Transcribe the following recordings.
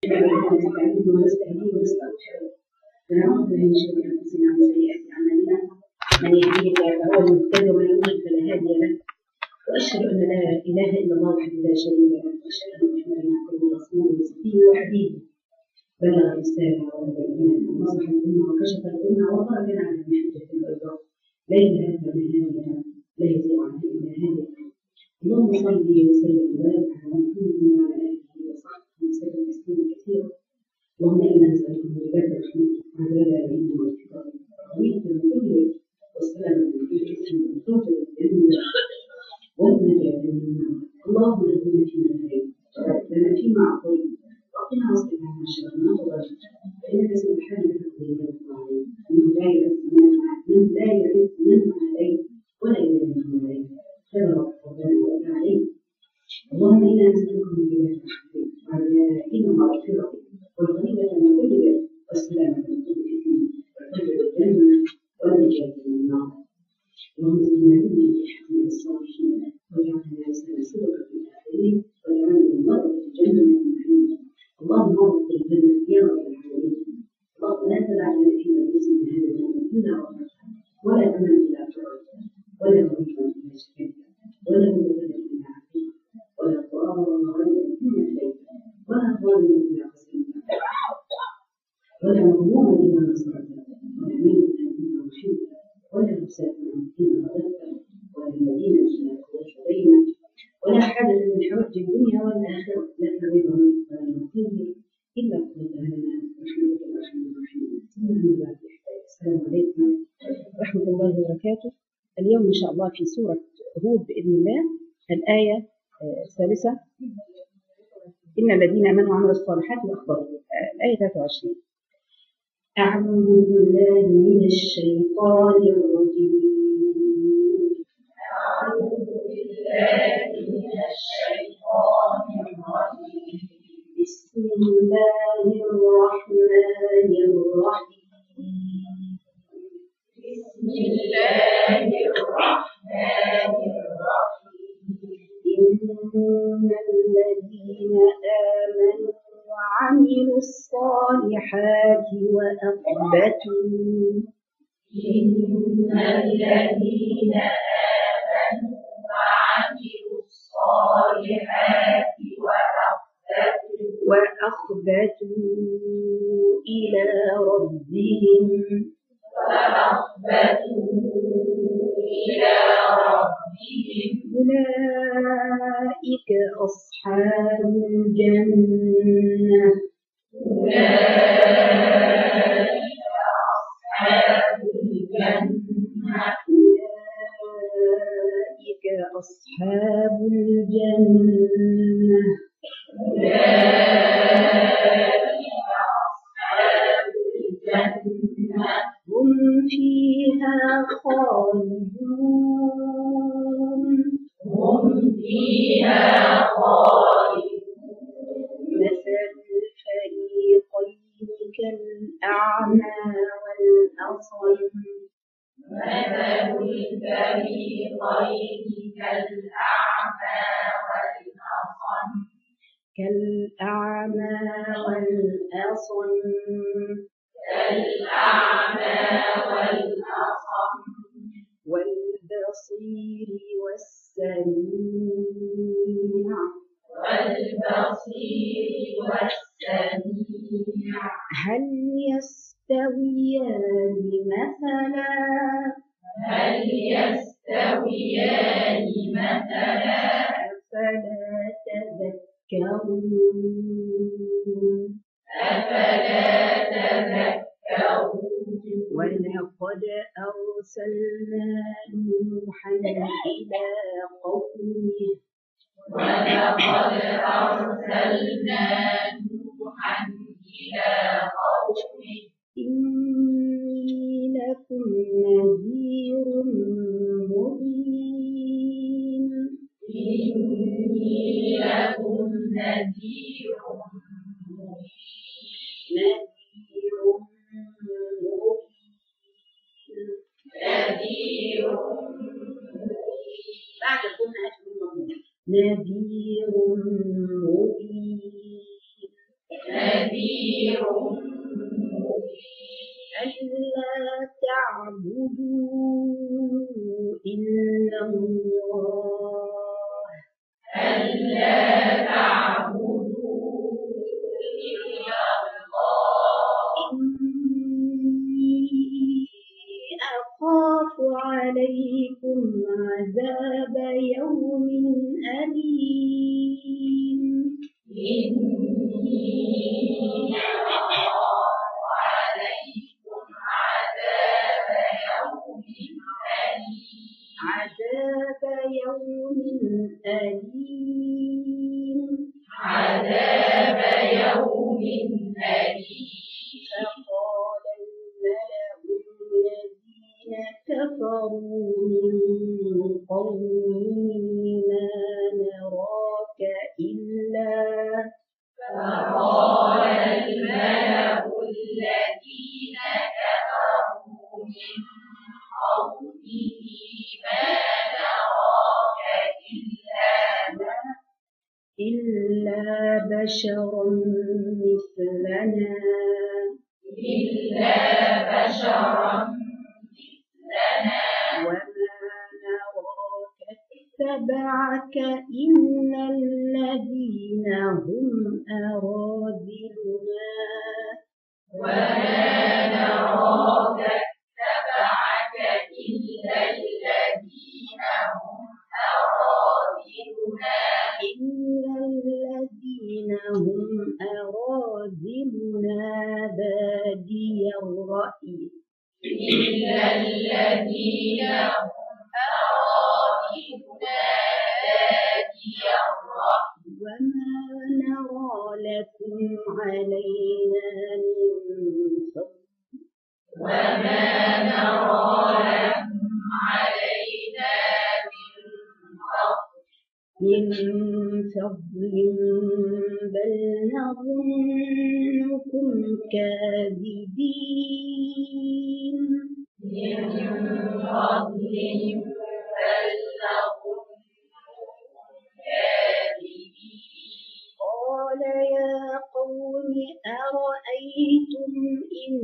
نستعين ونستهديه ونستغفره ونعوذ بالله من شرور انفسنا ومن سيئات اعمالنا من يهديه الله فهو المهتدي ومن يضلل فلا هادي له واشهد ان لا اله الا الله وحده لا شريك له واشهد ان محمدا عبده ورسوله وصفيه وحبيبه بلغ الرساله وبلغ الايمان ونصح الامه وكشف الامه وترك على المحجه البيضاء ليلها كنهارها لا يزيغ عنها الا هالك اللهم صل وسلم وبارك على محمد وعلى اله وصحبه وسلم تسليما كثيرا اللهم انا نسالك من عباد رحمتك وعذاب العلم والفقر وغنيمه من كل وجه والسلامه من كل اثم والتوبه للذنب والنجاه من النار اللهم اهدنا فيما هديت وبارك لنا فيما اعطيت وقنا واصرف عنا شر ما قضيت فانك سبحانك تقضي ولا يقضى عليك انه لا يعز من من لا يعز من عليك ولا يذل من عليك تبارك ربنا وتعالى اللهم انا نسالك من جبال رحمتك وعزائم مغفرتك والغنيمه من كل بر والسلامه من كل اثم والفجر الجنه والنجاه من النار اللهم زدنا علما في حكم الصالحين واجعلنا لسان صدق في الاخرين واجعلنا من ورثه الجنه من النعيم اللهم ورث الجنه يا رب العالمين اللهم لا تدع لنا في مجلس من هذا الجنه الا غفرته ولا امل الا فرجته ولا مريضا الا شفيته ولا مبتلا الا عافيته ولا ضارا الا هديته ولا ظالما الا قسمته ولا مظلوما الا نصرته ولا ميتا الا رحمته ولا مسافرا الا رددته ولا مدينه الا قضيت بينه ولا حاجه من حوائج الدنيا والاخره لك رضا ولا نقيه الا قضيتها لنا برحمتك يا ارحم الراحمين ثم اما بعد السلام عليكم ورحمه الله وبركاته اليوم ان شاء الله في سوره هود باذن الله الايه آه، الثالثه ان الذين امنوا وعملوا الصالحات واخبروا آه، الايه 23 أعوذ بالله من الشيطان الرجيم بسم الله الرحمن الرحيم إن الذين آمنوا وعملوا الصالحات وأخبتوا وأخبتوا إلى ربهم أولئك أصحاب الجنة أولئك أصحاب الجنة هم فيها خالدون مثل الفريقين كالأعمى والأصم كالأعمى والأصم والبصير والسميع هل يستويان مثلا أفلا تذكرون ولقد أرسلنا نوحا إلى قومه إني لكم نذير مبين نذير مبين بعد كنا أجل نذير مبين نذير ألا تعبدوا إلا الله ألا تعبدوا إلا الله إني أخاف عليكم عذاب يوم أليم إني أخاف عليكم عذاب يوم أليم عذاب يوم أليم عذاب يوم أليم فقال الملأ الذين كفروا من قومه ما نراك إلا فقال الملأ الذين كفروا من قومه ما نراك إلا إلا بشرا مثلنا إلا بشرا مثلنا وما نراك اتبعك إلا الذين هم أراذلنا وما نراك اتبعك إلا الذين هم أراذلنا إلا الذين هم أراذلنا بادي الرأي إلا الذين هم أراذلنا بادي الرأي وما نرى لكم علينا من فضل وما نرى لكم علينا من فضل من فضل بل نظنكم كاذبين من فضل بل نظنكم كاذبين قال يا قوم أرأيتم إن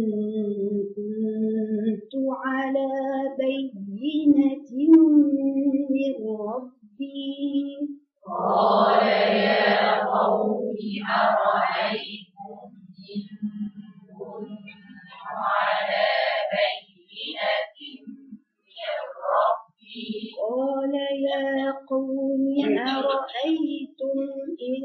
كنت على بينة من ربي قال يا قوم أرأيتم إن كنت على بينة من ربي قال يا قوم أرأيتم إن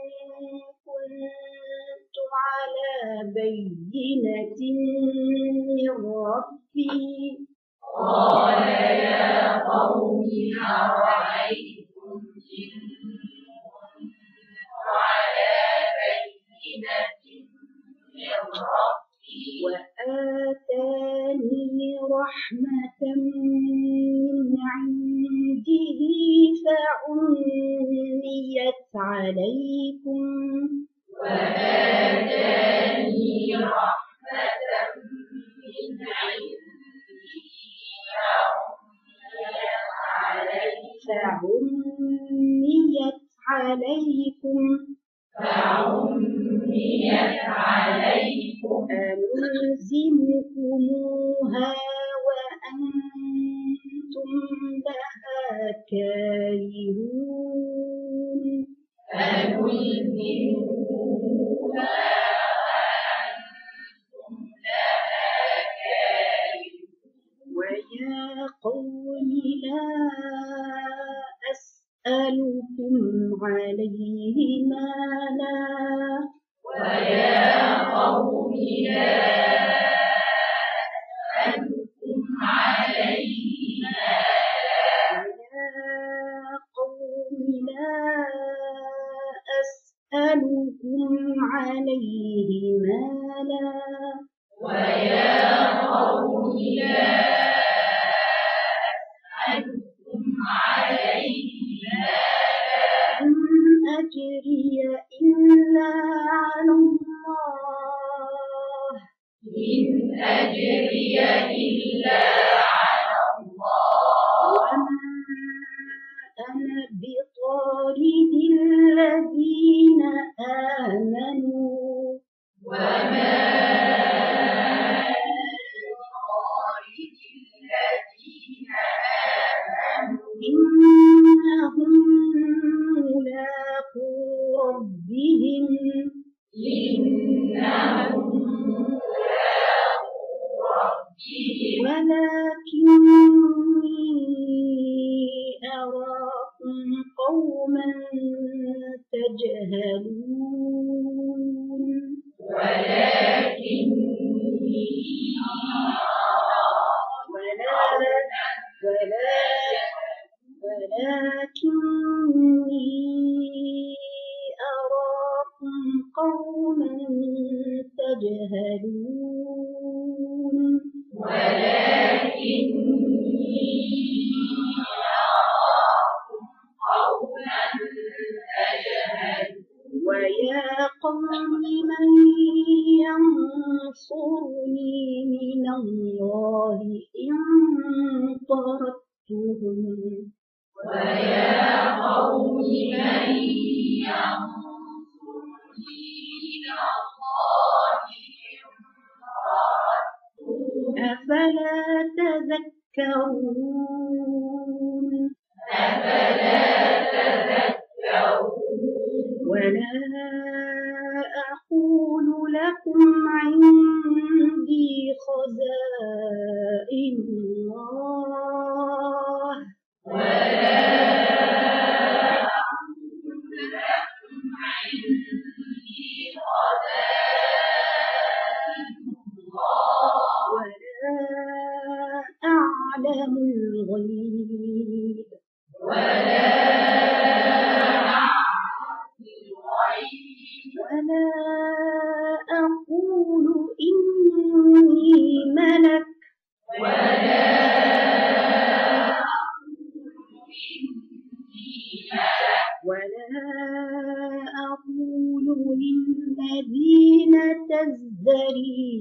كنت على بينة من ربي قال يا قوم أرأيتم إن كنت على بينة من ربي وآتاني رحمة من عنده فعميت عليكم وآتاني رحمة من عنده فعميت عليكم فعميت عليكم أنلزمكموها وأنتم لها كارهون فنلزمكموها وأنتم لها كارهون ويا قوم لا أسألكم عليه مالا ويا قوم لا أسألكم عليه مالا ويا قوم لا أسألكم عليه مالا ويا قوم لا أسألكم عليه مالا إن أجري إلا على الله إن أجري إلا على الله وما أنا بطارد الذين آمنوا وما للخارج الذين آمنوا إنهم ملاقو ربهم إنهم ملاقو ربهم ولكني أراكم قوما تجهلون ولكني ولا ولا ولكني أراكم قوما تجهلون ولكني أراكم قوما تجهلون ويا قوم من ينصرني من الله إن طردتهم ويا قوم من ينصرني من الله إن أفلا تذكرون أفلا تذكرون ولا أقول لكم عندي خزائن الله ولا أقول لكم عندي خزائن الله ولا أعلم الغيب ولا أعلم الغيب ولا أقول إني ملك ولا أقول إني ملك ولا أقول للذين تزدري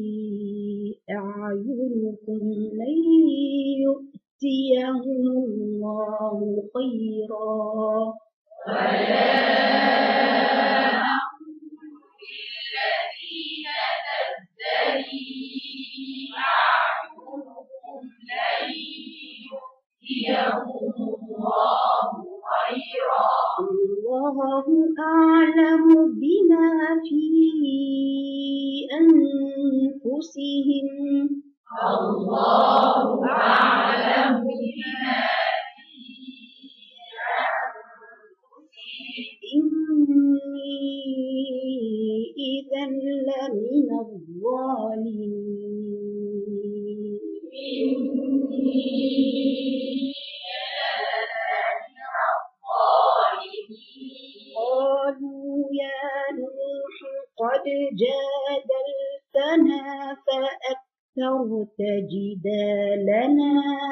أعينكم لن يؤتيهم الله خيرا ولا أقول للذين تزدري أعينكم لن يؤتيهم الله خيرا الله أعلم بما في أنفسهم الله أعلم بما في أنفسهم إني إذا لمن الظالمين إني لمن الظالمين قالوا يا نوح قد جادلتنا فأكثرت جدالنا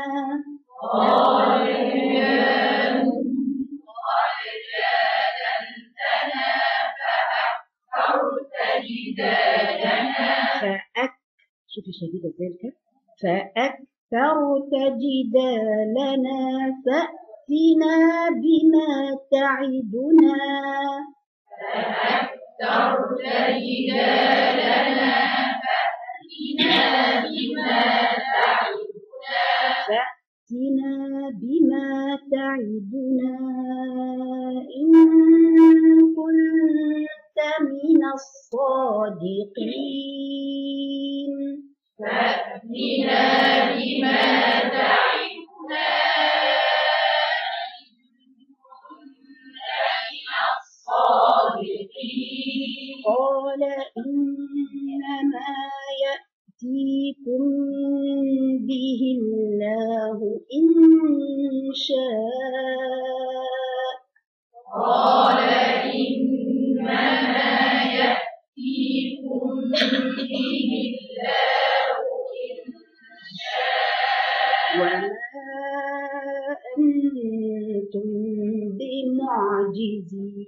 قال يا نوح قد جادلتنا فأكثرت جدالنا فأك شوفي شديدة ذلك فأكثرت جدالنا فأتنا بما تعدنا فأكثرت جدالنا فأتنا بما تعدنا فأتنا بما تعدنا إن كنت من الصادقين فأتنا بما تعدنا إن كنا من الصادقين قال إنما يأتيكم به الله إن شاء قال إنما يأتيكم به الله إن شاء وما أنتم بمعجزين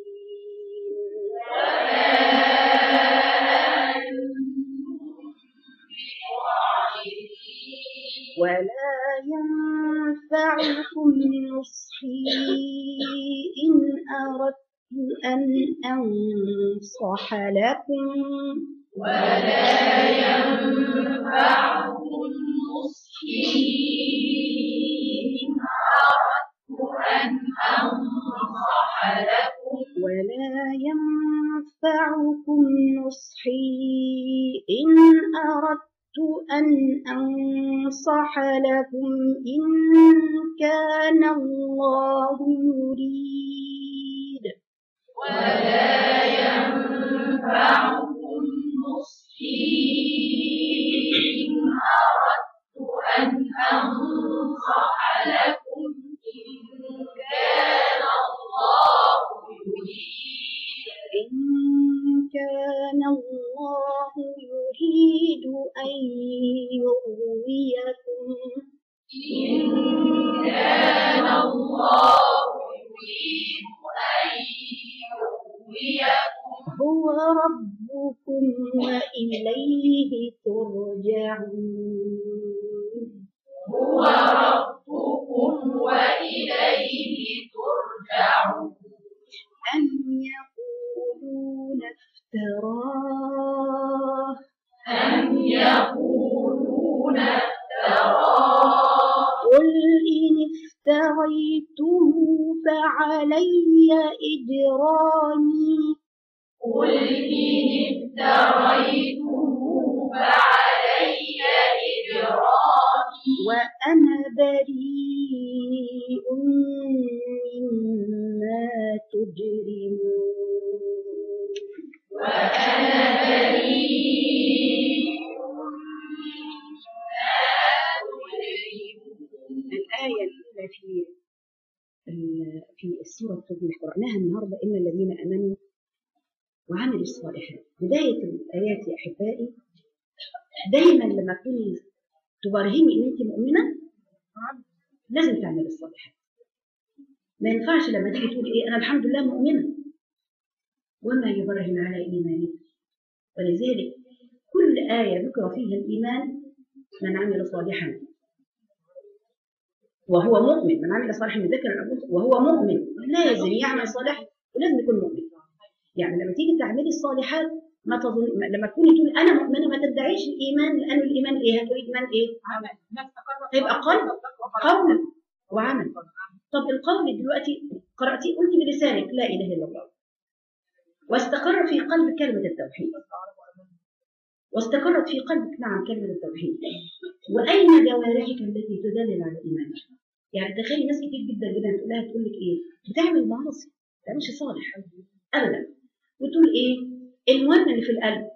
ولا ينفعكم نصحي إن أردت أن أنصح لكم ولا ينفعكم نصحي إن أردت أن أنصح لكم ولا ينفعكم نصحي إن أردت أن أنصح لكم إن كان الله يريد ولا ينفعكم نصحي إن أردت أن أنصح لكم إن كان الله يريد إن كان الله يريد أن يغويكم إن كان الله يريد أن يغويكم هو ربكم وإليه ترجعون هو ربكم وإليه ترجعون أم يقولون افتراه أم يقولون افتراه قل إن افتريته فعلي إجرامي قل إن افتريته فعلي إجرامي وأنا بريء مما تجرمون وأنا بريء مما تجرمون الآية الأولى في ال- في السورة اللي قرأناها النهاردة إن الذين آمنوا وعملوا الصالحات بداية الآيات يا أحبائي دايما لما تكوني تبرهني إن أنت مؤمنة لازم تعملي الصالحات ما ينفعش لما تيجي تقولي إيه أنا الحمد لله مؤمنة وما يبرهن على إيمانك ولذلك كل آية ذكر فيها الإيمان من عمل صالحا وهو مؤمن من عمل صالحا من ذكر أو أنثى وهو مؤمن لازم يعمل صالح ولازم يكون مؤمن يعني لما تيجي تعملي الصالحات ما تظن ما- لما تكوني تقول انا مؤمنه ما تدعيش الايمان لانه الايمان ايه؟ هتقولي ايمان ايه؟ هيبقى قلب قول وعمل طب القول دلوقتي قراتي قلتي بلسانك لا اله الا الله واستقر في قلبك كلمه التوحيد واستقرت في قلبك نعم كلمه التوحيد واين جوارحك التي تدلل على ايمانك؟ يعني تخيلي ناس كتير جدا جدا تقول لها تقول لك ايه؟ بتعمل معاصي ما بتعملش صالح ابدا وتقول ايه؟ المهم اللي في القلب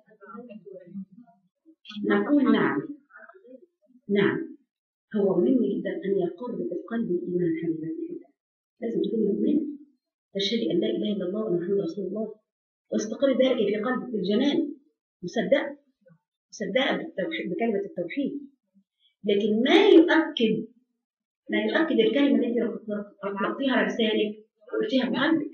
نقول نعم نعم هو مهم جدا ان يقر بالقلب الايمان حبيبتي في الله لازم تكون مؤمنه تشهدي ان لا اله الا الله وان محمد رسول الله واستقر ذلك في قلبك بالجنان مصدقه مصدقه بالتوحيد بكلمه التوحيد لكن ما يؤكد ما يؤكد الكلمه اللي انت اطلقتيها على لسانك وقلتيها بقلبك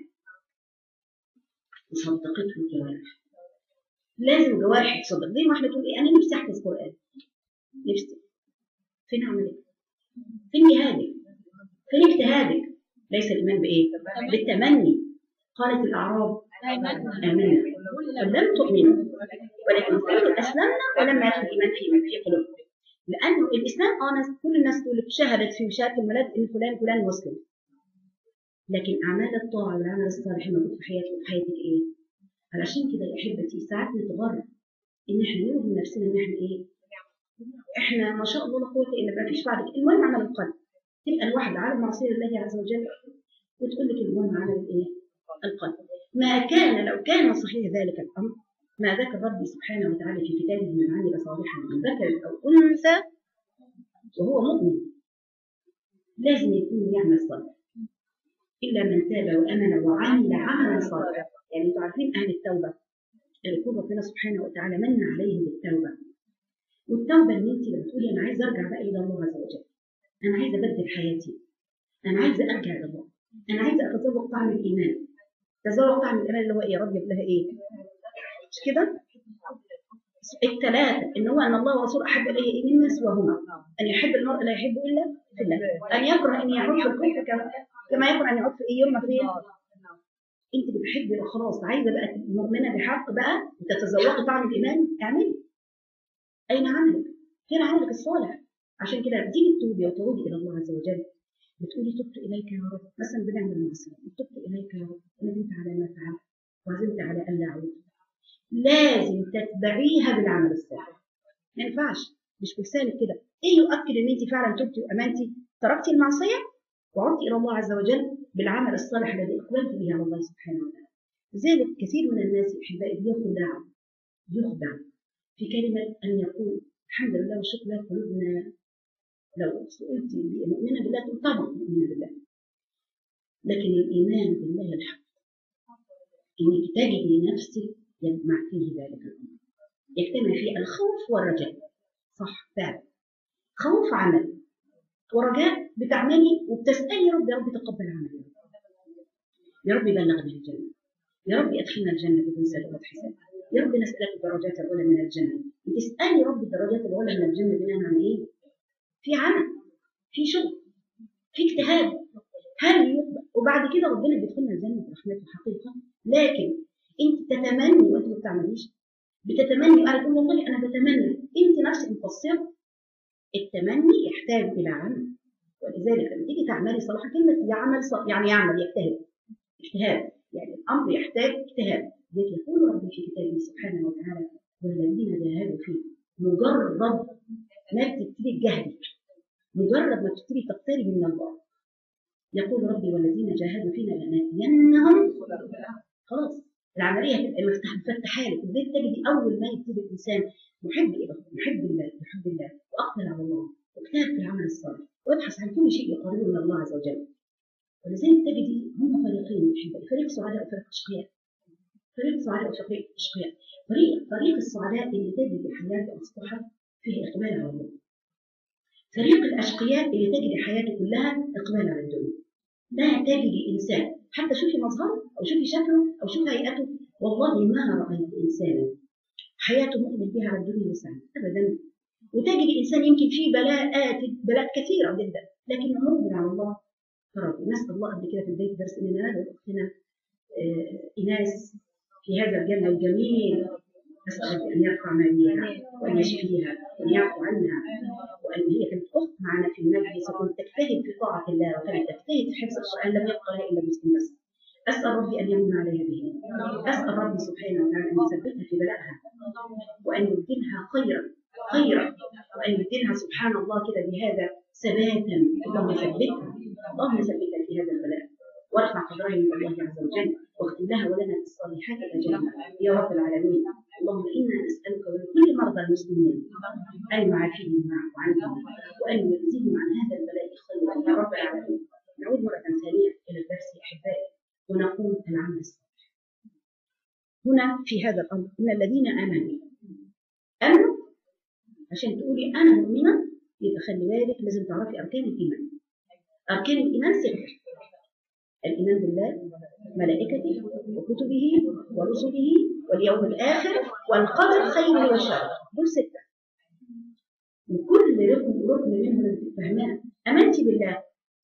وصدقته الجوارح لازم الجوارح تصدق زي ما احنا تقول ايه انا نفسي احفظ قران نفسي فين عملك فين جهادك فين اجتهادك ليس الايمان بايه بالتمني قالت الاعراب امنا ولم تؤمنوا ولكن قالوا اسلمنا ولما يدخل الايمان في في قلوبكم لانه الاسلام اه ناس كل الناس تقول لك شهدت في شهاده الميلاد ان فلان فلان مسلم لكن اعمال الطاعه والعمل الصالح موجود في حياتك في حياتك ايه؟ علشان كده يا احبتي ساعات نتغر ان احنا نوهم نفسنا ان احنا ايه؟ احنا ما شاء الله لا قوه الا بالله ما فيش بعد كده المهم عمل القلب تبقى الواحده على معصيه الله عز وجل وتقول لك المهم عمل الايه؟ القلب ما كان لو كان صحيح ذلك الامر ما ذكر ربي سبحانه وتعالى في كتابه من عمل صالحا من ذكر او انثى وهو مؤمن لازم يكون يعمل صالح الا من تاب وامن وعمل عملا صالحا يعني انتوا عارفين اهل التوبه اللي يكون ربنا سبحانه وتعالى من عليهم بالتوبه والتوبه ان انت لما تقولي انا عايزه ارجع بقى الى الله عز وجل انا عايزه ابدل حياتي انا عايزه ارجع الى الله انا عايزه اتذوق طعم الايمان تذوق طعم الايمان اللي هو ايه يا رب لها ايه مش كده الثلاثة إن هو أن الله ورسوله أحب إليه مما سواهما أن يحب المرء لا يحب إلا في الله أن يكره أن يعود في الكفر كما- كما يكره أن يعود في أي يوم فين انت بتحبي بقى خلاص عايزه بقى تبقي مؤمنه بحق بقى وتتذوقي طعم الايمان اعملي اين عملك؟ فين عملك الصالح؟ عشان كده بتيجي تتوبي وتعودي الى الله عز وجل بتقولي تبت اليك يا رب مثلا بنعمل المعصيه تبت اليك يا رب ندمت على ما فعلت وعزمت على الا اعود لازم تتبعيها بالعمل الصالح ما ينفعش مش بلسانك كده ايه يؤكد ان انت فعلا تبتي وامنتي تركتي المعصيه وعدت الى الله عز وجل بالعمل الصالح الذي اقبلت به على الله سبحانه وتعالى لذلك كثير من الناس احبائي بيخدع يخدع في كلمه ان يقول الحمد لله والشكر لله قلوبنا لو سئلت مؤمنه بالله تقول طبعا مؤمنه بالله لكن الايمان بالله الحق انك تجدي نفسك يجمع فيه ذلك الامر يجتمع فيه الخوف والرجاء صح فعلا خوف عمل ورجاء بتعملي وبتسالي رب يا رب تقبل عملي يا رب بلغني الجنه يا رب ادخلنا الجنه بدون سابقه حساب يا رب نسالك الدرجات العلى من الجنه بتسالي رب الدرجات العلى من الجنه بناء على ايه؟ في عمل في شغل في اجتهاد هل يقبل وبعد كده ربنا بيدخلنا الجنه برحمته حقيقه لكن انت تتمني وانت ما بتعمليش بتتمني انا تقول والله انا بتمنى انت نفسك مقصره التمني يحتاج الى عمل ولذلك لما تيجي تعملي صلاح كلمه يعمل صلاح يعني يعمل يجتهد اجتهاد يعني الامر يحتاج اجتهاد ذلك يقول ربي في كتابه سبحانه وتعالى والذين جاهدوا فيه مجرد ما بتبتدي تجاهدي مجرد ما بتبتدي تقتربي من الله يقول ربي والذين جاهدوا فينا لنهدينهم خلاص العمليه هتبقى مفتح مفتحه لك ازاي تجدي اول ما يبتدي الانسان محب ايه محب الله يحب الله واقبل على الله واجتهد في العمل الصالح وابحث عن كل شيء يقربه من الله عز وجل ولذلك تجدي هم فريقين احبائي فريق سعداء وفريق اشقياء فريق سعداء وفريق اشقياء فريق فريق السعداء اللي تجد حياته اصبحت فيه اقبال على الله فريق الاشقياء اللي تجد حياته كلها اقبال على الدنيا لا تجد انسان حتى شوفي مظهره او شوفي شكله او شوفي هيئته والله ما رايت انسانا حياته مؤمن بها على الدنيا وسعد ابدا وتجد انسان يمكن فيه بلاءات بلاء كثيره جدا لكن مؤمن على الله فرضي نسال الله قبل كده في بدايه الدرس اننا ندعو اختنا ايناس في هذا الجنه الجميل نسال ربي ان يرفع ما بها وان يشفيها وان يعفو عنها وان هي كانت اخت معنا في المجلس وكنت تجتهد في طاعه الله وكانت تجتهد في حفظ القران لم يبقى لها الا مسلم بس اسال ربي ان يمن عليها به اسال ربي سبحانه وتعالى ان يثبتها في بلائها وان يبدلها خيرا خيرا وان يبدلها سبحان الله كده بهذا ثباتا اللهم ثبتها اللهم ثبتها في هذا البلاء وارفع قدرها من الله عز وجل واختم لها ولنا بالصالحات الاجرنا يا رب العالمين اللهم انا نسالك ولكل مرضى المسلمين ان يعافيهم ويعفو عنهم وان يجزيهم عن هذا البلاء خيرا يا رب العالمين نعود مره ثانيه الى الدرس احبائي ونقوم العمل الصالح هنا في هذا الامر ان الذين امنوا امنوا عشان تقولي انا مؤمنه يبقى خلي بالك لازم تعرفي اركان الايمان اركان الايمان سته الايمان بالله ملائكته وكتبه ورسله واليوم الاخر والقدر خيره وشره دول سته وكل ركن ركن منهم انت فاهماه امنتي بالله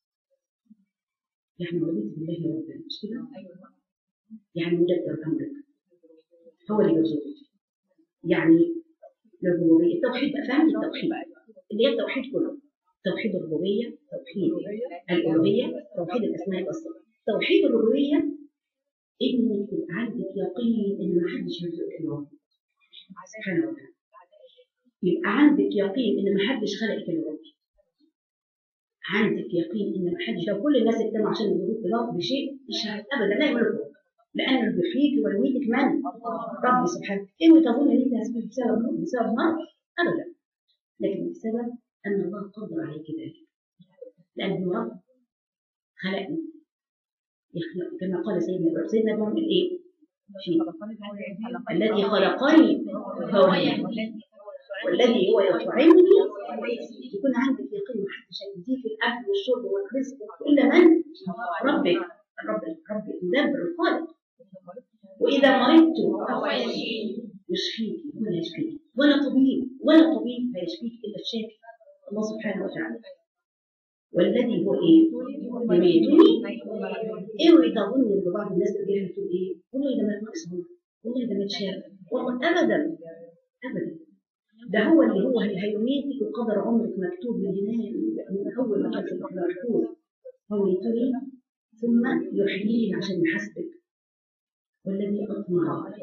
يعني رضيت بالله ربا مش كده؟ يعني مدبر امرك هو اللي بيرزقك يعني الربوبيه التوحيد بقى فهمت التوحيد اللي هي التوحيد كله توحيد الربوبيه توحيد الالوهيه توحيد الاسماء والصفات توحيد الربوبيه انك تبقى عندك يقين ان ما حدش يرزقك الا ربك سبحانه وتعالى يبقى عندك يقين ان ما حدش خلقك الا ربك عندك يقين ان ما حدش لو كل الناس اجتمعوا عشان يرزقوك بضغط بشيء مش ابدا لا يملكه لان اللي بيحييك ويميتك من؟ ربي سبحانه اوعي تظن ان انت هتسبب بسبب بسبب مرض ابدا لكن بسبب ان الله قدر عليك ذلك لانه رب خلقني يخلق كما قال سيدنا ابراهيم سيدنا ابراهيم ايه؟ في الذي خلقني فهو يهدي والذي هو يطعمني يكون عندك يقين ما حدش هيديك الاكل والشرب والرزق الا من؟ ربك الرب الرب المدبر الخالق واذا مرضت فهو يشفيني يشفيك ولا يشفيك ولا طبيب ولا طبيب هيشفيك الا الشافي الله سبحانه وتعالى والذي هو ايه؟ يميتني اوعي تظن ان بعض الناس تجي تقول ايه؟ والله ده ما مكسور والله ده متشاف والله ابدا ابدا ده هو اللي هو اللي هيميتك وقدر عمرك مكتوب من هنا من اول ما كان في المحفوظ هو يطري ثم يحييه عشان يحاسبك والذي اطمع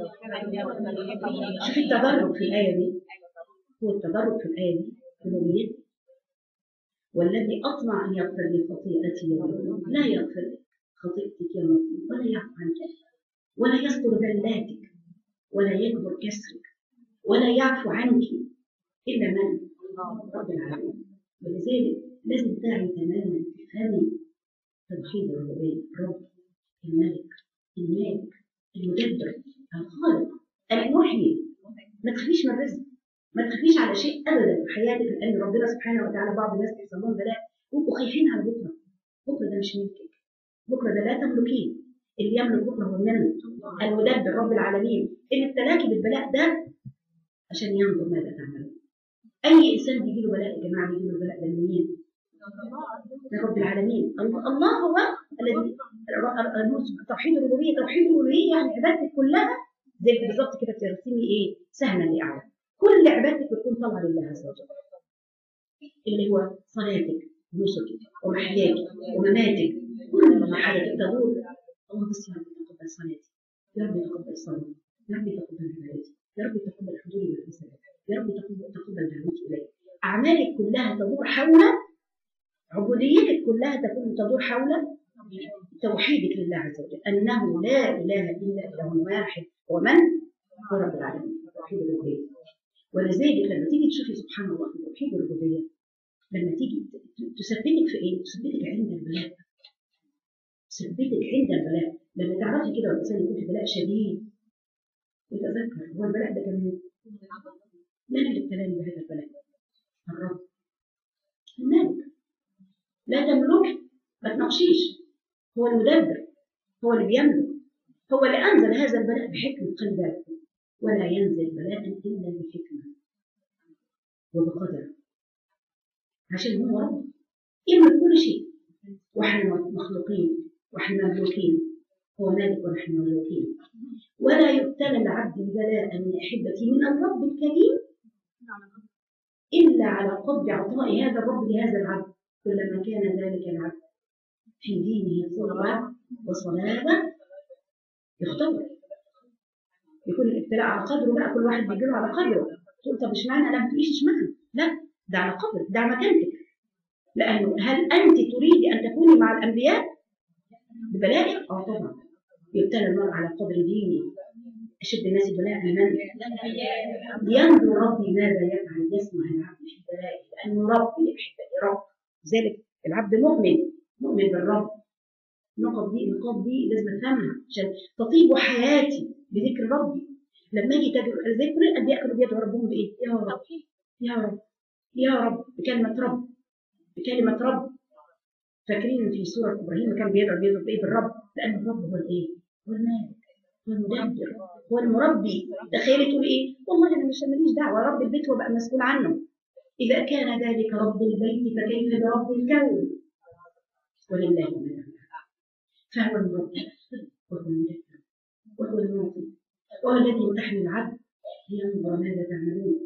شوف التدرج في الايه دي هو التدرج في الايه دي ربوبيته والذي اطمع ان يغفر لي خطيئتي يوم الدين لا يغفر لك خطيئتك يوم الدين ولا يعفو عنك ولا يستر ذلاتك ولا يكبر كسرك ولا يعفو عنك الا من رب العالمين ولذلك لازم تعي تماما تفهمي توحيد الربوبيه رب الملك المالك المدبر الخالق المحيي ما تخافيش من الرزق ما تخافيش على شيء ابدا في حياتك لان ربنا سبحانه وتعالى بعض الناس بيحصل لهم بلاء وانتوا خايفين على بكره بكره ده مش ملكك بكره ده لا تملكيه اللي يملك بكره هو من المدبر رب العالمين اللي ابتلاكي بالبلاء ده عشان ينظر ماذا تعملون اي انسان بيجي له بلاء يا جماعه بيجي له البلاء ده من مين؟ من رب العالمين الله هو الذي توحيد الربوبيه توحيد الالوهيه يعني عبادتك كلها زي بالظبط كده ترسمي ايه سهما لاعلى كل عبادتك بتكون طالعه لله عز وجل اللي هو صلاتك ونسكك ومحياك ومماتك كل حاجه تدور الله بس يا رب تقبل صلاتي يا رب تقبل صلاتي يا رب تقبل عبادتي يا رب تقبل حضوري والرسالة يا رب تقبل تقبل دعوتي اليك اعمالك كلها تدور حول عبوديتك كلها تكون تدور حول توحيدك لله عز وجل انه لا اله الا اله واحد ومن هو رب العالمين توحيد الربوبيه ولذلك لما تيجي تشوفي سبحان الله في توحيد الربوبيه لما تيجي تثبتك في ايه؟ تثبتك عند البلاء تثبتك عند البلاء لما تعرفي كده الانسان يكون في بلاء شديد وتذكر هو البلاء ده كان مين؟ من اللي ابتلاني بهذا البلاء؟ الرب المالك لا تملك ما تناقشيش هو المدبر هو اللي بيملك هو اللي انزل هذا البلاء بحكمه خلي بالك ولا ينزل بلاء الا بحكمه وبقدر عشان هو رب يملك كل شيء واحنا مخلوقين واحنا مملوكين هو مالك ونحن مملوكين ولا يبتلى العبد ببلاء من احبتي من الرب الكريم الا على قدر عطاء هذا الرب لهذا العبد كلما كان ذلك العبد في دينه صلوة وصلابة يختبر يكون الابتلاء على قدره بقى كل واحد بيجي له على قدره تقول طب اشمعنى لا ما تقوليش اشمعنى لا ده على قدرك ده على مكانتك لانه هل انت تريدي ان تكوني مع الانبياء ببلائك؟ اه طبعا يبتلى المرء على قدر دينه اشد الناس بلاء من ينظر ربي ماذا يفعل يسمع العبد في بلائه لانه ربي احبائي رب لذلك العبد مؤمن مؤمن بالرب النقط دي النقاط دي لازم افهمها عشان تطيب حياتي بذكر ربي لما اجي تدعو زي كل الانبياء كانوا بيدعوا ربهم بايه؟ يا رب يا رب يا رب بكلمه رب بكلمه رب فاكرين في سوره ابراهيم كان بيدعو بيدعو بايه بالرب لان الرب هو الايه؟ هو المالك هو المدبر هو المربي تخيلي تقولي ايه؟ والله انا مش ماليش دعوه رب البيت هو بقى مسؤول عنه اذا كان ذلك رب البيت فكيف برب الكون؟ ولله المثل فهو المربي وهو المدبر وهو المعطي وهو الذي يمتحن العبد لينظر ماذا تعملون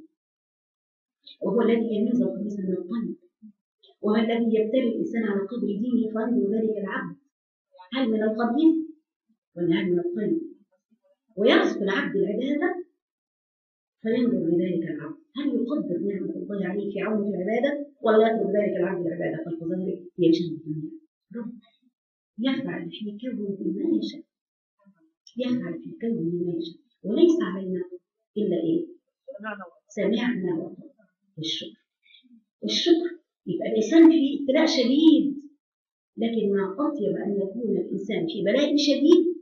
وهو الذي يميز الخبيث من الطيب وهو الذي يبتلي الانسان على قدر دينه فينظر ذلك العبد هل من الخبيث ولا هل من الطيب ويرزق العبد العباده فينظر لذلك العبد هل يقدر نعمه الله عليه في عونه في العباده ولا يترك ذلك العبد العباده خلف ظهره يشهد الدنيا رب يفعل في كونه ما يشاء يفعل في كونه ما يشاء وليس علينا الا ايه؟ سمعنا وطعنا والشكر والشكر يبقى الانسان في ابتلاء شديد لكن ما اطيب ان يكون الانسان في بلاء شديد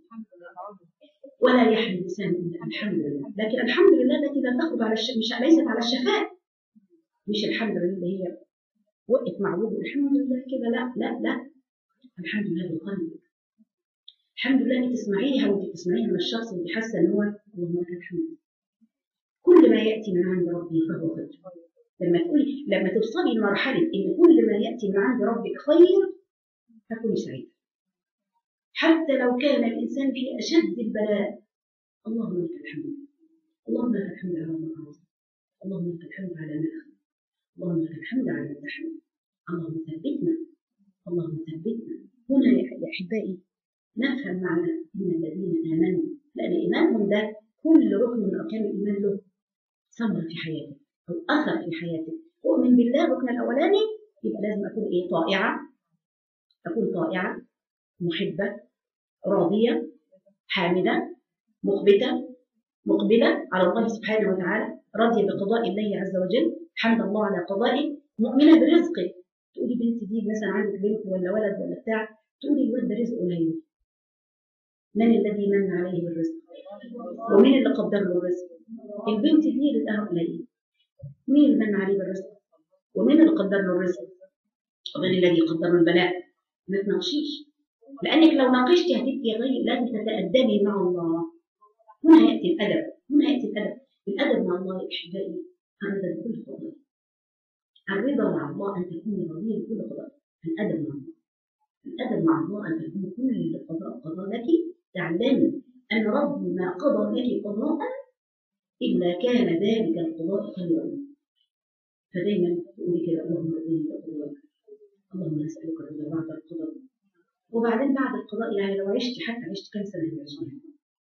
ولا يحمل الانسان الا الحمد لله لكن الحمد لله التي لا تخرج على الش... مش ليست على الشفاء مش الحمد لله اللي هي وقت معوج الحمد لله كده لا لا لا الحمد لله بالقلب الحمد لله انك تسمعيها وانت تسمعيها من الشخص اللي حاسه ان هو اللهم لك الحمد كل ما ياتي من عند ربي فهو خير لما تقولي لما توصلي لمرحله ان كل ما ياتي من عند ربك خير تكوني سعيده حتى لو كان الانسان في اشد البلاء اللهم لك الحمد اللهم لك الحمد على ما عرفت اللهم لك الحمد على ما أخذ اللهم لك الحمد على ما تحمل اللهم ثبتنا اللهم ثبتنا هنا يا احبائي نفهم معنى ان الذين امنوا لان ايمانهم ده كل ركن من اركان الايمان له ثمره في حياته او اثر في حياته اؤمن بالله الركن الاولاني يبقى لازم اكون ايه طائعه اكون طائعه محبه راضيه حامده مخبته مقبله على الله سبحانه وتعالى راضيه بقضاء الله عز وجل حمد الله على قضائه مؤمنه برزقه تقولي بنتي دي مثلا عندك بنت ولا ولد ولا بتاع تقولي الولد ده رزقه قليل من الذي من عليه بالرزق ومين اللي قدر له الرزق البنت دي رزقها قليل مين اللي من عليه بالرزق ومين اللي قدر له الرزق ومن الذي قدر له البلاء ما تناقشيش لانك لو ناقشتي هتبقي غير لازم تتادبي مع الله هنا ياتي الادب هنا ياتي الادب الادب مع الله يا احبائي الرضا بكل قضاء الرضا مع الله ان تكوني راضيه بكل قضاء الادب مع الله الادب مع الله ان تكون كل قضاء قضاء لك تعلمي ان ربي ما قضى لك قضاء الا كان ذلك القضاء خيرا فدايما تقولي كده اللهم ارضني بقضاءك اللهم نسالك الرضا بعد القضاء وبعدين بعد القضاء يعني لو عشت حتى عشت كم سنه هتعيشيها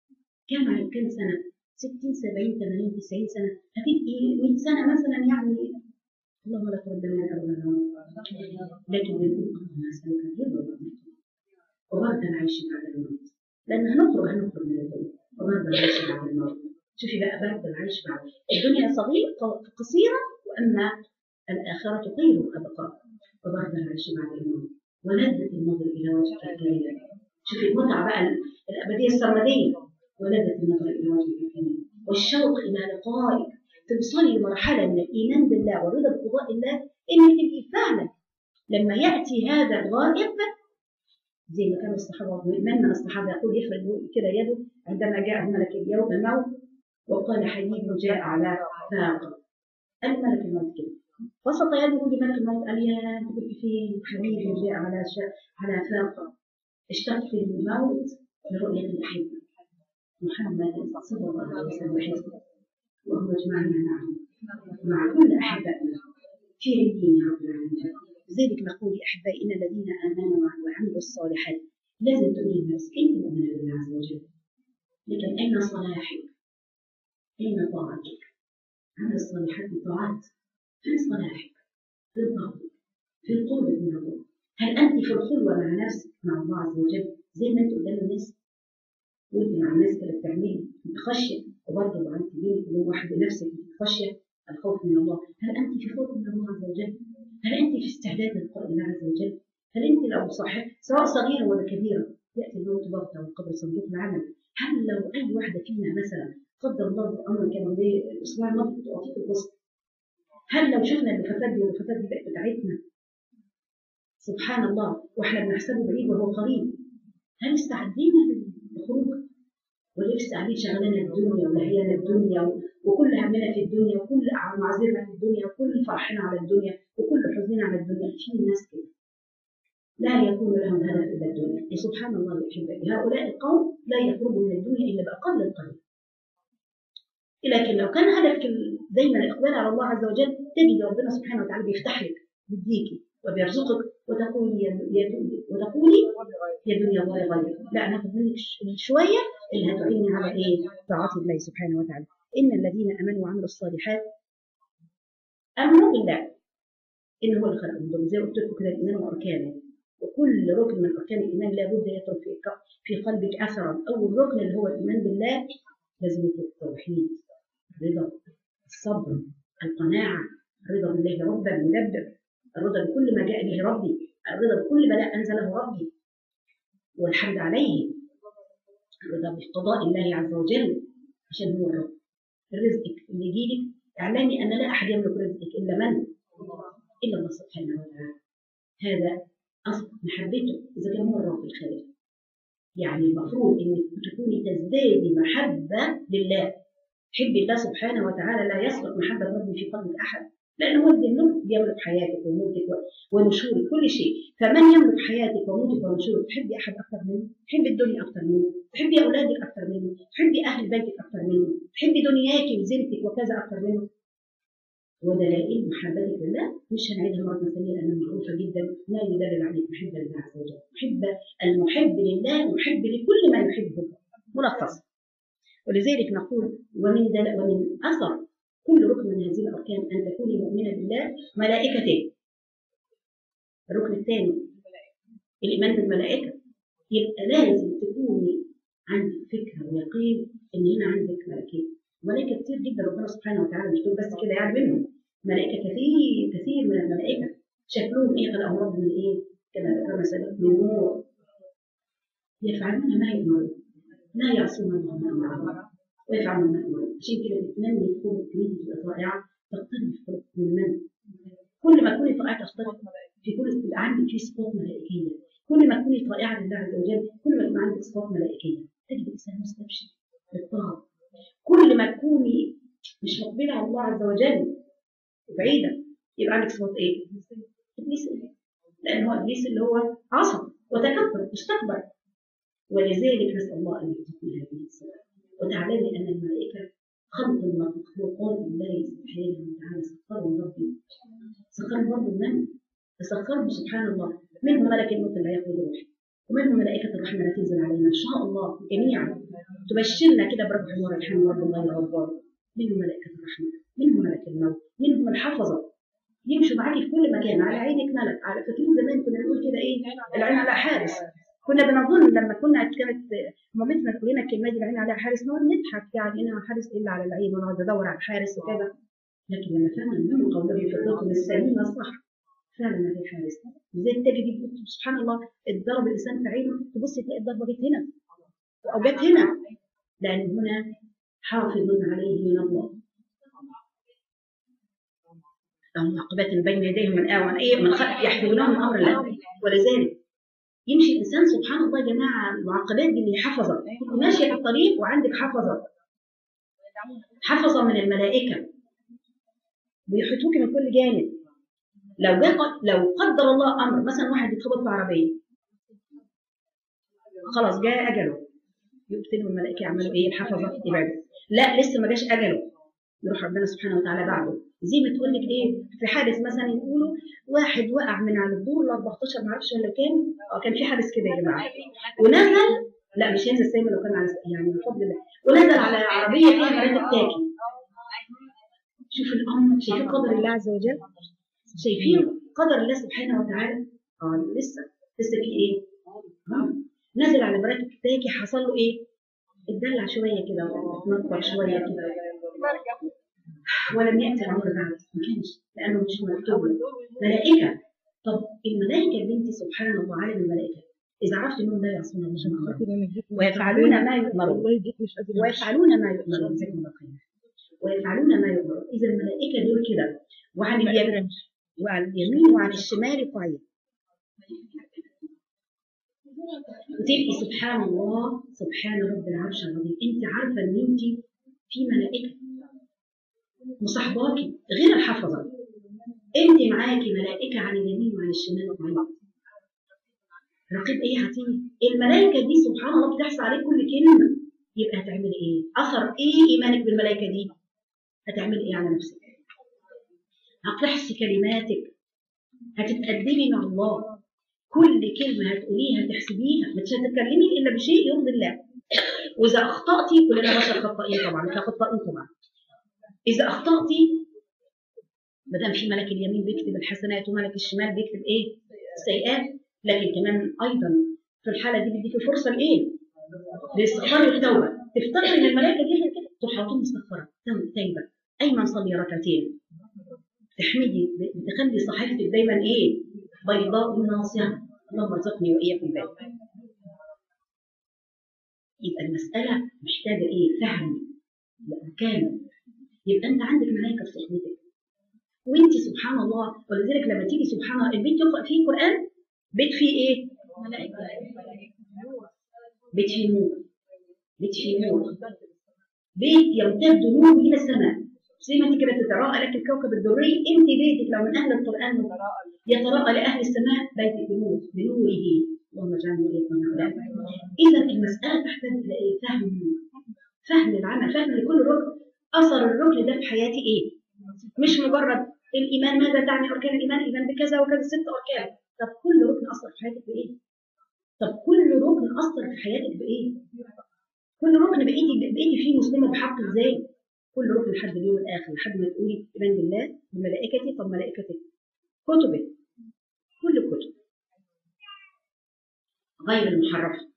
كم كم سنه 60 70 80 90 سنه هتبقي 100 سنه مثلا يعني اللهم لا ترد من الارض لكن بنقول اللهم اسالك الرضا بعد القضاء وبرضه العيش بعد الموت لان هنخرج هنخرج من الدنيا وبرضه العيش بعد الموت شوفي بقى بعد العيش بعد الدنيا صغيرة قصيرة وأما الآخرة خير وأبقى وبرضه العيش بعد الموت ولذة النظر إلى وجهك الكريم شوفي المتعة بقى الأبدية السرمدية ولذة النظر إلى وجهك الكريم والشوق إلى لقائك توصلي لمرحلة من الإيمان بالله والرضا بقضاء الله إنك تبقي فعلا لما يأتي هذا الغائب زي ما كانوا الصحابة من من الصحابة يقول يفرد كده يده عندما جاء ملك اليوم الموت وقال حبيب جاء على فاق قال ملك الموت كده بسط يده لملك الموت قال يا انت كنت فين حبيب جاء على شا... على فاق اشتقت الموت لرؤية الأحبة محمد صلى الله عليه وسلم حزبه اللهم اجمعنا معه مع كل أحبائنا في عليين يا رب العالمين لذلك نقول يا أحبائي إن الذين آمنوا وعملوا الصالحات لازم تقولي الناس أنت مؤمنة بالله عز وجل لكن أين صلاحك؟ أين طاعتك؟ عمل الصالحات طاعات فين صلاحك؟ في طاعتك؟ في قربك من الله؟ هل أنت في الخلوة مع نفسك مع الله عز وجل زي ما أنت قدام الناس؟ وأنت مع الناس كده بتعملي خشية وبرضه لو أنت بينك وبين واحد نفسك خشية الخوف من الله هل أنت في خوف من الله عز وجل؟ هل أنت في استعداد للقاء الله عز وجل؟ هل أنت لو صاحب سواء صغيرة ولا كبيرة يأتي الموت بغتة وقبل صندوق العمل هل لو أي واحدة فينا مثلا قدر الله امر كان زي الاسبوع الماضي كنت اعطيك القسط هل لو شفنا الوفاه دي والوفاه دي بقت بتاعتنا سبحان الله واحنا بنحسبه بعيد وهو قريب هل استعدينا للخروج ولا لسه قاعدين شغلنا الدنيا ولهينا الدنيا وكل همنا في الدنيا وكل معذرنا في الدنيا وكل فرحنا على الدنيا وكل حزننا على الدنيا في ناس كده لا يكون لهم هدف الا الدنيا سبحان الله يا احبائي هؤلاء القوم لا يخرجوا من الدنيا الا باقل القليل لكن لو كان هدفك دايما الاقبال على الله عز وجل تجد ربنا سبحانه وتعالى بيفتح لك بيديكي وبيرزقك وتقولي يا وتقولي يا دنيا الله غير لا ناخذ منك شويه اللي هتعيني على ايه؟ طاعات الله سبحانه وتعالى ان الذين امنوا وعملوا الصالحات امنوا بالله ان هو اللي خلقهم دول زي ما قلت لكم كده الايمان واركانه وكل ركن من اركان الايمان لابد يترك في في قلبك اثرا اول ركن اللي هو الايمان بالله لازم يكون التوحيد الرضا الصبر القناعة الرضا بالله ربا مدبر الرضا بكل ما جاء به ربي الرضا بكل بلاء أنزله ربي والحمد عليه الرضا بقضاء الله عز وجل عشان هو الرب رزقك اللي يجيلك اعلمي أن لا أحد يملك رزقك إلا من؟ إلا الله سبحانه وتعالى هذا أصل محبته إذا كان هو الرب الخالق يعني المفروض انك تكوني تزدادي محبه لله حب الله سبحانه وتعالى لا يسبق محبه ربي في قلب احد لأن هو اللي بيملك بيملك حياتك وموتك و- ونشورك كل شيء فمن يملك حياتك وموتك ونشورك تحبي أحد أكثر منه تحبي الدنيا أكثر منه تحبي أولادك أكثر منه تحبي أهل بيتك أكثر منه تحبي دنياك وزينتك وكذا أكثر منه ودلائل محبتك لله مش هنعيدها مرة ثانية لأنها معروفة جدا لا يدلل عليك محبة لله عز وجل محبة المحب لله محب لكل ما يحبه ملخص ولذلك نقول ومن دل ومن أثر كل ركن من هذه الأركان أن تكوني مؤمنة بالله ملائكته الركن الثاني الإيمان بالملائكة يبقى لازم تكوني عندك فكرة ويقين إن هنا عندك ملائكة ملائكة كتير جدا ربنا سبحانه وتعالى مش دول بس كده يعني منهم ملائكة كثير كثير من الملائكة شكلهم إيه قد أمرهم من إيه كما ذكرنا سابقا من نور يفعلون ما يؤمرون لا يعصون الله ما أمرهم ويفعلون ما يؤمرون عشان كده بتمني تكون كنيتي تبقى طائعة تقترب من من كل ما تكوني طائعة تقترب في كل تبقى عندك في صفات ملائكية كل ما تكوني طائعة لله عز وجل كل ما يكون عندك صفات ملائكية تجد الإنسان مستبشر بالطاعة كل ما تكوني مش مقبلة على الله عز وجل بعيدة يبقى عندك صفات ايه؟ ابليس لان هو ابليس اللي هو عصى وتكبر استكبر ولذلك نسال الله ان يرزقنا هذه الصفات وتعلمي ان الملائكه خلق من مخلوقات الله سبحانه وتعالى سخرهم ربي سخرهم رب من؟ سخرهم سبحان الله منهم ملك الموت لا ياخذ روحي ومنهم ملائكة الرحمة لا تنزل علينا إن شاء الله جميعا تبشرنا كده برب الله الرحمن ورب الله الغفار منهم ملائكة الرحمة منهم ملك الموت منهم الحفظة يمشوا معاكي في كل مكان على عينك ملك على فاكرين زمان كنا نقول كده ايه العين على حارس كنا بنظن لما كنا كانت مامتنا تقول لنا الكلمه دي العين عليها حارس نقعد نضحك يعني انها حارس الا على العين ونقعد ندور على الحارس وكذا لكن لما فهم النبي قوله في الركن السليم الصح فعلا ما في حارس زي تجد سبحان الله اتضرب الانسان في عينه تبص تلاقي الضربه جت هنا او جت هنا لان هنا حافظ عليه من الله لهم معقبات بين يديهم من آوان إيه من خلف يحفظونهم من أمر الله ولذلك يمشي الإنسان سبحان الله يا جماعة المعقبات دي اللي حفظة كنت ماشية في الطريق وعندك حفظة حفظة من الملائكة بيحيطوك من كل جانب لو جاء لو قدر الله أمر مثلا واحد يتخبط في عربية خلاص جاء أجله يقتلوا الملائكة يعملوا إيه الحفظة يبعدوا لا لسه ما جاش أجله يروح ربنا سبحانه وتعالى بعده زي ما تقول لك ايه في حادث مثلا يقولوا واحد وقع من على الدور ال 14 ما اعرفش ولا كام اه كان في حادث كده يا جماعه ونزل لا مش هينزل سايبه لو كان على يعني بفضل الله ونزل على عربيه فيها مراكب تاكي شوف الامر شايفين قدر الله عز وجل شايفين قدر الله سبحانه وتعالى اه لسه لسه في ايه آه. نزل على مراكب تاكي حصل له ايه اتدلع شويه كده اتنطر شويه كده ولم يأتي الأمر بعد ما كانش لأنه مش مكتوب ملائكة طب الملائكة بنتي سبحان الله عالم الملائكة إذا عرفت إنهم لا يعصون الله ما أمرهم ويفعلون ما يؤمرون ويفعلون ما يؤمرون جزاكم الله خير ويفعلون ما يؤمرون إذا الملائكة دول كده وعن اليمين وعن اليمين وعن الشمال قعيد وتبقي سبحان الله سبحان رب العرش العظيم انت عارفه ان انت في ملائكه مصاحباكي غير الحفظة انت معاكي ملائكة عن اليمين وعن الشمال وعن رقيب ايه هتيجي الملائكة دي سبحان الله بتحصل عليك كل كلمة يبقى هتعمل ايه اثر ايه ايمانك بالملائكة دي هتعمل ايه على نفسك هتحصي كلماتك هتتقدمي مع الله كل كلمة هتقوليها تحسبيها مش هتتكلمي إلا بشيء يرضي الله وإذا أخطأتي كلنا بشر خطائين طبعا كخطائين طبعا إذا أخطأتي ما دام في ملك اليمين بيكتب الحسنات وملك الشمال بيكتب إيه؟ السيئات لكن كمان أيضا في الحالة دي بيديك فرصة لإيه؟ لاستغفار التوبة تفتكر إن الملائكة دي كده تروح على طول مستغفرة تايبة أيمن صلي ركعتين تحمدي بتخلي صحيفتك دايما إيه؟ بيضاء ناصعة اللهم ارزقني وإياكم ذلك يبقى المسألة محتاجة إيه؟ فهم كامل يبقى انت عندك ملائكه في صحبتك وانت سبحان الله ولذلك لما تيجي سبحان الله البيت يقرا فيه قران بيت فيه ايه؟ بيت فيه نور بيت فيه نور بيت يمتد نور الى السماء زي ما انت كده تتراءى لك الكوكب الدري انت بيتك لو من اهل القران يتراءى لاهل السماء بيتك بنور بنوره اللهم اجعلنا واياكم من هؤلاء اذا المساله تحتاج الى ايه؟ فهم فهم العمل فهم لكل ركن اثر الركن ده في حياتي ايه؟ مش مجرد الايمان ماذا تعني اركان الايمان؟ الايمان بكذا وكذا ست اركان طب كل ركن اثر في حياتك بايه؟ طب كل ركن اثر في حياتك بايه؟ كل ركن بقيتي بقيتي فيه مسلمه بحق ازاي؟ كل ركن لحد اليوم الاخر لحد ما تقولي ايمان بالله بملائكتي طب ملائكتي كتبه كل الكتب غير المحرفه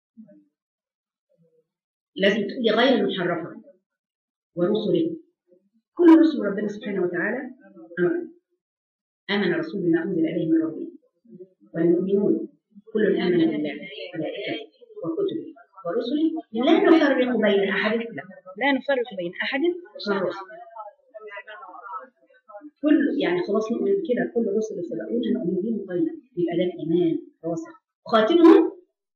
لازم تقولي غير المحرفه ورسله كل رسل ربنا سبحانه وتعالى امر امن الرسول بما انزل اليه من ربه والمؤمنون كل امن بالله وملائكته وكتبه ورسله لا نفرق بين احد لا, لا نفرق بين احد من الرسل كل يعني خلاص نؤمن كده كل الرسل اللي سبقونا نؤمن بيهم طيب يبقى ده الايمان راسخ خاتمهم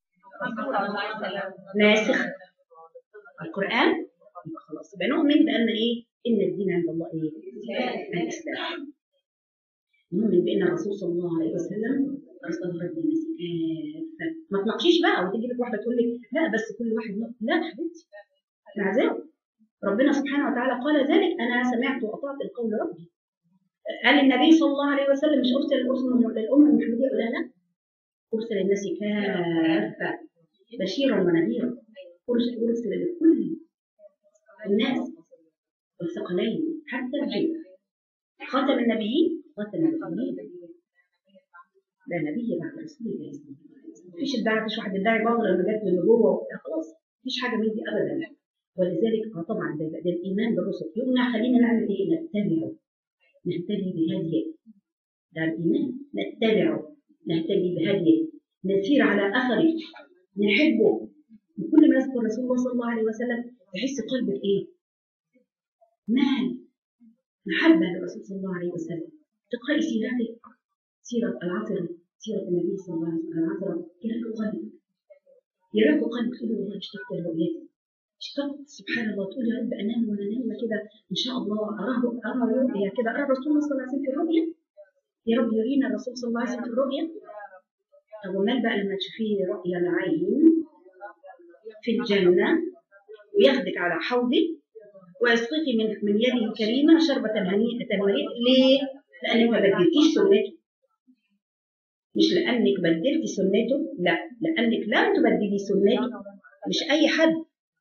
ناسخ القران يبقى خلاص يبقى نؤمن بان ايه ان الدين عند الله ايه الاسلام نؤمن بان الرسول صلى الله عليه وسلم ارسل رب الناس كافه ما تناقشيش بقى وتيجي لك واحده تقول لك لا بس كل واحد نؤمن. لا حبيبتي معذره ربنا سبحانه وتعالى قال ذلك انا سمعت واطعت القول ربي قال النبي صلى الله عليه وسلم مش ارسل الامم الامه المحمديه ولا لا ارسل الناس كافه بشيرا ونذيرا ارسل ارسل لكل الناس والثقلين حتى الجن خاتم النبيين خاتم النبيين لا نبي بعد رسول الله صلى الله عليه وسلم مفيش ادعاء مفيش واحد يدعي بعض لما جت للنبوه خلاص مفيش حاجه من دي ابدا ولذلك اه طبعا ده, ده الايمان بالرسل يقولنا خلينا نعمل ايه نتبعه نهتدي بهديه ده الايمان نتبعه نهتدي بهديه نسير على اثره نحبه وكل ما يذكر رسول الله صلى الله عليه وسلم تحس قلبك ايه؟ مال محبه للرسول صلى الله عليه وسلم تقرأي سيرته سيرة العطرة سيرة النبي صلى الله عليه وسلم العطرة يرق قلبك يرق قلبك تقول والله اشتقت لرؤيته اشتقت سبحان الله تقول يا رب انام وانا نايمه كده ان شاء الله اراه ارى رؤيا كده ارى الرسول صلى الله عليه وسلم في الرؤيا يا رب يرينا الرسول صلى الله عليه وسلم في الرؤيا طب ومال بقى لما تشوفيه رؤيا العين في الجنه وياخدك على حوضك ويسقيك من من يده الكريمه شربه هنيئه مريئه ليه؟ لانك ما بدلتيش سنته مش لانك بدلتي سنته لا لانك لم تبدلي سنته مش اي حد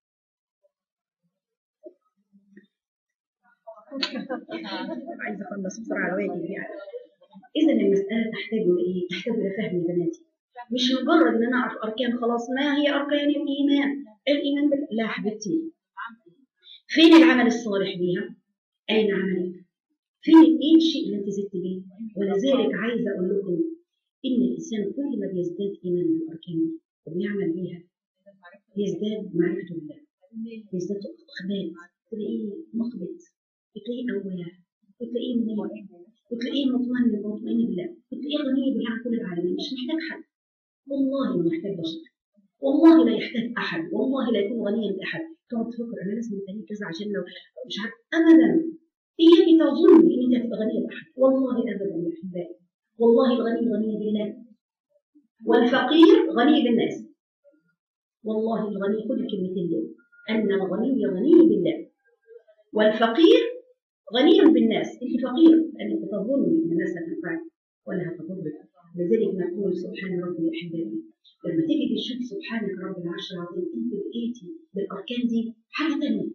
عايزه اخلص بسرعه الواجب يعني اذا المساله تحتاج لايه؟ تحتاج الى فهم يا بناتي مش مجرد ان انا اعرف اركان خلاص ما هي اركان الايمان؟ الايمان بال... لا حبيبتي فين العمل الصالح بيها؟ اين عملك؟ فين ايه الشيء اللي انت زدت بيه؟ ولذلك عايزه اقول لكم ان الانسان كل ما بيزداد ايمان بالاركان وبيعمل بيها يزداد معرفته بالله يزداد اخبات تلاقيه مخبت وتلاقيه أواه وتلاقيه منيب وتلاقيه مطمئن مطمئن بالله وتلاقيه غني بالله عن كل العالمين مش محتاج حد والله ما يحتاج بشر والله لا يحتاج احد والله لا يكون غنيا باحد تقعد تفكر انا لازم اتاني كذا عشان لو مش عارف ابدا اياك تظني ان انت هتبقى غنيه باحد والله ابدا يا احبائي والله الغني غني بالله والفقير غني بالناس والله الغني خد الكلمتين دول ان الغني غني بالله والفقير غني بالناس انت فقير لانك تظني ان الناس هتنفعك ولا هتضرك لذلك نقول سبحان ربي يا احبابي لما تيجي تشوف سبحانك رب العرش العظيم انت بقيتي بالاركان دي حاجه ثانيه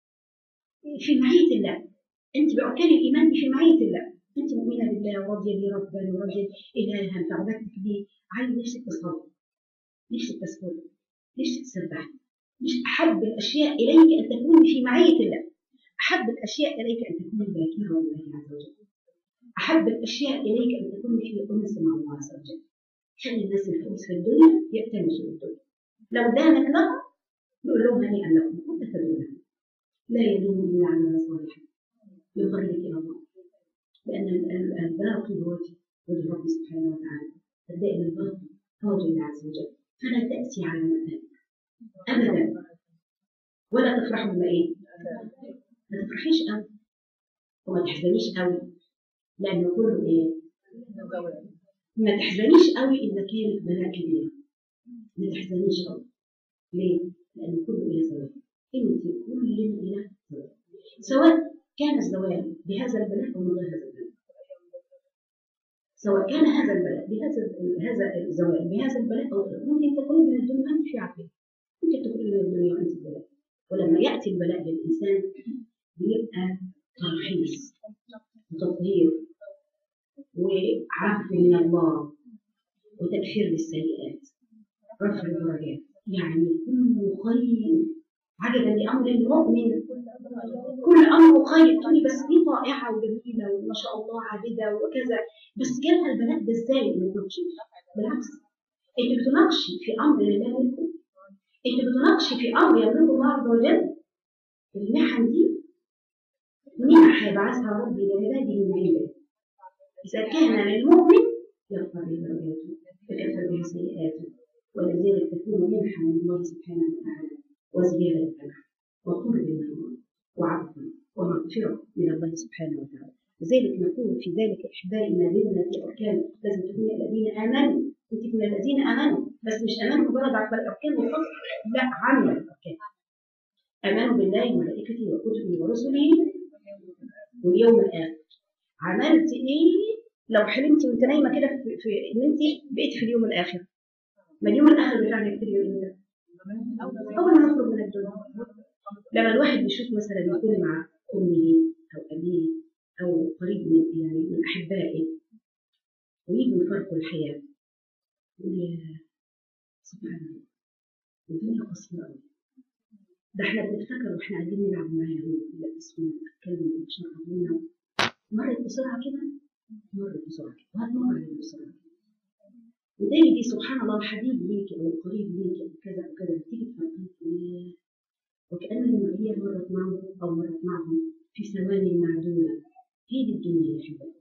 في معيه الله انت باركان الايمان دي في معيه الله انت مؤمنه بالله وراضيه بيه ربا وراضيه الها فعبدتك بيه عايز نفسك تصلي نفسك تذكري نفسك تسبحي مش احب الاشياء اليك ان تكوني في معيه الله أحب الأشياء إليك أن تكوني ذاكرة لله عز وجل أحب الأشياء إليك أن تكوني في أنس مع الله عز وجل خلي الناس الفلوس في الدنيا يأتمسوا بالدنيا لو دامت لهم نقول لهم هنيئا لكم كنت تدعون لا يدوم إلا عمل صالحا يقربك إلى الله لأن الباقي هو وجه ربي سبحانه وتعالى الدائم الباقي هو وجه الله عز وجل فلا تأسي على ما أبدا ولا تفرحوا بما إيه ما تفرحيش قوي وما تحزنيش قوي لأنه كله إيه؟ ما تحزنيش قوي إذا كانت بلاء كبيرة ما تحزنيش قوي ليه؟ لأنه كله إلى زوال أنت كلنا إلى زوال سواء كان الزوال بهذا البلاء أو من غير هذا البلاء سواء كان هذا البلاء بهذا هذا الزوال بهذا البلاء أو غيره ممكن تكون من الدنيا وأنت في عافية ممكن تكون من الدنيا وأنت في بلاء ولما يأتي البلاء للإنسان بيبقى ترخيص وتطهير وعفو من الله وتكفير للسيئات رفع الدرجات يعني كله خير عجبا لامر المؤمن كل امره خير تقولي بس دي طائعه وجميله وما شاء الله عابده وكذا بس جالها البلاء ده ازاي ما تناقشيش بالعكس انت بتناقشي في امر الله منكم انت بتناقشي في امر يملكه الله عز وجل المحن دي منح يبعثها ربي لعباده من عنده إذا كان للمؤمن يرفع به درجاته ويكفر به سيئاته ولذلك تكون منحة من الله سبحانه وتعالى وزيادة له وقرب من الله وعفو ومغفرة من الله سبحانه وتعالى لذلك نقول في ذلك إحبائي ما زلنا في أركان لازم تكون الذين آمنوا أنت من الذين آمنوا بس مش آمنوا مجرد على الأركان والفضل لا عمل الأركان آمنوا بالله وملائكته وكتبه ورسله واليوم الآخر عملت ايه لو حلمتي وانت نايمه كده في, في ان انت بقيت في اليوم الاخر ما اليوم الاخر بتاعنا يبتدي من امتى؟ اول ما نخرج من الدنيا لما الواحد بيشوف مثلا يكون مع امه او ابيه او قريب من يعني من احبائه ويجوا يفارقوا الحياه يقول يا سبحان الله الدنيا قصيره قوي ده احنا بنفتكر واحنا قاعدين نلعب معاهم نلبس ونتكلم ونشرب لنا مرت بسرعة كده مرت بسرعة كده وهتمر علينا بسرعة كده وتجدي سبحان الله الحبيب ليكي أو القريب ليكي أو كذا أو كذا تيجي تفكري وكأن المعية مرت معه أو مرت معهم في ثواني معدودة هي دي الدنيا يا حبايبي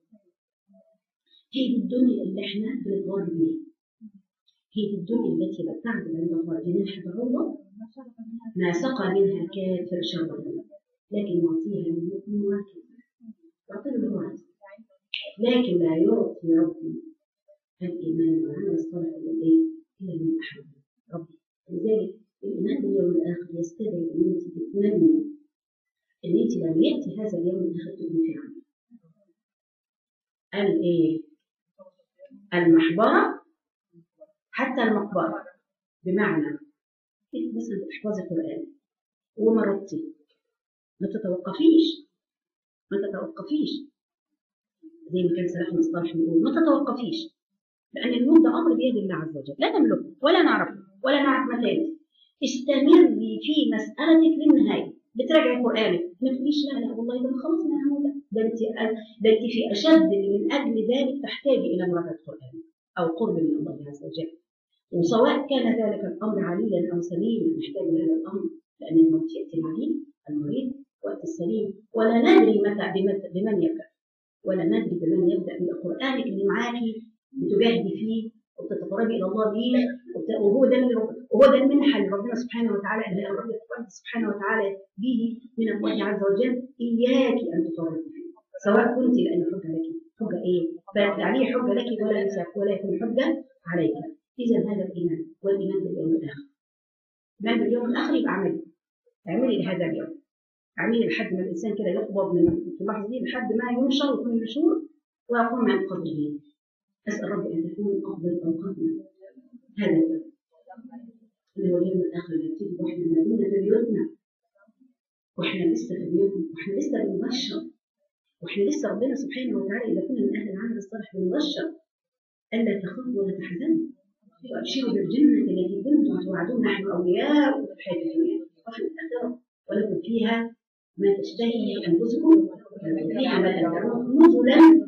هي دي الدنيا اللي احنا بنتغار بيها هي دي الدنيا التي لا تعدل عند الله جناح بعوضة ما سقى منها كافر شربا لكن يعطيها للمؤمن واكد يعطي له هو عايزه لكن لا يعطي ربي الايمان والعمل الصالح الا ايه؟ الا من احب ربي لذلك الايمان باليوم الاخر يستدعي ان انت تتمني ان انت لما ياتي هذا اليوم الاخر تبني في عمل قال ايه؟ المحبره حتى المقبره بمعنى انت مثلا بتحفظي قران ومرضتي ما تتوقفيش ما تتوقفيش زي ما كان سلفنا الصالح بيقول ما تتوقفيش لان الموت ده امر بيد الله عز وجل لا نملكه ولا نعرفه ولا نعرف متى ياتي استمري في مسالتك للنهايه بتراجعي قرانك ما تقوليش لا لا والله ده خلاص انا هموت ده انت ده انت في اشد من اجل ذلك تحتاجي الى مراجعه قرانك او قرب من الله عز وجل وسواء كان ذلك الامر عليلا او سليما نحتاج هذا الامر لان الموت ياتي العليل المريض وقت السليم ولا ندري متى بمن يبدا ولا ندري بمن يبدا بقرانك اللي معاكي بتجاهدي فيه وبتتقربي الى الله به وهو ده وهو ده المنحه اللي ربنا سبحانه وتعالى اللي ربنا سبحانه وتعالى به من الله عز وجل اياك ان تفرطي فيه سواء كنت لان حجه لك حجه ايه؟ بقت عليه حجه لك ولا يمسك ولا يكون حجه عليك اذا هذا الايمان والايمان باليوم الاخر الايمان باليوم الاخر يبقى اعملي اعملي لهذا اليوم اعملي لحد ما الانسان كده يقبض من في اللحظه دي لحد ما ينشر ويكون مشهور ويقوم عن قبره اسال ربي ان تكون افضل اوقاتنا هذا اليوم اللي هو اليوم الاخر اللي بتيجي واحنا نازلين في بيوتنا واحنا لسه في بيوتنا واحنا لسه بنبشر واحنا لسه ربنا سبحانه وتعالى اذا كنا من اهل العمل الصالح بنبشر الا تخافوا ولا تحزنوا وابشروا بالجنه التي كنتم توعدون نحن اولياء في الحياه الدنيا وفي الاخره ولكم فيها ما تشتهي انفسكم فيها ما تدعون نزلا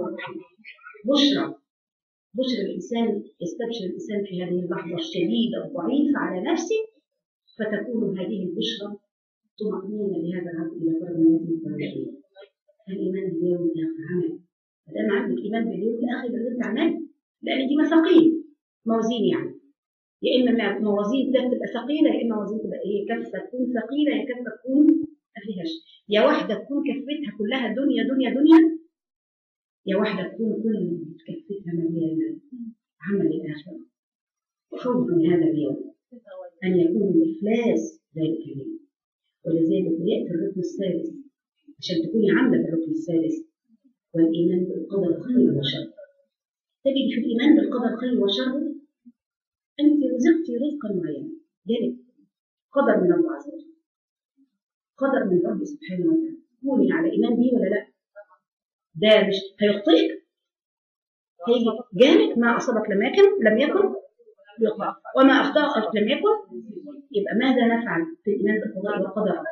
بشرى بشرى الانسان يستبشر الانسان في هذه اللحظه الشديده الضعيفه على نفسه فتكون هذه البشرى طمأنينة لهذا العبد إلى فرد من هذه الدرجات الإيمان باليوم الآخر عمل ما دام عندك إيمان باليوم الآخر لازم تعمل لأن دي مثاقيل موازين يعني يا إما موازين ده تبقى ثقيلة يا إما موازين تبقى إيه كفة تكون ثقيلة يا كفة تكون فيهاش يا واحدة تكون كفتها كلها دنيا دنيا دنيا يا واحدة تكون كل كفتها مليانة عمل الآخرة خوف من هذا اليوم أن يكون الإفلاس ذلك اليوم ولذلك يأتي الركن السادس عشان تكوني عاملة بالركن السادس والإيمان بالقدر خير وشر تجد في الإيمان بالقدر خير وشر أنت رزقتي رزقا معينا جالك قدر من الله عز وجل قدر من ربي سبحانه وتعالى كوني على إيمان بيه ولا لا ده مش هيخطئك هيجي جالك ما أصابك لم يكن لم يكن يقع وما أخطأك لم يكن يبقى ماذا نفعل في الإيمان بالقضاء والقدر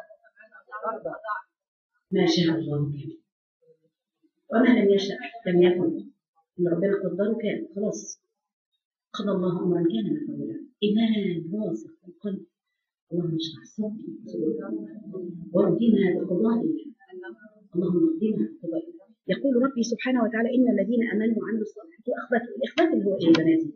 ما شاء الله كان وما لم يشاء لم يكن إن ربنا قدره كان خلاص قضى الله أمرا كان مفعولا إيمان راسخ في القلب اللهم اشرح صدري واهدنا بقضائك اللهم اهدنا بقضائك يقول ربي سبحانه وتعالى إن الذين آمنوا وعملوا الصالحات وأخبتوا الإخبات اللي هو إيه يا بناتي؟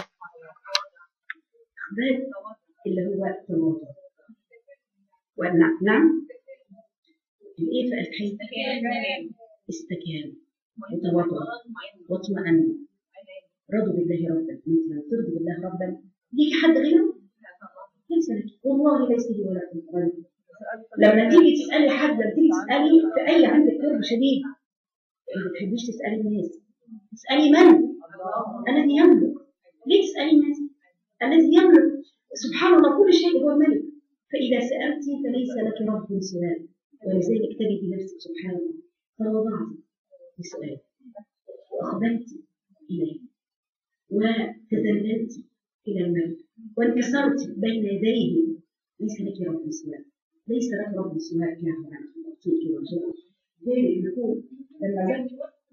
إخبات اللي هو التواضع والنعم نعم الإيه في الحي استكانوا وتواضعوا واطمأنوا رضوا بالله ربا انت لو ترضي بالله ربا ليك حد غيره ليس لك والله ليس لي ولا لك لما تيجي تسالي حد لما تيجي تسالي في اي عندك كرب شديد ما بتحبيش تسالي الناس تسالي من الذي يملك ليه تسالي الناس الذي يملك سبحان الله كل شيء هو ملك فاذا سالت فليس لك رب سواه ولذلك تجد نفسك سبحان الله فوضعت بسؤال واقبلت اليه وتذللت إلى الملك وانكسرت بين يديه ليس لك رب سواك ليس لك رب سواك يا رب أعطيك وارزقك ذلك يقول لما ذلك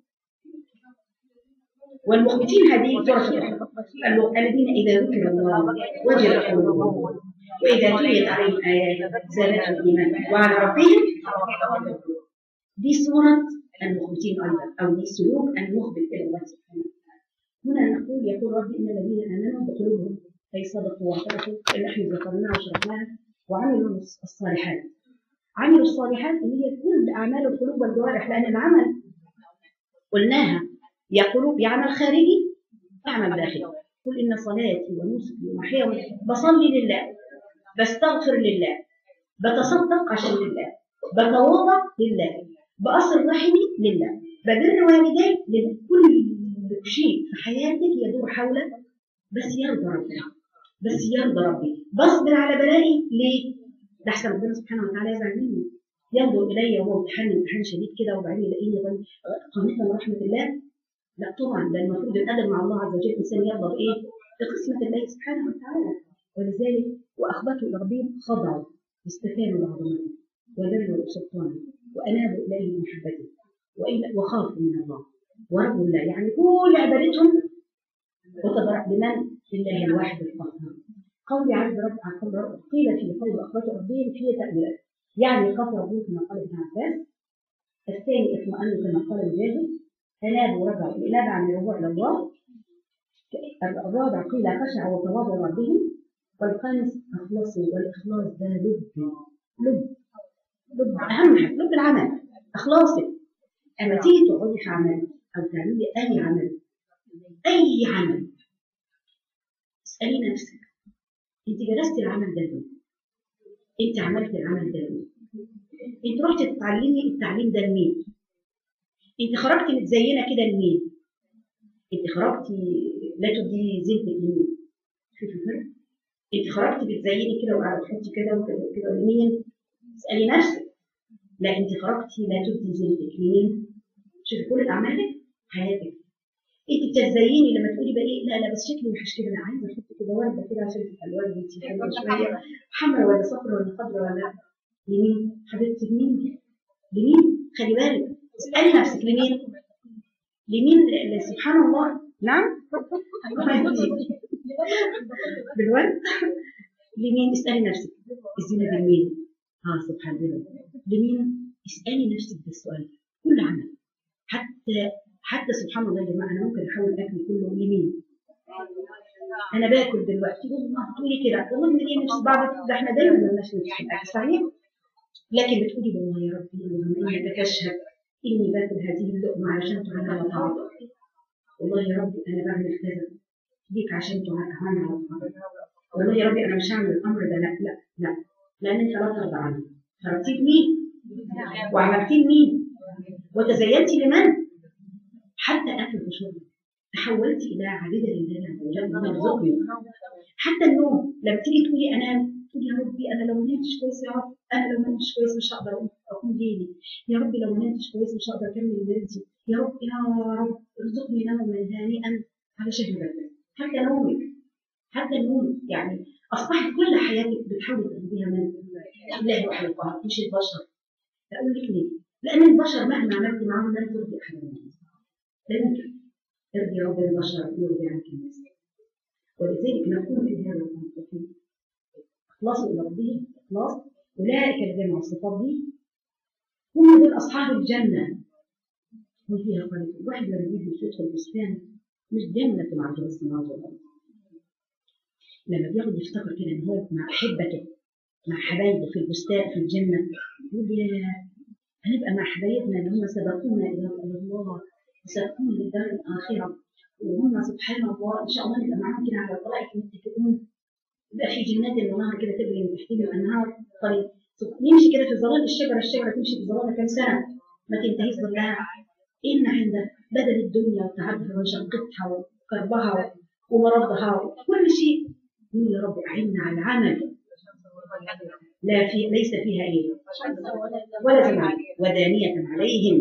والمخبتين هذه فرصة الذين إذا ذكر الله وجلت قلوبهم وإذا تليت عليهم آيات زادتهم إيمانا وعلى ربهم دي صورة المخبتين أيضا أو دي سلوك المخبت إلى الله سبحانه هنا نقول يقول ربي ان الذين امنوا بقلوبهم اي صدقوا واعترفوا اللي احنا ذكرناها وشرحناها وعملوا الصالحات عملوا الصالحات اللي هي كل اعمال القلوب والجوارح لان العمل قلناها يا قلوب يعمل خارجي اعمل داخلي قل ان صلاتي ونسكي ومحياي بصلي لله بستغفر لله بتصدق عشان لله بتواضع لله بأصل رحمي لله ببر والدي لله كل شيء في حياتك يدور حول بس يرضى ربنا بس يرضى ربي بصبر على بلائي ليه؟ ده احسن ربنا سبحانه وتعالى يزعل مني ينظر الي وهو امتحان امتحان شديد كده وبعدين يلاقيني قانتا من رحمه الله لا طبعا ده المفروض الادب مع الله عز وجل الانسان يرضى بايه؟ بقسمه الله سبحانه وتعالى ولذلك واخبته الى ربهم خضعوا واستكانوا لعظمته وذلوا سلطانه وانابوا اليه بمحبته وخافوا من الله وربوا الله يعني كل عبادتهم وتبرأ بمن؟ لله الواحد القهار قول عز رب عن قول رب قيل في قول اخوات ربهم في تأويلات يعني خاف ربهم كما قال ابن عباس الثاني اطمأنوا كما قال الجاهل انابوا رجعوا الانابه عن الرجوع الى الله الرابع قيل خشعوا وتواضعوا ربهم والخامس اخلصوا والاخلاص ده لب لب لب اهم حاجه لب العمل اخلاصك اما تيجي تقعدي في عمل او تعملي اي عمل اي عمل اسالي نفسك انت جلستي العمل ده ليه؟ انت عملت العمل ده ليه؟ انت رحتي تتعلمي التعليم ده لمين؟ انت خرجتي متزينه كده لمين؟ انت خرجتي لا تدي زينتك لمين؟ شوفي الفرق؟ انت خرجتي بتزيني كده وقاعده تحطي كده وكده وكده لمين؟ اسالي نفسك لا انت خرجتي لا تبدي زينتك لمين؟ شوفي كل اعمالك حياتك انت بتزيني لما تقولي بقى ايه لا لا بس شكلي وحش كده انا عايزه احط كده ورده كده عشان تبقى الورده دي حلوه شويه حمراء ولا صفراء ولا خضراء ولا لمين؟ حبيبتي لمين؟ لمين؟ خلي بالك اسالي نفسك لمين؟ لمين سبحان الله نعم؟ بالورد لمين؟ اسالي نفسك الزينه دي لمين؟ اه سبحان الله لمين؟ اسالي نفسك بالسؤال كل عمل حتى حتى سبحان الله يا جماعه انا ممكن احول اكلي كله لمين؟ انا باكل دلوقتي والله تقولي كده والله ما ليا نفس بعض ده احنا دايما ما لناش نفس في الاكل صحيح؟ لكن بتقولي والله يا ربي اللهم انك تشهد اني باكل هذه اللقمه علشان تعانى على طاعتك والله يا ربي انا بعمل كذا ليك عشان تعانى على طاعتك والله يا ربي انا مش هعمل الامر ده لا لا لا لان انت لا ترضى عنه ترضيت مين وعملتيه لمين وتزينتي لمن حتى اكل وشرب تحولت الى عابده لله عز وجل وهو يرزقني حتى النوم لما تيجي تقولي انام تقولي يا ربي انا لو ما نمتش كويس يا رب انا لو ما نمتش كويس مش هقدر اقوم ليلي يا ربي لو ما نمتش كويس مش هقدر اكمل ليلتي يا رب يا رب ارزقني نوما هانئا على شهر بدر حتى نومك حتى النوم يعني اصبحت كل حياتك بتحاولي تقضيها من الله وحي القهر مش البشر اقول لك ليه؟ لان البشر مهما عملت معاهم لن ترضي احد منهم لا يمكن ارضي رب البشر يرضي عنك الناس ولذلك نكون في هذا الامر اخلاصوا الى ربهم اخلاص اولئك الذين مع الصفات دي هم دول اصحاب الجنه هم فيها خالدون الواحد لما بيجي يدخل البستان مش جنه مع جنة السماوات والارض لما بياخد يفتكر كده ان هو مع احبته مع حبايبه في البستان في الجنه يقول يا هنبقى مع حبايبنا اللي هم سبقونا الى الله وسبقونا للدار الاخره وهم سبحان الله ان شاء الله نبقى معاهم كده على الطرائق متفقون يبقى في جنات النهار كده تجري من تحتهم الانهار طريق يمشي كده في ظلال الشجره الشجره تمشي في ظلالها كام سنه ما تنتهيش ظلها ان عند بدل الدنيا وتعبها وشقتها وكربها ومرضها وكل شيء يقول يا رب اعنا على العمل لا في ليس فيها ايه ولا زمان ودانية عليهم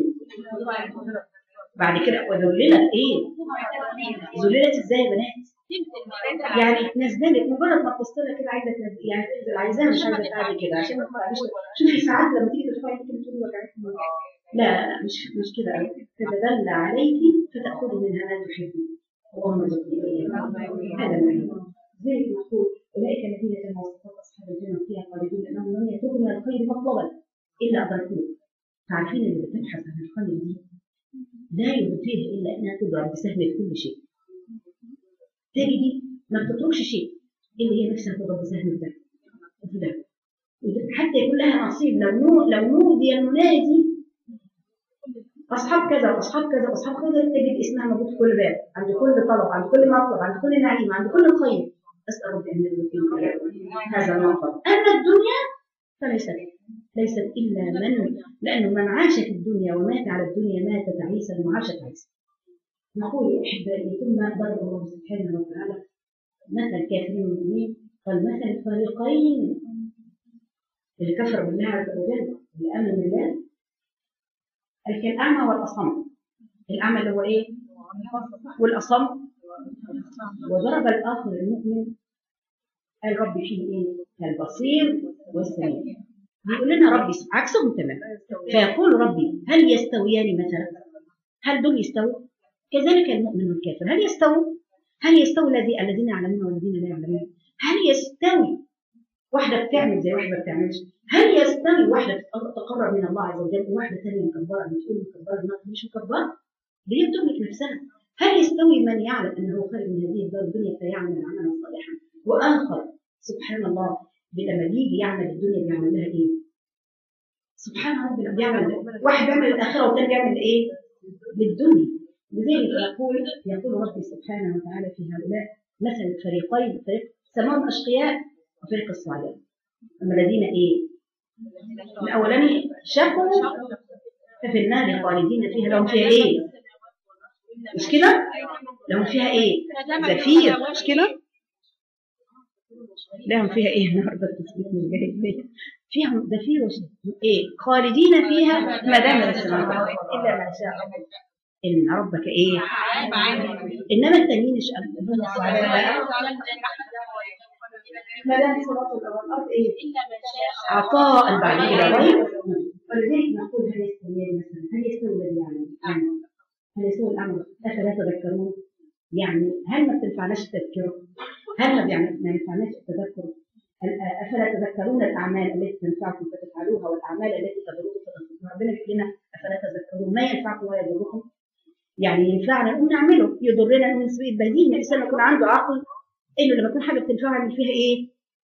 بعد كده وذللت ايه ذللت ازاي يا بنات يعني تنزلت مجرد ما تبص لها كده عايزه تنزل يعني تنزل عايزاها مش عايزه تعمل كده عشان ما تبقاش شوفي ساعات لما تيجي ترفعي ممكن تقولي وجعتني لا لا مش مش كده تتدلى عليك فتاخذي منها ما تحبي اللهم ارزقني هذا المعنى ذلك نقول اولئك الذين كانوا وصفات اصحاب الجنه فيها خالدون انهم لم يتوبوا من الخير مطلبا الا ادركوه تعرفين اللي بتبحث عن الخير دي لا يبتيه الا انها تضرب بسهم في كل شيء تجدي ما بتتركش شيء اللي هي نفسها تضرب بسهم في ده وفي ده حتى يكون لها نصيب لو نو لو نودي المنادي اصحاب كذا واصحاب كذا واصحاب كذا تجد اسمها موجود في كل باب عند كل طلب عند كل مطلب عند كل نعيم عند كل خير اسال ربي ان يرزقني هذا المطلب اما الدنيا فليست ليست الا من لانه من عاش في الدنيا ومات على الدنيا مات تعيسا وعاش تعيسا نقول احبائي ثم ضرب الله سبحانه وتعالى مثل الكافرين والمؤمنين قال مثل الفريقين اللي كفر بالله عز وجل اللي امن بالله الأعمى والأصم الأعمى اللي هو إيه؟ والأصم وضرب الآخر المؤمن قال ربي فيه إيه؟ البصير والسميع بيقول لنا ربي عكسهم تماما فيقول ربي هل يستويان مثلا؟ هل دول يستووا؟ كذلك المؤمن والكافر هل يستووا؟ هل يستوي الذي الذين يعلمون والذين لا يعلمون؟ هل يستوي واحدة بتعمل زي واحدة ما بتعملش؟ هل يستوي واحدة تقرب من الله عز وجل وواحدة ثانية مكبرة بتقول مكبرة دماغها مش مكبرة؟ دي هي بتملك نفسها هل يستوي من يعلم أنه خارج من هذه الدار الدنيا فيعمل عملا صالحا وآخر سبحان الله لما بيجي يعمل الدنيا بيعمل لها إيه؟ سبحان ربنا بيعمل واحد بيعمل الآخرة والثاني بيعمل إيه؟ للدنيا لذلك يقول يقول ربي سبحانه وتعالى في هؤلاء مثل الفريقين فريق سماهم أشقياء وفريق الصالحين أما الذين إيه؟ الأولاني شقوا ففي النار خالدين فيها لهم فيها إيه؟ مش كده؟ لهم فيها إيه؟ زفير مش كده؟ لهم فيها إيه النهارده التثبيت مش جاي ليه؟ فيهم زفير إيه؟ خالدين فيها ما دام السماوات إلا ما شاء إن ربك إيه؟ إنما التانيين مش ما دام السماوات والأرض إيه؟ عطاء بعد كده غير ولذلك نقول هل يستوي مثلا هل يستوي الذي يعلم هل يستوي الامر افلا تذكرون يعني هل ما بتنفعناش التذكره؟ هل ما يعني ما ينفعناش التذكر؟ افلا تذكرون الاعمال التي تنفعكم فتفعلوها والاعمال التي تضركم فتنفعكم ربنا يقول لنا افلا تذكرون ما ينفعكم ولا يضركم يعني ينفعنا نقوم نعمله يضرنا نقوم نسوي بديهي الانسان يكون عنده عقل انه لما تكون حاجه بتنفعه يعمل فيها ايه؟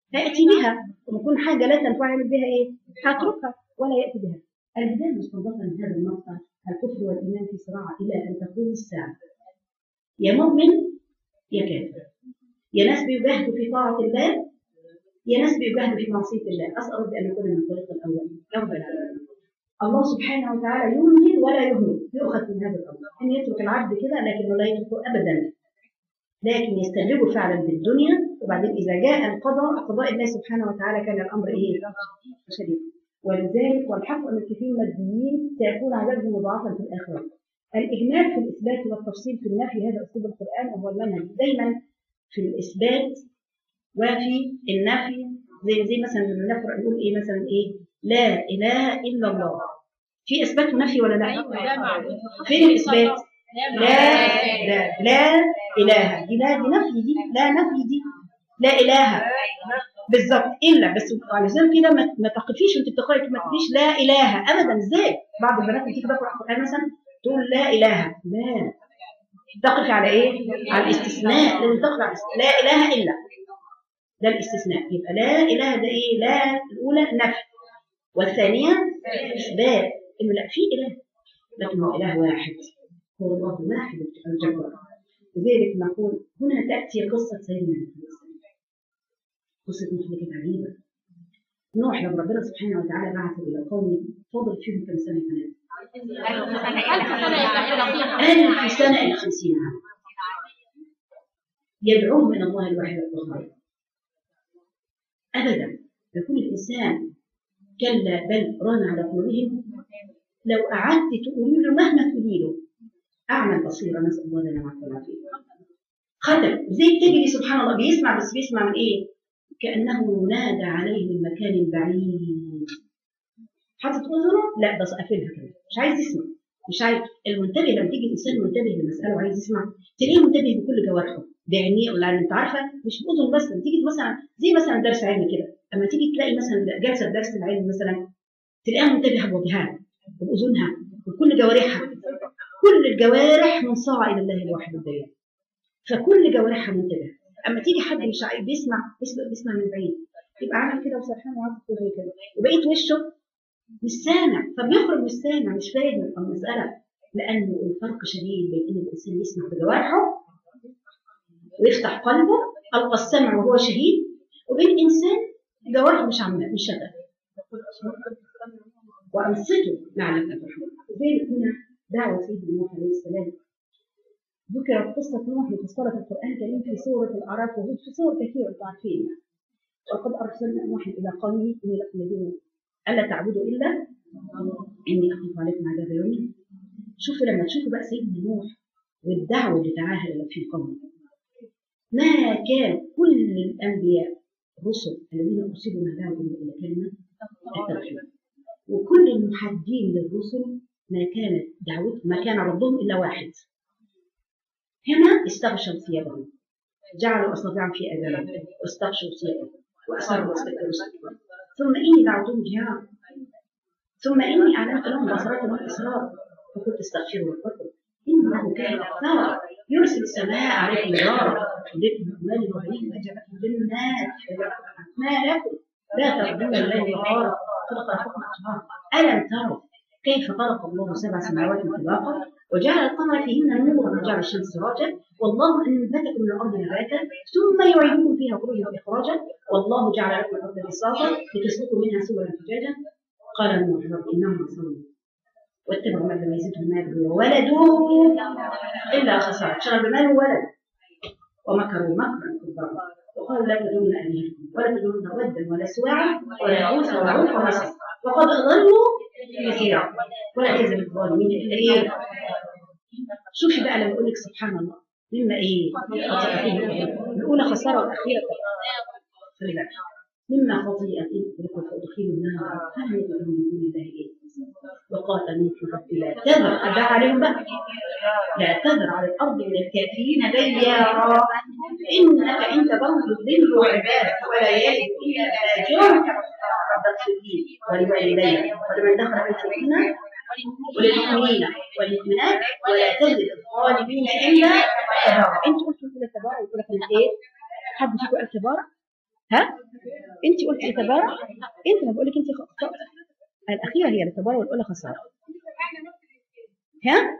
فيأتي بها وما يكون حاجة لا تنفع يعمل بها إيه؟ هتركها ولا يأتي بها البداية المستنبطة من هذا المقطع الكفر والإيمان في صراع إلى أن تقوم الساعة يا مؤمن يا كافر يا ناس بيجاهدوا في طاعة الله يا ناس بيجاهدوا في معصية الله أسأل ربي أن نكون من الطريق الأول رب العالمين الله سبحانه وتعالى يمهل ولا يهمل يؤخذ من هذا الأمر أن يترك العبد كده لكنه لا يتركه أبدا لكن يستدرجه فعلا بالدنيا وبعدين إذا جاء القضاء قضاء الله سبحانه وتعالى كان الأمر إيه؟ شديد ولذلك والحق أن الكثير من الماديين سيكون عددهم مضاعفا في الآخرة الإجمال في الإثبات والتفصيل في النفي هذا أسلوب القرآن وهو المنهج دايما في الإثبات وفي النفي زي زي مثلا لما نقرأ نقول إيه مثلا إيه لا إله إلا الله في إثبات ونفي ولا لا؟ فين الإثبات؟ لا لا لا إله دي لا دي نفي دي لا نفي دي لا إله بالظبط إلا بس علشان كده ما ما تقفيش وأنت بتقرأي ما تقوليش لا إله أبدا إزاي؟ بعض البنات بتيجي تقرأ القرآن مثلا تقول لا إله لا تقف على إيه؟ على الاستثناء لازم تقف على الاستثناء. لا إله إلا ده الاستثناء يبقى لا إله ده إيه؟ لا الأولى نفي والثانية إثبات إنه لا في إله لكن هو إله واحد هو الله واحد الجبار لذلك نقول هنا تأتي قصة سيدنا نوح قصة نوح دي كانت عجيبة نوح لما ربنا سبحانه وتعالى بعثه إلى قومه فضل فيهم كم سنة كمان؟ ألف سنة إلى خمسين عام يدعوهم إلى الله الواحد القهار أبدا يكون الإنسان كلا بل ران على قلوبهم لو قعدت تقولي له مهما تقولي له أعمى بصيرة نسأل الله لنا معك العافية ختم زي تجري سبحان الله بيسمع بس بيسمع من إيه؟ كأنه ينادى عليه من مكان بعيد حاطط أذنه لا بس قافلها كده مش عايز يسمع مش عايز المنتبه لما تيجي الانسان منتبه لمساله وعايز يسمع تلاقيه منتبه بكل جوارحه بعينيه ولا انت عارفه مش باذن بس لما تيجي مثلا زي مثلا درس علمي كده اما تيجي تلاقي مثلا جلسه درس العلم مثلا تلاقيها منتبهه بوجهها وباذنها وبكل جوارحها كل الجوارح منصاعه الى الله الواحد الدليل فكل جوارحها منتبهه اما تيجي حد مش عايز بيسمع بيسمع, بيسمع من بعيد يبقى عامل كده وسرحان وعاطف كده كده وبقيت وشه مش سامع فبيخرج مش سامع مش فاهم المساله لانه الفرق شديد بين ان الانسان يسمع بجوارحه ويفتح قلبه القى السمع وهو شهيد وبين انسان جوارحه مش عامله مش شغال وانصتوا لعلكم ترحمون لذلك هنا دعوه سيدنا نوح عليه السلام ذكرت قصة نوح مفصلة في القرآن الكريم في سورة الأعراف وهود في سور كثيرة أنتم عارفين وقد أرسلنا نوحا إلى قومه إني لكم نذير ألا تعبدوا إلا إني أخاف عليكم عذاب يوم شوفوا لما تشوفوا بقى سيدنا نوح والدعوة اللي دعاها في قومه ما كان كل الأنبياء الرسل الذين أرسلوا ما دعوا إلا كلمة التوحيد وكل المحدين للرسل ما كانت دعوتهم ما كان ردهم إلا واحد هنا استغشوا ثيابهم جعلوا أصابعهم في آذانهم واستغشوا ثيابهم وأسروا واستكبروا استكبارا ثم إني دعوتهم جهارا ثم إني أعلنت لهم بصرات والإسرار فقلت استغفروا ربكم إنه كان غفارا يرسل السماء عليكم مدرارا ويجيبكم أموال وبنين ويجعلكم جنات ما لكم لا ترجون الله وقارا قد خلقكم أطهارا ألم تروا كيف خلق الله سبع سماوات طباقا وجعل القمر فيهن نورا وجعل الشمس سراجا والله انبتكم من الارض نباتا ثم يعيدكم فيها خروجا واخراجا والله جعل لكم الارض بساطا لتسلكوا منها سبلا فجاجا قال نوح رب انهم عصوني واتبعوا من لم يزدهم ماله وولده الا خسارة شرب ماله ولد ومكروا مكرا كبارا وقالوا لا تدعون الهتكم ولا تدعون ودا ولا سواعا ولا يغوث ويعوق ونسر وقد ضلوا كثيرا ولا تزل الظالمين الا ايه شوفي بقى لما اقول لك سبحان الله مما ايه خطيئتين الاولى خساره والاخيره خلي بالك مما خطيئتين لكم فادخلوا النار هل يدعون من دون الله ايه وقال نوح رب لا تذر ادعى عليهم بقى لا تذر على الارض من الكافرين ديارا انك ان تضل يضل عبادك ولا يلد الا فاجرا رب اغفر لي ولوالدي ولمن دخل بيت المدينه وللمؤمنين والمؤمنات ولا تزد الظالمين الا تبارا انتوا قلتوا كده تبارا وقلت لك ايه؟ حد فيكم قال تبارا؟ ها انت قلت ايه تبارك انت ما بقول لك انت اخطات الاخيره هي التبارك والاولى خساره ها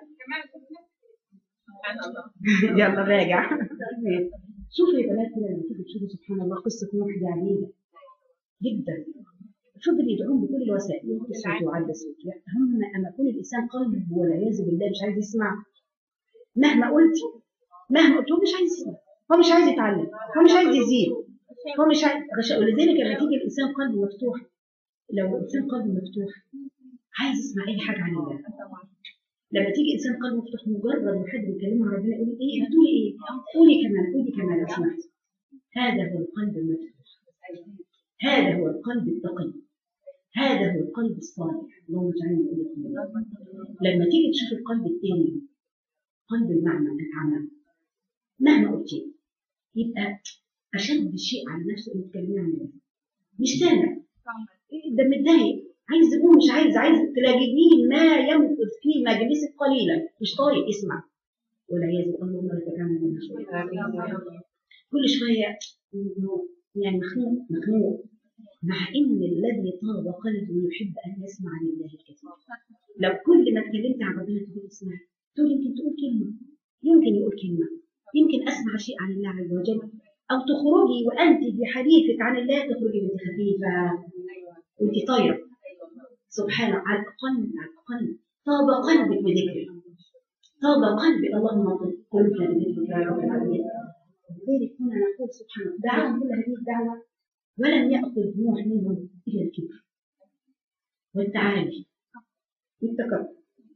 يلا راجع شوفوا يا بنات كده لما تيجي تشوفوا سبحان الله قصه نوح دي عجيبه جدا فضل يدعوهم بكل الوسائل يوطي صوته ويعلي صوته هم اما يكون الانسان قلب والعياذ بالله مش عايز يسمع مهما قلت مهما قلت هو مش عايز يسمع هو مش عايز يتعلم هو مش عايز يزيد هو مش عايز غش- ولذلك لما تيجي الانسان قلبه مفتوح لو الانسان قلبه مفتوح عايز يسمع اي حاجه عن الله لما تيجي انسان قلبه مفتوح مجرد ما حد بيكلمه عن ربنا يقول ايه بتقولي ايه قولي كمان قولي كمان لو سمحت هذا هو القلب المفتوح هذا هو القلب التقي هذا هو القلب الصالح اللهم اجعلنا واياكم منه. لما تيجي تشوف القلب الثاني قلب المعنى العمل مهما قلتي يبقى اشد شيء على نفسه انك تكلمي عن الله مش سامع ده متضايق عايز يقوم مش عايز عايز تلاقيه ما يمكث في مجلسك قليلا مش طايق يسمع والعياذ بالله الله يتكلم من شويه كل شويه يعني مخنوق مخنوق مع ان الذي طاب قلبه يحب ان يسمع لله الكثير لو كل ما اتكلمت عن ربنا تقول اسمع تقول يمكن تقول كلمه يمكن يقول كلمه يمكن اسمع شيء عن الله عز وجل او تخرجي وانت في حديثك عن الله تخرجي وانت خفيفه وانت طايره سبحان الله على الاقل على الاقل طاب قلبك بذكره طاب قلبي اللهم قلبنا بذكرك يا رب العالمين لذلك هنا نقول سبحان الله دعاهم كل هذه الدعوه ولم يأخذ نوح منهم إلا الكبر والتعالي والتكبر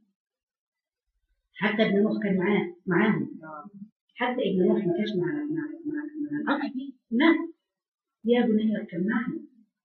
حتى ابن نوح كان معاه معاهم حتى ابن نوح ما كانش مع مع مع, مع الأب لا يا بني اركب معنا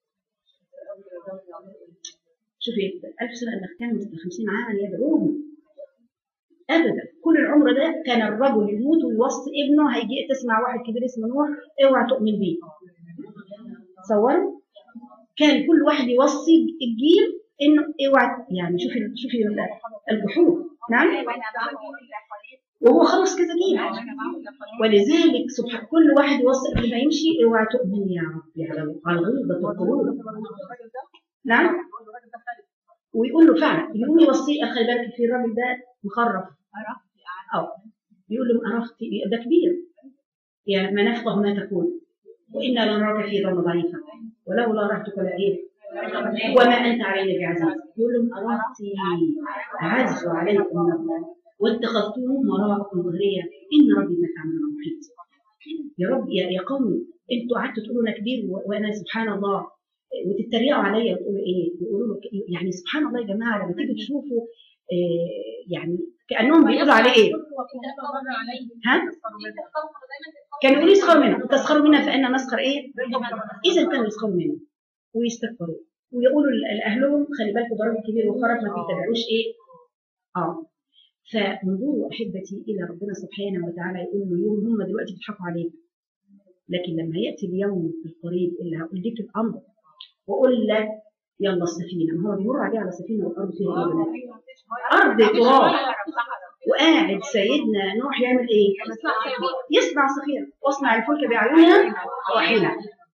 شوفي ألف سنة إنك كان 50 عاما يدعوهم أبدا كل العمر ده كان الرجل يموت ويوصي ابنه هيجي تسمع واحد كبير اسمه نوح اوعى تؤمن بيه تصوروا كان كل واحد يوصي الجيل انه اوعى يعني شوفي شوفي البحور نعم وهو خلص كذا جيل ولذلك سبحان كل واحد يوصي قبل ما يمشي اوعى تؤمن يا ربي على على غلظة القلوب نعم ويقول له فعلا يقول يوصيه خلي بالك في الراجل ده مخرف اه يقول له عرفت ده كبير يعني ما نفقه ما تقول وإنا لنراك في ظن ضعيفا ولولا رحتك لأيه وما أنت علينا بعزيز يقول لهم أردت أعز عليكم من الله واتخذتموه وراءكم ظهريا إن ربي ما تعملون محيط يا رب يا, يا قومي انتوا قعدتوا تقولوا انا كبير و- وانا سبحان الله وتتريقوا عليا وتقولوا ايه؟ يقولوا له ك- يعني سبحان الله يا جماعه لما تيجي تشوفوا آه، يعني كانهم بيقولوا عليه ايه؟ ها؟ كانوا يقولوا يسخروا منه تسخروا منا فإنا نسخر إيه؟ إذا كانوا يسخروا منه ويستكبروا ويقولوا ل- لأهلهم خلي بالكم ده راجل كبير وخرج ما تتبعوش إيه؟ آه فانظروا أحبتي إلى ربنا سبحانه وتعالى يقول له يوم هم دلوقتي بيضحكوا عليك لكن لما يأتي اليوم القريب اللي هقول لك الأمر وأقول لك يلا السفينة ما هو بيمر عليه على سفينة والأرض فيها إيه يا بنات؟ أرض تراب وقاعد سيدنا نوح يعمل ايه؟ يصنع صخيرة واصنع الفلك بأعيننا وحينا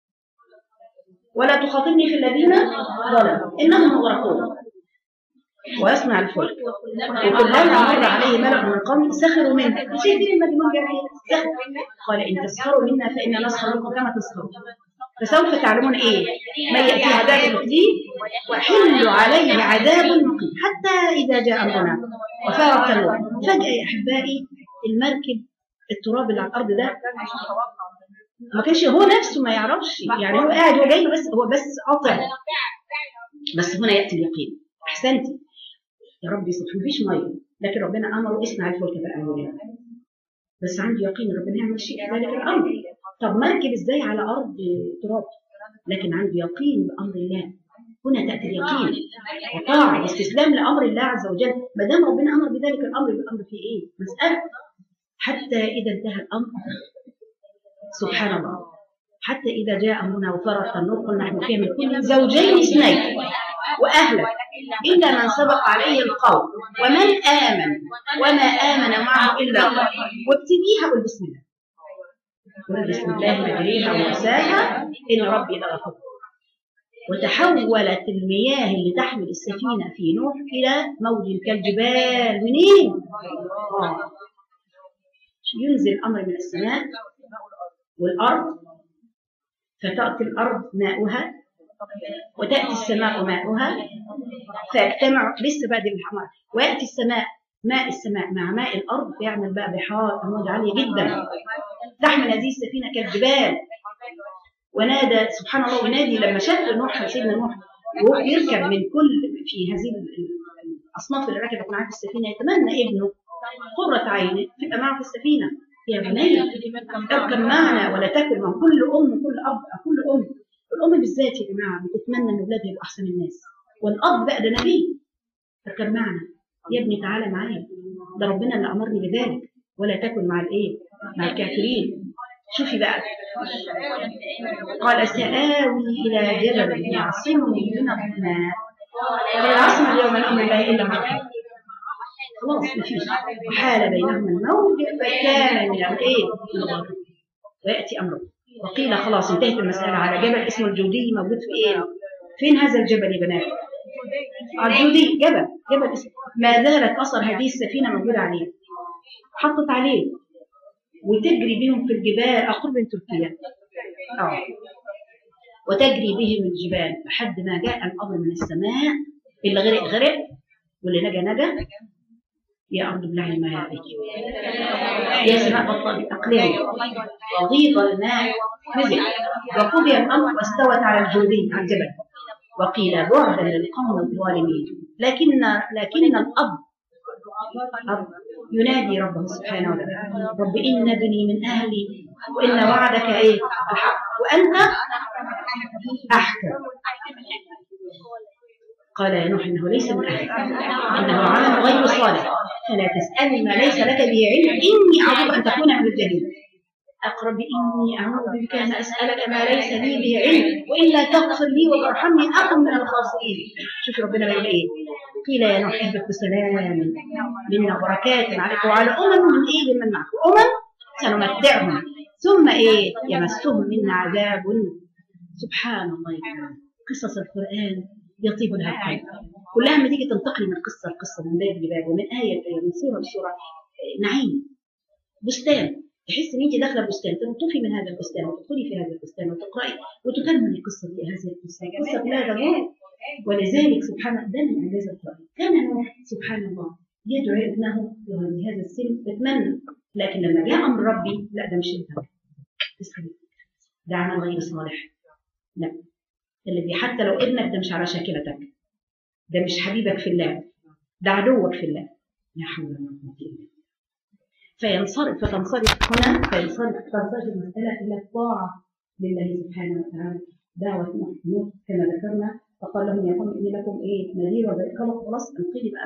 ولا تخاطبني في الذين ظلموا انهم مغرقون ويصنع الفلك وكلما مر عليه ملأ من القوم سخروا منه شايفين المجنون بيعمل ايه؟ سخر. قال ان تسخروا منا فانا نسخر منكم كما تسخرون فسوف تعلمون ايه؟ من ياتي عذاب مقيم وحل عليه عذاب مقيم حتى اذا جاء امرنا وفار التنور فجاه يا احبائي المركب التراب اللي على الارض ده ما كانش هو نفسه ما يعرفش يعني هو قاعد هو جاي بس هو بس قاطع بس هنا ياتي اليقين احسنتي يا ربي سبحانه مفيش ميه لكن ربنا امره اصنع الفلك باعيننا بس عندي يقين ربنا يعمل شيء في ذلك الامر طب مركب ازاي على ارض تراب لكن عندي يقين بامر الله هنا تاتي اليقين وطاعه واستسلام لامر الله عز وجل ما دام ربنا امر بذلك الامر الامر فيه ايه؟ مساله حتى اذا انتهى الامر سبحان الله حتى إذا جاء أمرنا وفرط النور قلنا نحن فيها من كل زوجين اثنين وأهلا إلا من سبق عليه القول ومن آمن وما آمن معه إلا الله وابتديها قل بسم الله قل بسم الله مجريها ومرساها إن ربي لغفور وتحولت المياه اللي تحمل السفينة في نوح إلى موج كالجبال منين؟ آه. ينزل أمر من السماء والأرض فتأتي الأرض ماؤها وتأتي السماء ماؤها فيجتمع لسه بعد الحمار ويأتي السماء ماء السماء مع ماء الأرض فيعمل بقى بحار أمواج عالية جدا تحمل هذه السفينة كالجبال ونادى سبحان الله ونادي لما شاف نوح سيدنا نوح وهو يركب من كل في هذه ال- ال- الأصناف اللي ركبت معاه في السفينة يتمنى ابنه قرة عينه تبقى معه في السفينة يا بني اركب معنا ولا تاكل مع كل أم كل أب كل أم الأم بالذات يا جماعة بتتمنى إن أولادها يبقوا أحسن الناس والأب بقى ده نبي اركب معنا يا ابني تعالى معايا ده ربنا اللي أمرني بذلك ولا تاكل مع الإيه؟ مع الكافرين شوفي بقى قال سآوي إلى جبل يعصمني من الماء لا يعصم اليوم من أمر الله إلا ما رحم خلاص مفيش وحال بينهما الموج فكان من الايه؟ من الغرب وياتي امره وقيل خلاص انتهت المساله على جبل اسمه الجودي موجود في ايه؟ فين هذا الجبل يا بنات؟ آه، الجودي جبل جبل اسمه ما زالت اثر هذه السفينه موجوده عليه حطت عليه وتجري بهم في الجبال اقرب من تركيا اه وتجري بهم الجبال لحد ما جاء الامر من السماء اللي غرق غرق واللي نجا نجا يا أرض ابلعي ماءك يا سماء بطل أقلعي وغيض الماء نزل وقضي الأمر واستوت على الجودي على الجبل وقيل بعدا للقوم الظالمين لكن لكن الأب أب ينادي ربه سبحانه وتعالى رب إن ابني من أهلي وإن وعدك إيه الحق وأنت أحكم قال يا نوح إنه ليس من أهلك إنه عمل غير صالح فلا تسألني ما ليس لك به علم إني أعظم أن تكون من الجليل أقرب إني أعوذ بك أن أسألك ما ليس لي به علم وإلا تغفر لي وترحمني أكن من الخاسرين شوف ربنا بيقول إيه قيل يا نوح اهبط بسلام منا بركات عليك وعلى أمم من إيه من معك وأمم سنمتعهم ثم إيه يمسهم منا عذاب سبحان الله تعالى قصص القرآن يطيب لها القلب كلها لما تيجي تنتقل من قصه لقصه من باب لباب ومن ايه لايه من سوره لسوره آه، نعيم بستان تحس ان انت داخله بستان تنطفي من هذا البستان وتدخلي في هذا البستان وتقراي وتكملي قصه دي هذه القصه قصه لا دمار ولذلك سبحان الله ده من اعجاز القران كان نوح سبحان الله يدعو ابنه في هذا السن يتمنى لكن لما جاء امر ربي لا ده مش انت تسخني ده عمل غير صالح لا اللي حتى لو ابنك ده مش على شاكلتك ده مش حبيبك في الله ده عدوك في الله لا حول ولا قوة إلا بالله فينصرف فتنصرف هنا فينصرف تنصرف المسألة إلى الطاعة لله سبحانه وتعالى دعوة نوح نوح كما ذكرنا فقال لهم يا قوم إني لكم إيه نذير وبشير خلاص خلاص انقذي بقى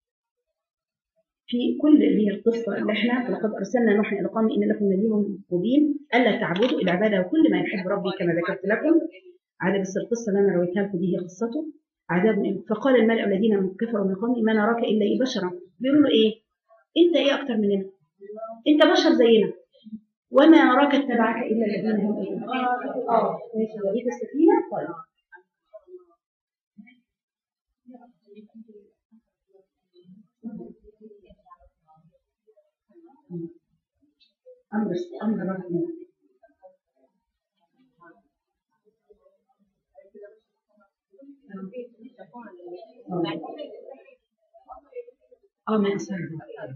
في كل اللي هي القصة اللي احنا لقد أرسلنا نوحا إلى قومه إن لكم نذير مبين ألا تعبدوا العبادة وكل ما يحب ربي كما ذكرت لكم على بس القصة اللي أنا رويتها لكم دي هي قصته عذاب أليم. فقال الملأ الذين من كفروا من قومه ما نراك إلا إيه بشرا بيقولوا له إيه أنت إيه أكتر مننا أنت بشر زينا وما نراك اتبعك إلا الذين هم إيه آه ماشي وليك السفينة طيب أمر أمر ربنا اه ما أسرها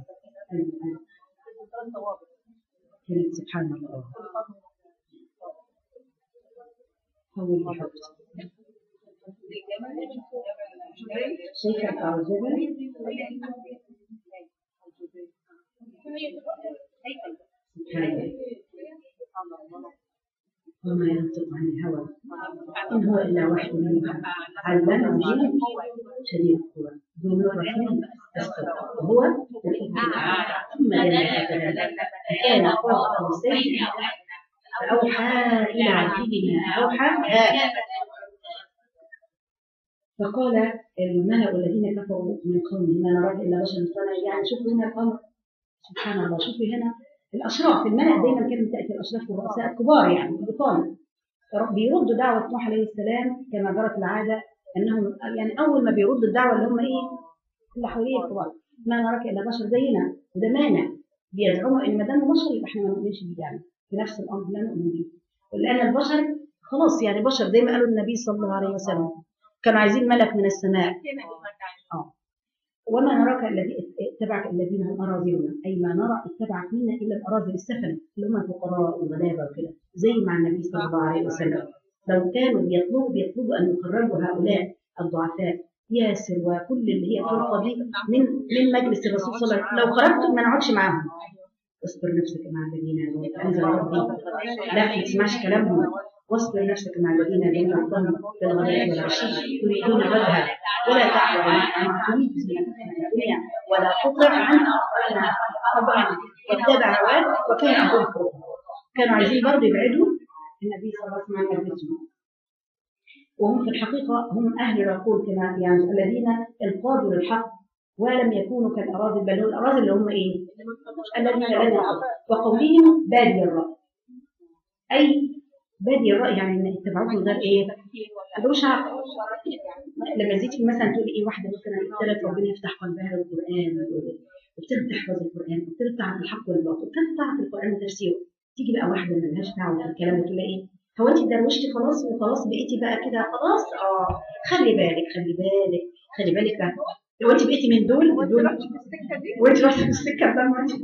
كانت سبحان الله هو اللي حط شايفة على الجبل سبحان الله وما ينطق عن الهوى إن هو إلا وحي يوحى علمه شديد القوى ذو مرة استوى وهو ثم دنا فتدلى فكان قاب قوسين فأوحى إلى عبده ما أوحى فقال الملأ الذين كفروا من قومه ما نراك إلا بشرا مثلنا يعني شوفوا هنا الأمر سبحان الله شوفوا هنا الاشراف الملأ دايما كانت تاتي الاشراف والرؤساء الكبار يعني البطانه بيردوا دعوه نوح عليه السلام كما جرت العاده انهم يعني اول ما بيردوا الدعوه اللي هم ايه اللي حواليه الكبار ما نراك الا بشر زينا وده مانع بيزعموا ان ما دام بشر يبقى احنا ما نؤمنش بيه يعني في نفس الامر لا نؤمن به ولان البشر خلاص يعني بشر زي ما قالوا النبي صلى الله عليه وسلم كانوا عايزين ملك من السماء اه وما نراك الذي اتبعك الذين هم اراذلنا اي ما نرى اتبعك منا الا الاراذل السفل اللي هم الفقراء والغلابه وكده زي مع النبي صلى الله عليه وسلم لو كانوا بيطلبوا بيطلبوا ان يخرجوا هؤلاء الضعفاء ياسر وكل اللي هي الفرقه دي من من مجلس الرسول صلى الله عليه وسلم لو خرجتم ما نقعدش معاهم اصبر نفسك مع الذين يدعون انزل ربي لا ما تسمعش كلامهم واصبر نفسك مع الذين يدعون ربهم بالغداء والعشي يريدون وجهه ولا تعرض عن تريد الدنيا ولا تطع عنها طبعا واتبع هواه وكان امره فرطا كانوا عايزين برضه يبعدوا النبي صلى الله عليه وسلم عن مجلسهم وهم في الحقيقة هم أهل العقول كما يعني الذين انقادوا للحق ولم يكونوا كالأراضي بل هم الأراضي اللي هم إيه؟ الذين لم يعقلوا وقولهم بادي الرأي أي بادي الرأي يعني إن اتبعوه من غير إيه؟ ملوش عقل لما تيجي مثلا تقول إيه واحدة مثلا ابتدت ربنا يفتح قلبها للقرآن وابتدت تحفظ القرآن وابتدت تعرف الحق والباطل وابتدت تعرف القرآن وتفسيره تيجي بقى واحدة ما لهاش دعوة بالكلام وتقول لها إيه؟ هو انت دروشتي خلاص وخلاص بقيتي بقى كده خلاص اه خلي بالك خلي بالك خلي بالك بقى لو انت بقيتي من دول دول وانت رحتي في السكه ده ما انت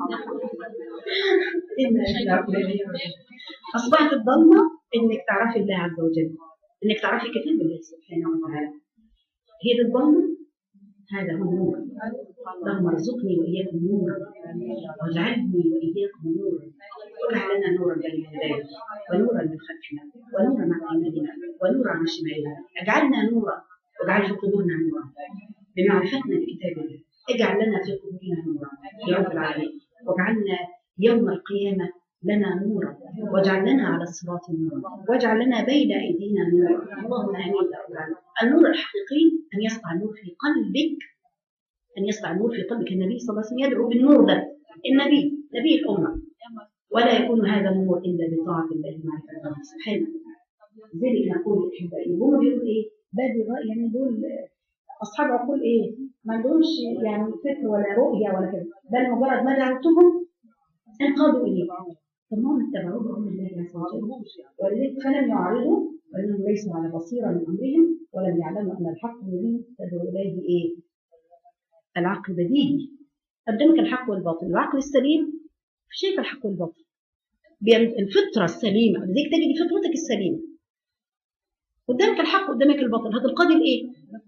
اصبحت الضلمه انك تعرفي الله عز وجل انك تعرفي كتاب الله سبحانه وتعالى هي دي الضلمه هذا هو النور اللهم ارزقني واياكم نورا واجعلني واياكم نورا واجعل لنا نورا بين يدينا ونورا من خلفنا ونورا مع ايماننا ونورا عن شمالنا اجعلنا نورا واجعل في قلوبنا نورا بمعرفتنا بكتاب الله اجعل لنا في قلوبنا نورا يا رب العالمين واجعلنا يوم القيامه لنا نورا واجعل لنا على الصراط نورا واجعل لنا بين ايدينا نورا اللهم امين يا رب العالمين النور الحقيقي ان يسطع النور في قلبك ان يسطع النور في قلبك النبي صلى الله عليه وسلم يدعو بالنور ده النبي نبي الامه ولا يكون هذا النور الا بطاعه الله ومعرفه الله سبحانه لذلك نقول احبائي هم بيقولوا ايه بادي الراي يعني دول اصحاب عقول ايه ما عندهمش يعني فكر ولا رؤيه ولا كده بل مجرد ما دعوتهم انقادوا اليه طب ما هم اتبعوه بامر الله عز وجل ولذلك فلم يعرضوا وانهم ليسوا على بصيره من امرهم ولم يعلموا ان الحق الذي تدعو اليه ايه؟ العقل بديهي قدمك الحق والباطل العقل السليم شايف الحق والباطل الفطره السليمه لذلك تجد فطرتك السليمه قدامك الحق قدامك الباطل هتلقى بايه؟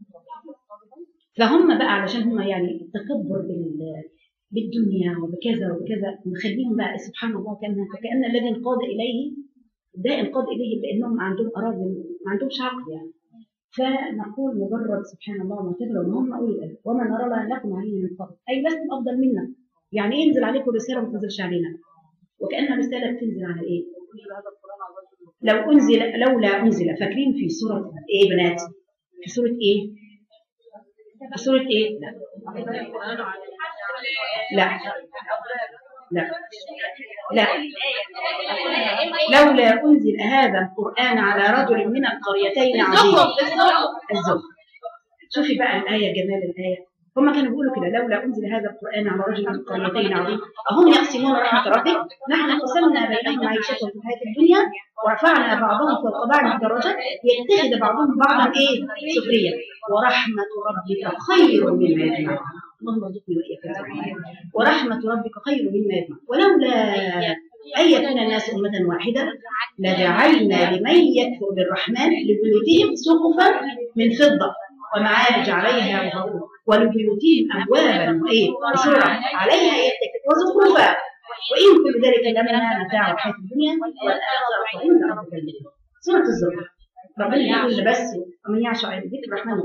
فهم بقى علشان هم يعني التكبر بال بالدنيا وبكذا وبكذا مخليهم بقى سبحان الله كان كأن الذي انقاد إليه ده انقاد إليه لأنهم عندهم أراضي ما عندهمش عقل يعني فنقول مجرد سبحان الله معتبر ان هم اولي الالباب وما نرى لا لكم علينا من فضل اي لستم افضل منا يعني ايه ينزل عليكم رساله وما تنزلش علينا وكانها رساله بتنزل على ايه؟ لو انزل لولا انزل فاكرين في سوره ايه بنات؟ في سوره ايه؟ في سوره ايه؟ لا لا لا لولا أنزل هذا القرآن على رجل من القريتين عظيم الزخرف شوفي بقى الآية جمال الآية هم كانوا بيقولوا كده لولا أنزل هذا القرآن على رجل من القريتين عظيم أهم يقسمون رحمة ربك نحن قسمنا بينهم معيشتهم في الحياة الدنيا ورفعنا بعضهم فوق بعض درجات يتخذ بعضهم بعضا إيه سخرية ورحمة ربك خير مما يجمعون اللهم ارزقني واياك ورحمه ربك خير مما يجمع ولولا ان يكون الناس امه واحده لجعلنا لمن يكفر بالرحمن لبيوتهم سقفا من فضه ومعارج عليها وغرور ولبيوتهم ابوابا وايه بسرعه عليها يتكئ وزخرفا وان كل ذلك لما متاع الحياه الدنيا والاخره عند ربك المثوى سوره الزخرف ربنا يقول بس ومن يعش عن ذكر الرحمن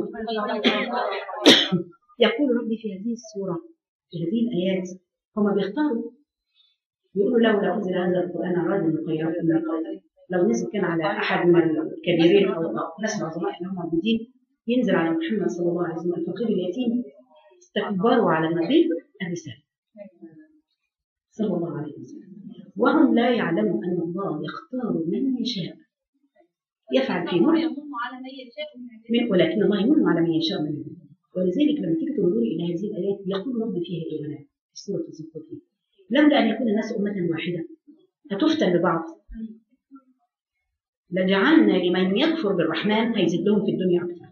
يقول ربي في هذه السورة في هذه الآيات هم بيختاروا يقولوا لولا أنزل هذا القرآن على رجل من خيرات من القوم لو نزل كان على أحد من الكبيرين أو الناس العظماء اللي هم موجودين ينزل على محمد صلى الله عليه وسلم الفقير اليتيم استكبروا على النبي الرسالة صلى الله عليه وسلم وهم لا يعلموا أن الله يختار من يشاء يفعل في ملك يمن على من يشاء من عباده من ولكن الله يمن على من يشاء من عباده ولذلك لما تيجي تنظري الى هذه الايات يقول رب فيها ايه بنات في سوره الزخرف لولا ان يكون الناس امه واحده هتفتن ببعض لجعلنا لمن يكفر بالرحمن هيزيد لهم في الدنيا اكثر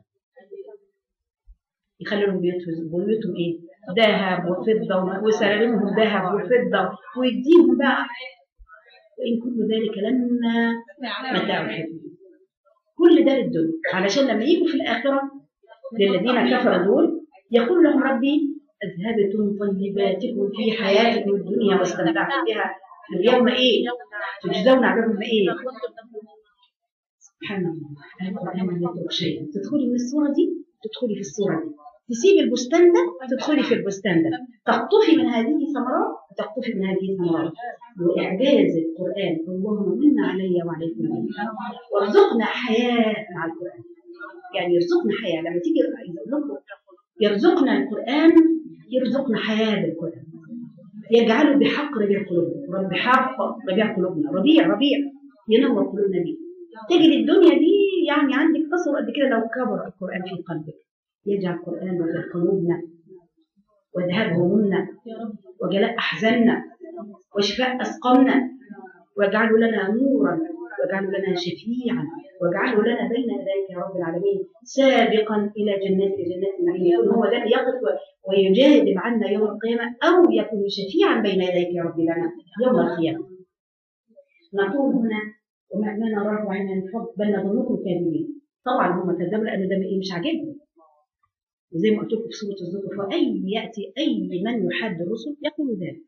يخلي لهم بيوتهم بيوتهم ايه؟ ذهب وفضه وسلالمهم ذهب وفضه ويديهم بقى وان كل ذلك لما متاع الحياه كل ده للدنيا علشان لما يجوا في الآخرة للذين كفروا دول يقول لهم ربي أذهبتم طيباتكم في حياتكم الدنيا واستمتعتم بها اليوم إيه؟ تجزون عذابهم إيه؟ سبحان الله القرآن لا يترك شيئا تدخلي من الصورة دي تدخلي في الصورة دي تسيبي البستان ده تدخلي في البستان ده تقطفي من هذه ثمرات تقطفي من هذه ثمرات وإعجاز القرآن اللهم من علي وعليكم وارزقنا حياة مع القرآن يعني يرزقنا حياة لما تيجي يقول لكم يرزقنا القرآن يرزقنا حياة بالقرآن يجعله بحق ربيع قلوبنا رب حق ربيع قلوبنا ربيع ربيع ينور قلوبنا بيه تجد الدنيا دي يعني عندك تصور قد كده لو كبر القرآن في قلبك يجعل القرآن في قلوبنا وذهاب همومنا وجلاء أحزاننا وشفاء أسقامنا واجعله لنا نورا واجعله لنا شفيعا واجعله لنا بين يديك يا رب العالمين سابقا الى جنات جنات النعيم يكون هو الذي يقف ويجادل عنا يوم القيامه او يكون شفيعا بين يديك يا رب لنا يوم القيامه. نقول هنا وما ما نراه عين الفضل بل نظنكم كاذبين. طبعا هم كذبوا لان ده ايه مش عاجبهم. وزي ما قلت لكم في سوره الزخرف واي ياتي اي من يحاد الرسل يقول ذلك.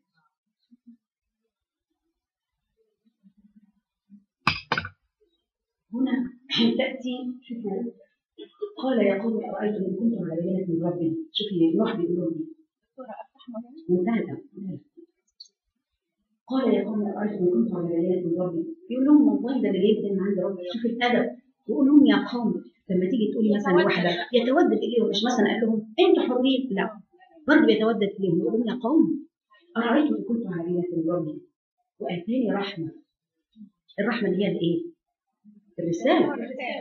هنا تأتي شوفوا قال يا قوم أرأيتم إن كنتم على بينة من ربي شوفي نوح بيقولوا لي منتهى الأمر. قال يا قوم أرأيتم إن كنتم على بينة من ربي يقول لهم والله ده اللي جايب من عند ربي شوف الأدب يقول لهم يا قوم لما تيجي تقولي مثلا واحدة يتودد إليهم مش مثلا قال لهم أنتوا حرين لا برضه يتودد إليهم يقول لهم يا قوم أرأيتم إن كنتم على بينة من ربي وآتاني رحمة الرحمة اللي هي الإيه؟ الرسالة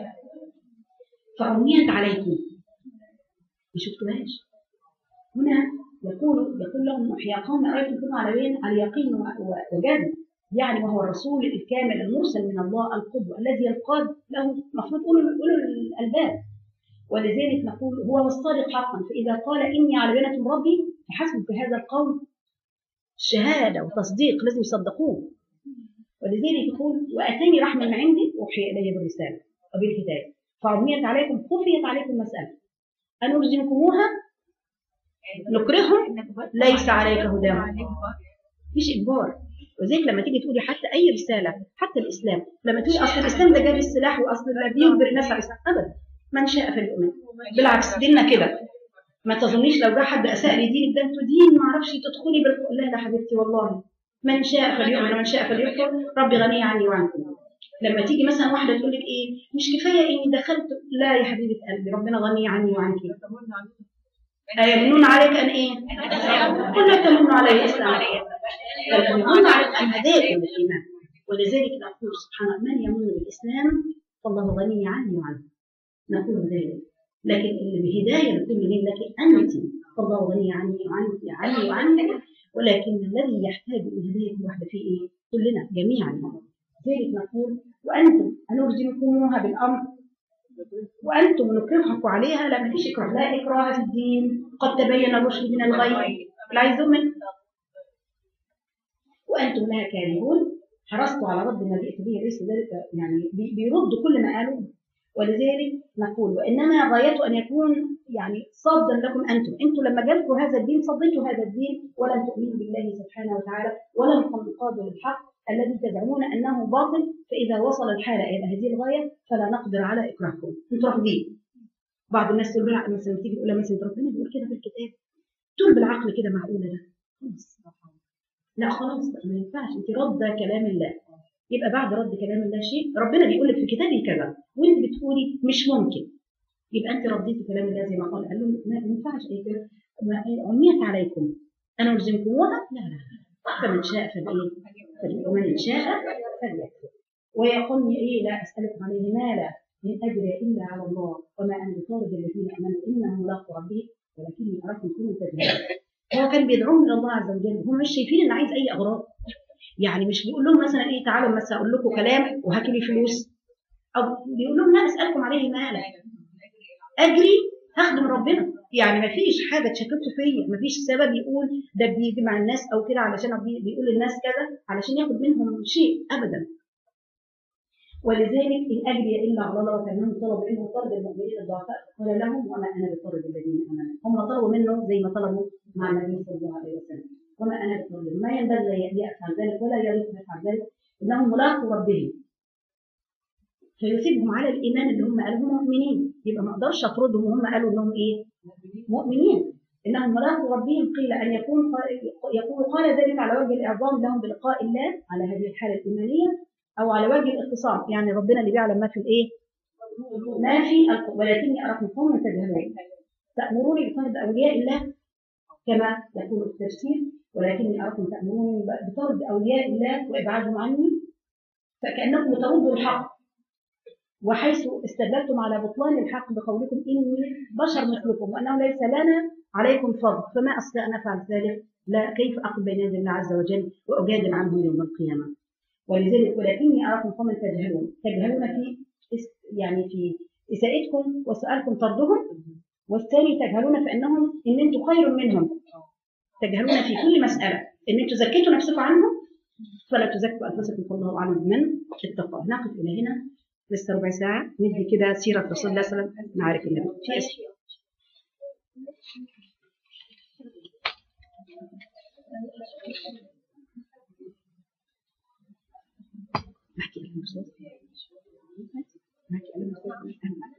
فعميت عليكم ما شفتوهاش هنا يقول يقول لهم يا قوم أرأيتم كنتم على بين على يقين وجد يعني وهو الرسول الكامل المرسل من الله القدوة الذي ينقاد له المفروض أولو أولو الألباب ولذلك نقول هو الصادق حقا فإذا قال إني على بينة من ربي فحسب في هذا القول شهادة وتصديق لازم يصدقوه ولذلك يقول واتاني رحمه من عندي اوحي الي بالرساله وبالكتاب فعميت عليكم خفيت عليكم مساله ان ارجمكموها نكرههم ليس عليك هداهم مش اجبار وزيك لما تيجي تقولي حتى اي رساله حتى الاسلام لما تقولي اصل الاسلام ده جاب السلاح واصل ده بيجبر الناس على الاسلام ابدا من شاء فليؤمن بالعكس ديننا كده ما تظنيش لو جه حد اساء لدينك ده انتوا دين ما اعرفش تدخلي بال لا لا حبيبتي والله من شاء فليؤمن ومن شاء فليكفر ربي غني عني وعنكم لما تيجي مثلا واحده تقول لك ايه مش كفايه اني دخلت لا يا حبيبه قلبي ربنا غني عني وعنك يمنون عليك ان ايه؟ قل لا تمنوا علي اسلام بل يمنون عليك ان هداكم الايمان ولذلك نقول سبحانه من يمن بالاسلام فالله غني عني وعنه نقول ذلك لكن الهدايه بتكون منين لك انت فالله غني عني وعنك عني وعنك ولكن الذي يحتاج الى هدايه كل واحده فيه ايه؟ كلنا جميعا ذلك نقول وانتم انرجمكموها بالامر وانتم نكرهكم عليها لا مفيش اكراه لا اكراه في الدين قد تبين الرشد من الغي لا عايز من وانتم لها كارهون حرصتوا على رد ما جئت به ليس ذلك يعني بيرد كل ما قالوا ولذلك نقول وانما غايته ان يكون يعني صادا لكم انتم، انتم لما جالكم هذا الدين صديتوا هذا الدين ولم تؤمنوا بالله سبحانه وتعالى ولم تنقادوا للحق الذي تزعمون انه باطل فاذا وصل الحال الى هذه الغايه فلا نقدر على اكراهكم، انتم رافضين. بعض الناس تقول لها مثلا تيجي تقول لها مثلا ربنا بيقول كده في الكتاب تقول بالعقل كده معقوله ده خلاص لا خلاص ما ينفعش انت رافضه كلام الله يبقى بعد رد كلام الله شيء ربنا بيقول لك في كتابه كذا وانت بتقولي مش ممكن يبقى انت رديت كلام الله زي ما قال قال له ما ينفعش ايه كده عميت عليكم انا الزمكموها لا لا لا فمن شاء فالايه ومن شاء فليكفر ويقول ايه لا اسالكم عليه مالا ان اجري الا على الله وما انا بطارد الذين امنوا انهم ملاقوا ربي ولكني اراكم كل تجهلون هو كان بيدعوهم الى الله عز وجل هم مش شايفين ان عايز اي اغراض يعني مش بيقول لهم مثلا ايه تعالوا بس اقول لكم كلام وهاتوا لي فلوس او بيقول لهم لا اسالكم عليه مالا اجري هخدم ربنا يعني ما فيش حاجه تشككوا فيا ما فيش سبب يقول ده بيجي مع الناس او كده علشان بي- بيقول للناس كذا علشان ياخد منهم شيء ابدا ولذلك ان اجري الا على الله وكانهم طلبوا منه طرد المؤمنين الضعفاء قال لهم وما انا بطرد الذين امنوا هم طلبوا منه زي ما طلبوا مع النبي صلى الله عليه وسلم وما انا بطرد ما ينبغي ان يفعل ذلك ولا يليق ان يفعل ذلك انهم ملاقوا ربهم فيثيبهم على الايمان اللي هم قالوا هم مؤمنين يبقى ما اقدرش اطردهم وهم قالوا انهم ايه مؤمنين انهم ملاقوا ربهم قيل ان يكون يكون قال ذلك على وجه الاعظام لهم بلقاء الله على هذه الحاله الايمانيه او على وجه الاختصام يعني ربنا اللي بيعلم ما في الايه ما في الق- ولكني اراكم قوما تجهلون تامروني بطرد اولياء الله كما يقول التفسير ولكني اراكم تامروني بطرد اولياء الله وابعادهم عني فكانكم تردوا الحق وحيث استدلتم على بطلان الحق بقولكم اني بشر مثلكم وانه ليس لنا عليكم فضل فما استطيع ان افعل ذلك لا كيف اقف بين يدي الله عز وجل واجادل عنهم يوم القيامه ولذلك ولكني اراكم قوما تجهلون تجهلون في اس- يعني في اساءتكم وسؤالكم طردهم والثاني تجهلون فانهم ان انتم خير منهم تجهلون في كل مساله ان انتم زكيتوا نفسكم عنهم فلا تزكوا انفسكم فالله اعلم من اتقى نقف الى هنا لسه ربع ساعه ندي كده سيره رسول الله صلى الله عليه وسلم نعرف النبي في أس- نحكي لهم بصوت نحكي لهم بصوت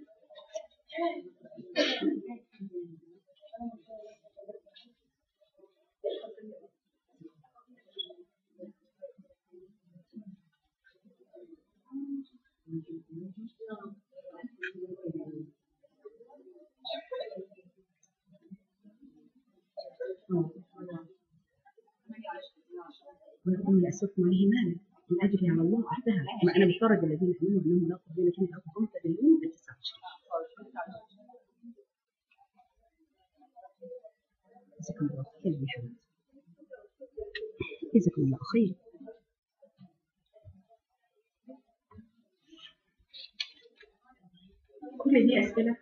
ويقوم يأسفهم عليه مالا من أجري على الله وحدها ما أنا بفرج الذين آمنوا أنهم لا قبل لكن أخذهم تدلون بالتسعة جزاكم الله خير يا حبيبي جزاكم الله خير كل دي أسئلة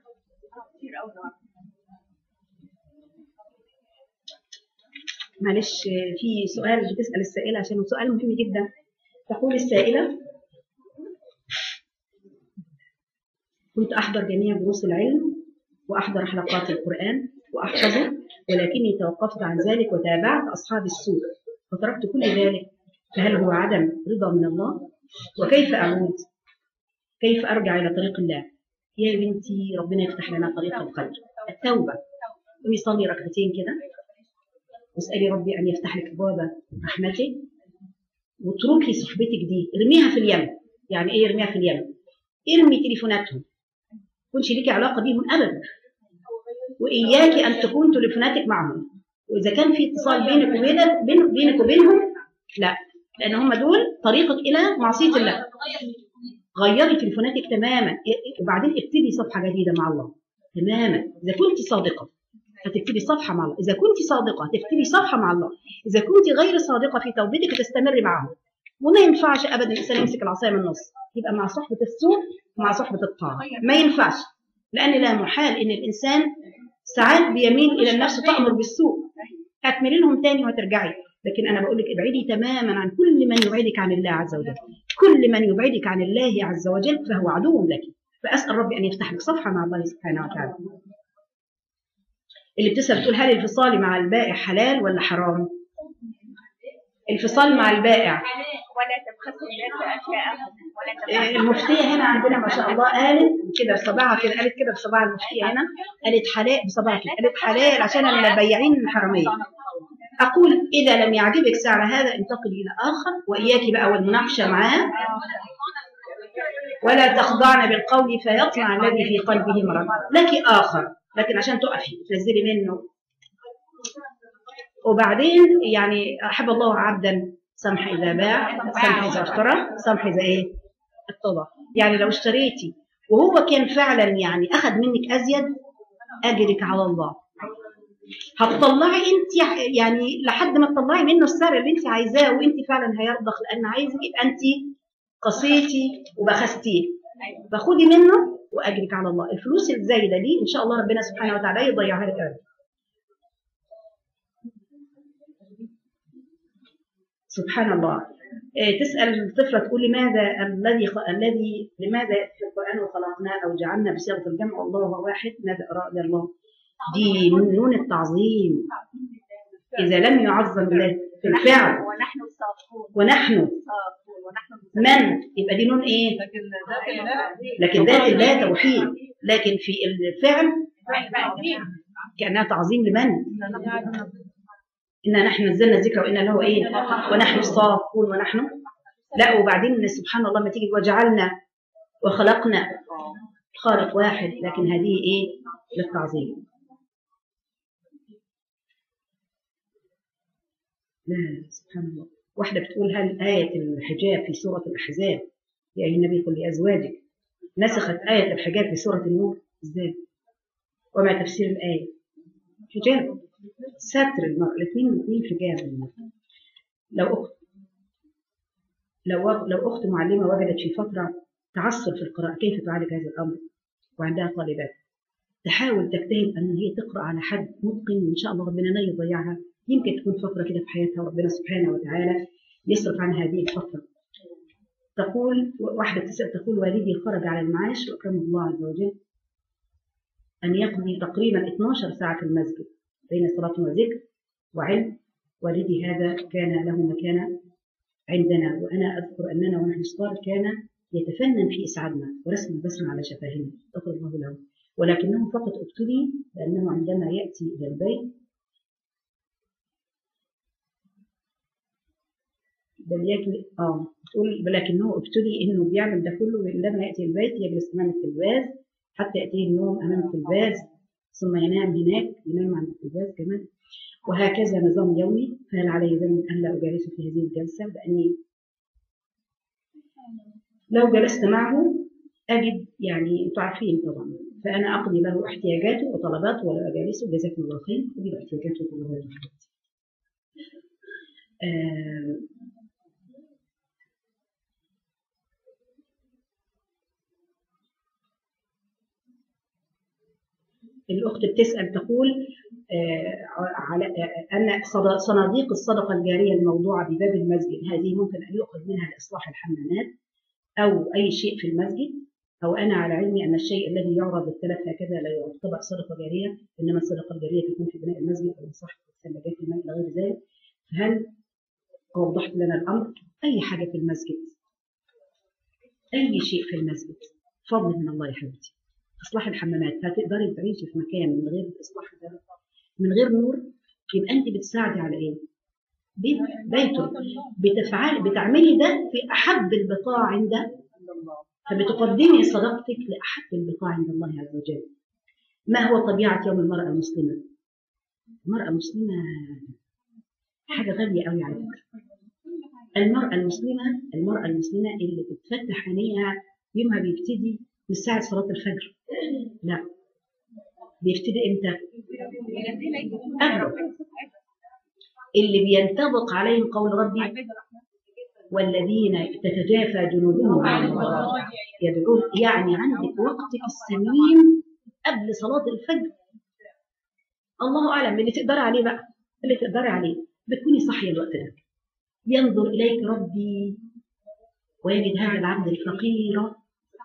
معلش في سؤال بتسأل السائلة عشان هو سؤال مهم جدا تقول السائلة كنت أحضر جميع دروس العلم وأحضر حلقات القرآن وأحفظه ولكني توقفت عن ذلك وتابعت أصحاب السوء وتركت كل ذلك فهل هو عدم رضا من الله وكيف أعود كيف أرجع إلى طريق الله يا بنتي ربنا يفتح لنا طريق الخير التوبة قومي صلي ركعتين كده واسألي ربي أن يفتح لك أبواب رحمته واتركي صحبتك دي ارميها في اليم يعني ايه ارميها في اليم ارمي تليفوناتهم كنش ليكي علاقة بيهم أبدا وإياكي أن تكون تليفوناتك معهم وإذا كان في اتصال بينك وبينك بين- بينك وبينهم لا لأن هم دول طريقك إلى معصية الله غيري تليفوناتك تماما وبعدين ابتدي صفحة جديدة مع الله تماما إذا كنت صادقة هتكتبي صفحة مع الله إذا كنت صادقة هتكتبي صفحة مع الله إذا كنت غير صادقة في توبتك هتستمري معهم وما ينفعش أبدا الإنسان يمسك العصاية من النص يبقى مع صحبة السوء ومع صحبة الطاعة ما ينفعش لأن لا محال إن الإنسان ساعات بيميل إلى النفس تأمر بالسوء هتميلي لهم تاني وهترجعي لكن أنا بقول لك ابعدي تماما عن كل من يبعدك عن الله عز وجل كل من يبعدك عن الله عز وجل فهو عدو لك فأسأل ربي أن يفتح لك صفحة مع الله سبحانه وتعالى اللي بتسأل بتقول هل الفصال مع البائع حلال ولا حرام الفصال مع البائع ولا تبخسوا الناس أشياءهم ولا آه، المفتية هنا عندنا ما شاء الله قالت كده بصباعها كده قالت كده بصباع المفتية هنا قالت حلال بصباعها كده قالت حلال عشان البياعين حرامية أقول إذا لم يعجبك سعر هذا انتقلي إلى آخر وإياك بقى والمناقشة معاه ولا تخضعن بالقول فيطمع الذي في قلبه مرض لك آخر لكن عشان تقفي تنزلي منه وبعدين يعني أحب الله عبدا سمح اذا باع سمح اذا اشترى سمح اذا ايه اتضى يعني لو اشتريتي وهو كان فعلا يعني اخذ منك ازيد اجرك على الله هتطلعي انت يعني لحد ما تطلعي منه السعر اللي انت عايزاه وانت فعلا هيرضخ لان عايزك يبقى انت قصيتي وبخستيه فخدي منه واجرك على الله الفلوس الزايده دي ان شاء الله ربنا سبحانه وتعالى يضيعها لك ابدا سبحان الله إيه، تسال الطفله تقول لماذا الذي خ... الذي لماذا في القران وخلقناه او جعلنا بصيغه الجمع الله هو واحد ماذا اراد الله دي نون التعظيم اذا لم يعظم الله في الفعل ونحن الصافون ونحن الصافون ونحن من يبقى دي نون ايه لكن ذات الله توحيد لكن في الفعل كانها تعظيم لمن إنا نحن نزلنا الذكر وإنا له إيه ونحن الصافون ونحن لا وبعدين سبحان الله ما تيجي وجعلنا وخلقنا خالق واحد لكن هذه إيه للتعظيم لا سبحان الله واحدة بتقول هل آية الحجاب في سورة الأحزاب يا أيها النبي قل لأزواجك نسخت آية الحجاب في سورة النور إزاي؟ وما تفسير الآية؟ حجاب ستر المرأة الاثنين الاثنين حجاب المرأة لو أخت لو لو أخت معلمة وجدت في فترة تعثر في القراءة كيف تعالج هذا الأمر؟ وعندها طالبات تحاول تجتهد أن هي تقرأ على حد متقن وإن شاء الله ربنا لا يضيعها يمكن تكون فترة كده في حياتها وربنا سبحانه وتعالى يصرف عنها هذه الفترة تقول واحدة تسأل تقول والدي خرج على المعاش وأكرمه الله عز وجل أن يقضي تقريبا 12 ساعة في المسجد بين صلاة وذكر وعلم والدي هذا كان له مكانة عندنا وأنا أذكر أننا ونحن صغار كان يتفنن في إسعادنا ورسم البسمة على شفاهنا غفر الله له ولكنه فقط ابتلي لأنه عندما يأتي إلى البيت بل يجل اه تقول ولكنه ابتلي انه بيعمل ده كله عندما ياتي البيت يجلس امام التلفاز حتى ياتيه النوم امام التلفاز ثم ينام هناك ينام عند التلفاز كمان وهكذا نظام يومي فهل علي ذنب ان لا اجالسه في هذه الجلسه لاني لو جلست معه اجد يعني انتوا عارفين طبعا فانا اقضي له احتياجاته وطلباته ولا اجالسه جزاكم الله خير اقضي له احتياجاته وطلباته آه الأخت بتسأل تقول آه على آه أن صناديق الصدقة الجارية الموضوعة بباب المسجد هذه ممكن أن يؤخذ منها لإصلاح الحمامات أو أي شيء في المسجد أو أنا على علمي أن الشيء الذي يعرض للتلف هكذا لا يعتبر صدقة جارية إنما الصدقة الجارية تكون في بناء المسجد أو صحة الثلاجات الماء إلى غير ذلك هل وضحت لنا الأمر أي حاجة في المسجد أي شيء في المسجد فضل من الله يا حبيبتي اصلاح الحمامات هتقدري تعيشي في مكان من غير اصلاح من غير نور يبقى انت بتساعدي على ايه بيت بيته بتفعل بتعملي ده في احب البقاع عند فبتقدمي صدقتك لاحب البقاع عند الله عز وجل ما هو طبيعه يوم المراه المسلمه المراه المسلمه حاجه غاليه قوي على فكره المراه المسلمه المراه المسلمه اللي بتفتح عينيها يومها بيبتدي مش ساعة صلاة الفجر لا بيبتدي امتى؟ قبل اللي بينطبق عليهم قول ربي والذين تتجافى جنوبهم عن يدعون يعني عندك وقتك السمين قبل صلاة الفجر الله أعلم اللي تقدري عليه بقى اللي تقدري عليه بتكوني صاحية الوقت ده ينظر إليك ربي ويجد هذا العبد الفقير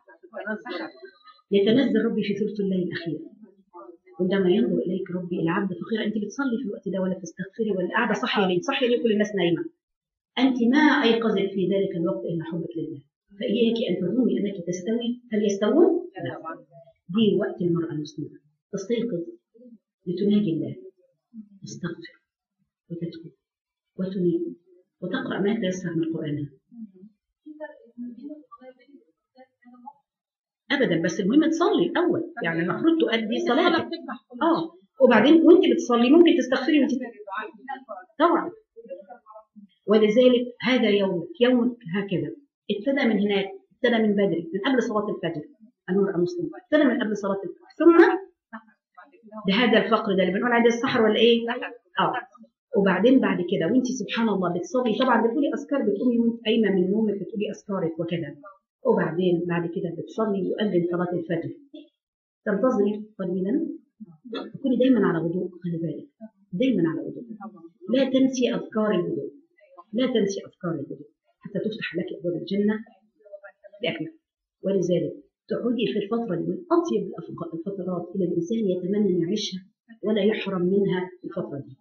يتنزل ربي في ثلث الليل الأخير عندما ينظر إليك ربي العبد فقير أنت بتصلي في الوقت ده ولا تستغفري ولا قاعدة صحية ليه صحية ليه كل الناس نايمة أنت ما أيقظك في ذلك الوقت إلا حبك لله فإياك أن تظني أنك تستوي هل يستوون؟ لا دي وقت المرأة المسلمة تستيقظ لتناجي الله تستغفر وتتوب وتنيب وتقرأ ما تيسر من القرآن ابدا بس المهم تصلي الاول يعني المفروض تؤدي صلاتك اه وبعدين وانت بتصلي ممكن تستغفري وانت طبعا ولذلك هذا يومك يومك هكذا ابتدى من هناك ابتدى من بدري من قبل صلاة الفجر النور المسلم ابتدى من قبل صلاة الفجر ثم بهذا الفقر ده اللي بنقول عليه السحر ولا ايه؟ اه وبعدين بعد كده وانت سبحان الله بتصلي طبعا بتقولي اذكار بتقومي وانت قايمه من نومك بتقولي اذكارك وكذا وبعدين بعد كده بتصلي يؤذن صلاه الفجر تنتظري قليلا تكوني دايما على وضوء خلي بالك دايما على وضوء لا تنسي اذكار الوضوء لا تنسي اذكار الوضوء حتى تفتح لك ابواب الجنه باكمل ولذلك تقعدي في الفتره دي من اطيب الأفق- الفترات اللي الانسان يتمنى ان يعيشها ولا يحرم منها الفتره دي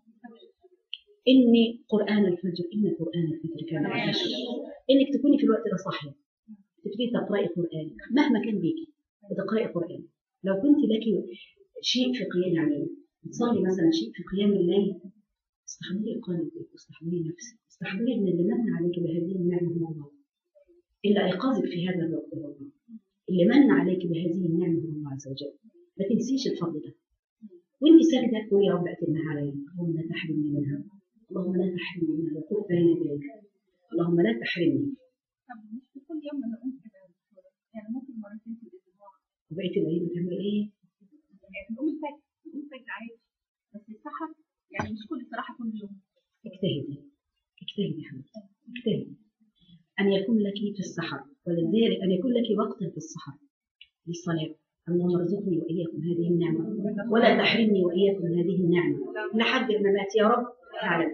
إني قرآن الفجر إن قرآن الفجر كان مشهور إنك تكوني في الوقت ده صاحية تبتدي تقرأي قرآن مهما كان بيكي بتقرأي قرآن لو كنت لك شيء في قيام يعني تصلي مثلا شيء في قيام الليل استحضري قلبك واستحضري نفسك استحضري ان اللي من عليك بهذه النعمه هو الله اللي ايقظك في هذا الوقت هو الله اللي من عليك بهذه النعمه هو الله عز وجل ما تنسيش الفضل ده وانت ساجده تقولي يا رب اتمها علي اللهم لا تحرمني منها اللهم لا تحرمني منها وقف بين يديك اللهم لا تحرمني طب مش في كل يوم بنقوم كده يا دكتورة؟ يعني ممكن مرتين في الاسبوع وبقيت الايام بتعمل ايه؟ يعني بنقوم الفجر بنقوم الفجر عادي بس السحر يعني مش كل صراحه كل يوم اجتهدي اجتهدي يا حبيبتي اجتهدي أن يكون لك في السحر ولذلك أن يكون لك وقتا في السحر للصلاة اللهم ارزقني وإياكم هذه النعمة ولا تحرمني وإياكم هذه النعمة لحد الممات يا رب تعالى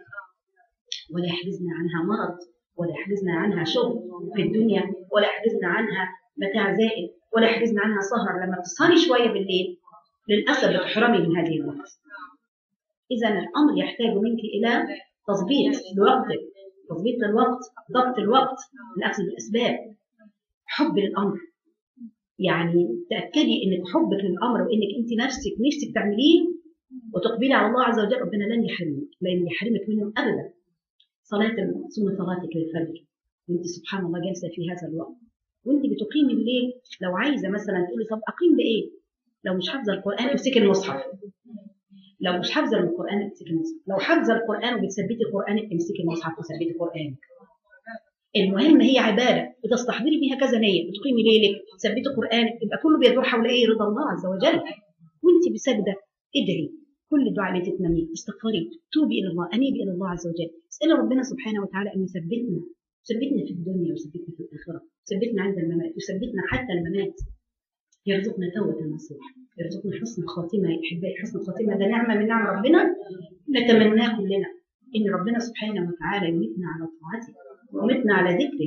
ولا يحجزنا عنها مرض ولا يحجزنا عنها شغل في الدنيا ولا يحجزنا عنها متاع زائد ولا يحجزنا عنها سهر لما تسهري شوية بالليل للأسف بتحرمي من هذه الوقت إذا الأمر يحتاج منك إلى تظبيط لوقتك تظبيط للوقت ضبط الوقت الأخذ بالأسباب حب للأمر يعني تأكدي إنك حبك للأمر وإنك أنت نفسك نفسك تعمليه وتقبلي على الله عز وجل ربنا لن يحرمك لن يحرمك منه أبدا صلاة ثم صلاتك للفجر وأنت سبحان الله جالسة في هذا الوقت وأنت بتقيمي الليل لو عايزة مثلا تقولي طب أقيم بإيه؟ لو مش حافظة القرآن امسكي المصحف لو مش حافظه القران امسكي المصحف لو حافظه القران وبتثبتي قرانك امسكي المصحف وثبتي قرانك المهم هي عباده بتستحضري بيها كذا نيه بتقيمي ليلك تثبتي قرانك يبقى كله بيدور حول ايه رضا الله عز وجل وانت بسجده ادعي كل الدعاء اللي تتمنيه استغفري توبي الى الله انيبي الى الله عز وجل اسالي ربنا سبحانه وتعالى ان يثبتنا يثبتنا في الدنيا ويثبتنا في الاخره يثبتنا عند الممات يثبتنا حتى الممات يرزقنا توبة نصوح يرزقنا حسن الخاتمة يا أحبائي حسن الخاتمة ده نعمة من نعم ربنا نتمناه كلنا إن ربنا سبحانه وتعالى يميتنا على طاعته ويميتنا على ذكره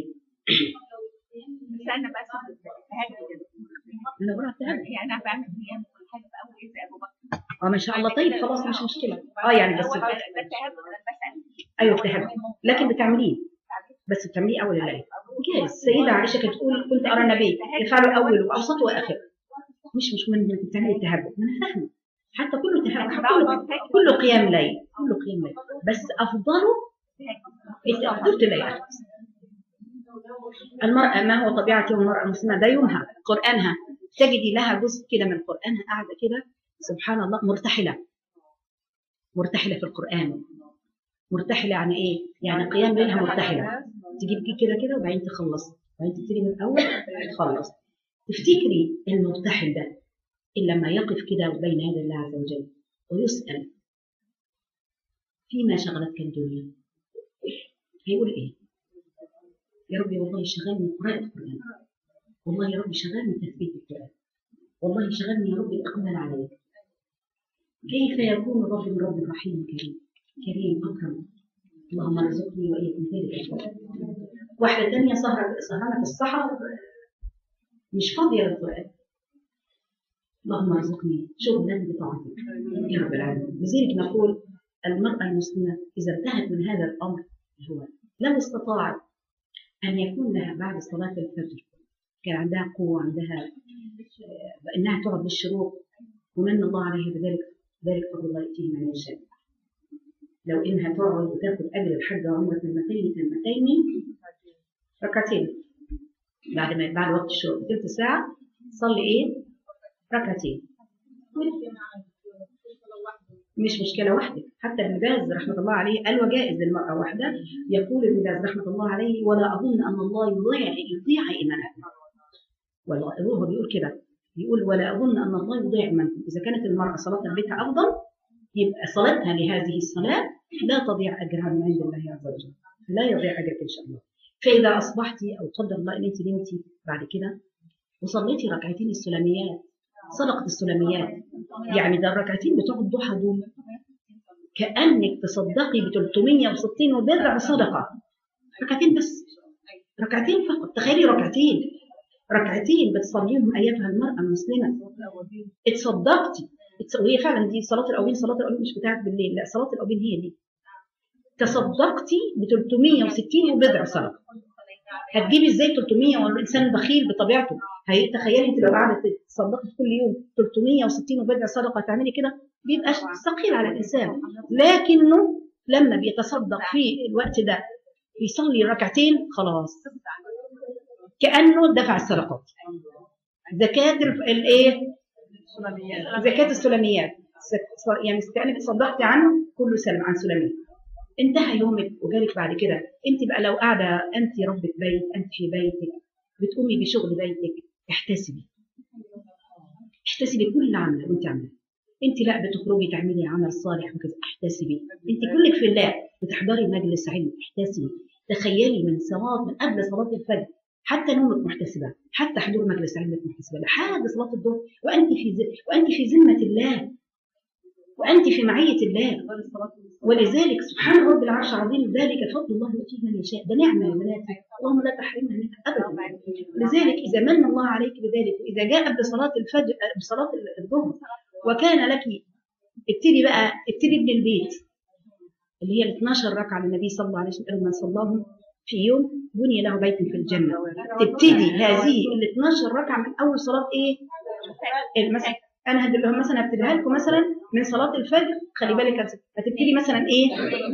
بس انا بقى تهجد أنا بقول التهجد يعني انا بعمل قيام كل حاجه في اول اذا ابو بكر اه ما شاء الله طيب خلاص مش مشكلة اه يعني بس هو ده التهجد انا بسال أيوه التهجد لكن بتعمليه بس بتعمليه أول الليل جاهز السيدة عائشة كانت تقول كنت أرى النبي يفعله أول وأوسط وآخر مش مش من انت بتعملي التهجد ما انا فاهمه حتى كله تهجد كله كله قيام ليل كله قيام ليل بس افضله التهجد الليل المرأة ما هو طبيعة يوم المرأة المسلمة ده يومها قرآنها تجدي لها جزء كده من قرآنها قاعدة كده سبحان الله مرتحلة مرتحلة في القرآن مرتحلة يعني إيه؟ يعني قيام ليلها مرتحلة تجيب كده كده وبعدين تخلص وبعدين تبتدي من الأول تخلص تفتكري المرتحل ده إلا لما يقف كده بين يدي الله عز وجل ويسأل فيما شغلتك الدنيا هيقول إيه؟ يا ربي والله شغلني قراءة القرآن والله يا ربي شغلني تثبيت القرآن والله شغلني يا ربي الإقبال عليك كيف يكون الرب من رب رحيم كريم كريم أكرم اللهم ارزقني وإياكم ذلك الفضل واحدة تانية سهرة سهرانة في الصحراء مش فاضية للقرآن اللهم ارزقني شغلا بطاعتك يا رب العالمين لذلك نقول المرأة المسلمة إذا انتهت من هذا الأمر هو لو استطاعت أن يكون لها بعد صلاة الفجر كان عندها قوة عندها إنها تقعد بالشروق ومن الله عليها بذلك ذلك فضل الله يأتيه من يشاء لو إنها تقعد وتاخد أجر الحج وعمرة تلمتين تلمتين ركعتين بعد ما بعد وقت الشروق تلت ساعة صلي إيه؟ ركعتين مش مشكله وحدك حتى ابن باز رحمه الله عليه قال وجائز للمراه وحده يقول ابن باز رحمه الله عليه ولا اظن ان الله يضيع يضيع ايمانها والله هو بيقول كده بيقول ولا اظن ان الله يضيع ايمانكم اذا كانت المراه صلاتها بيتها افضل يبقى صلاتها لهذه الصلاه لا تضيع اجرها من عند الله عز وجل لا يضيع اجرك ان شاء الله فاذا اصبحتي او قدر الله ان انت نمتي بعد كده وصليتي ركعتين السلميات صدقه السلميات يعني ده الركعتين بتوع الضحى دول كانك تصدقي ب 360 وبرع صدقه ركعتين بس ركعتين فقط تخيلي ركعتين ركعتين بتصليهم ايتها المراه المسلمه اتصدقتي اتص- وهي فعلا دي صلاه الاوبين صلاه الاوبين مش بتاعت بالليل لا صلاه الاوبين هي دي تصدقتي ب 360 وبضع صدقه هتجيبي ازاي 300 والانسان بخيل بطبيعته هي تخيلي انت لو قاعده تصدقي كل يوم 360 وبضع صدقه تعملي كده بيبقى ثقيل على الانسان لكنه لما بيتصدق في الوقت ده يصلي ركعتين خلاص كانه دفع الصدقات زكاه الف- الايه زكاه السلميات س- يعني كانك تصدقتي عنه كله سلم عن سلميه انتهى يومك وجالك بعد كده انت بقى لو قاعده انت ربة بيت انت في بيتك بتقومي بشغل بيتك احتسبي احتسبي كل اللي عامله وانت عامله انت لا بتخرجي تعملي عمل صالح وكذا احتسبي انت كلك في الله بتحضري مجلس علم احتسبي تخيلي من صلاه من قبل صلاه الفجر حتى نومك محتسبه حتى حضور مجلس علمك محتسبه لحد صلاه الظهر وانت في ز... وانت في ذمه الله وانت في معيه الله ولذلك سبحان رب العرش العظيم ذلك فضل الله يؤتيه من يشاء ده نعمه يا بناتي اللهم لا تحرمنا منها ابدا لذلك اذا من الله عليك بذلك واذا جاء بصلاه الفجر بصلاه الظهر وكان لك ابتدي بقى ابتدي ابن البيت اللي هي ال 12 ركعه للنبي صلى الله عليه وسلم من صلاهم في يوم بني له بيت في الجنه تبتدي هذه ال 12 ركعه من اول صلاه ايه؟ مثلا انا هدي لهم مثلا هبتديها لكم مثلا من صلاه الفجر خلي بالك هتبتدي مثلا ايه؟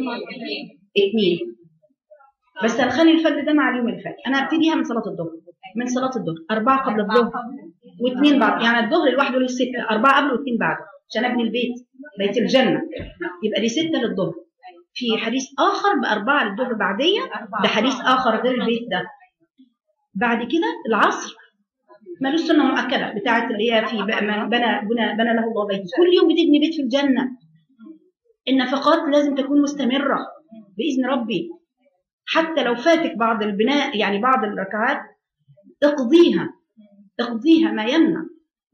اثنين بس هنخلي الفجر ده مع اليوم اللي فات انا هبتديها من صلاه الظهر من صلاه الظهر اربعه قبل الظهر واثنين بعد يعني الظهر لوحده له سته اربعه قبل واثنين بعد عشان ابني البيت بيت الجنه يبقى دي سته للظهر في حديث اخر باربعه للظهر بعديه ده حديث اخر غير البيت ده بعد كده العصر مالوش سنه مؤكده بتاعت اللي هي في بنى بنى بنى له الله بيت كل يوم بتبني بيت في الجنه النفقات لازم تكون مستمره باذن ربي حتى لو فاتك بعض البناء يعني بعض الركعات اقضيها اقضيها ما يمنع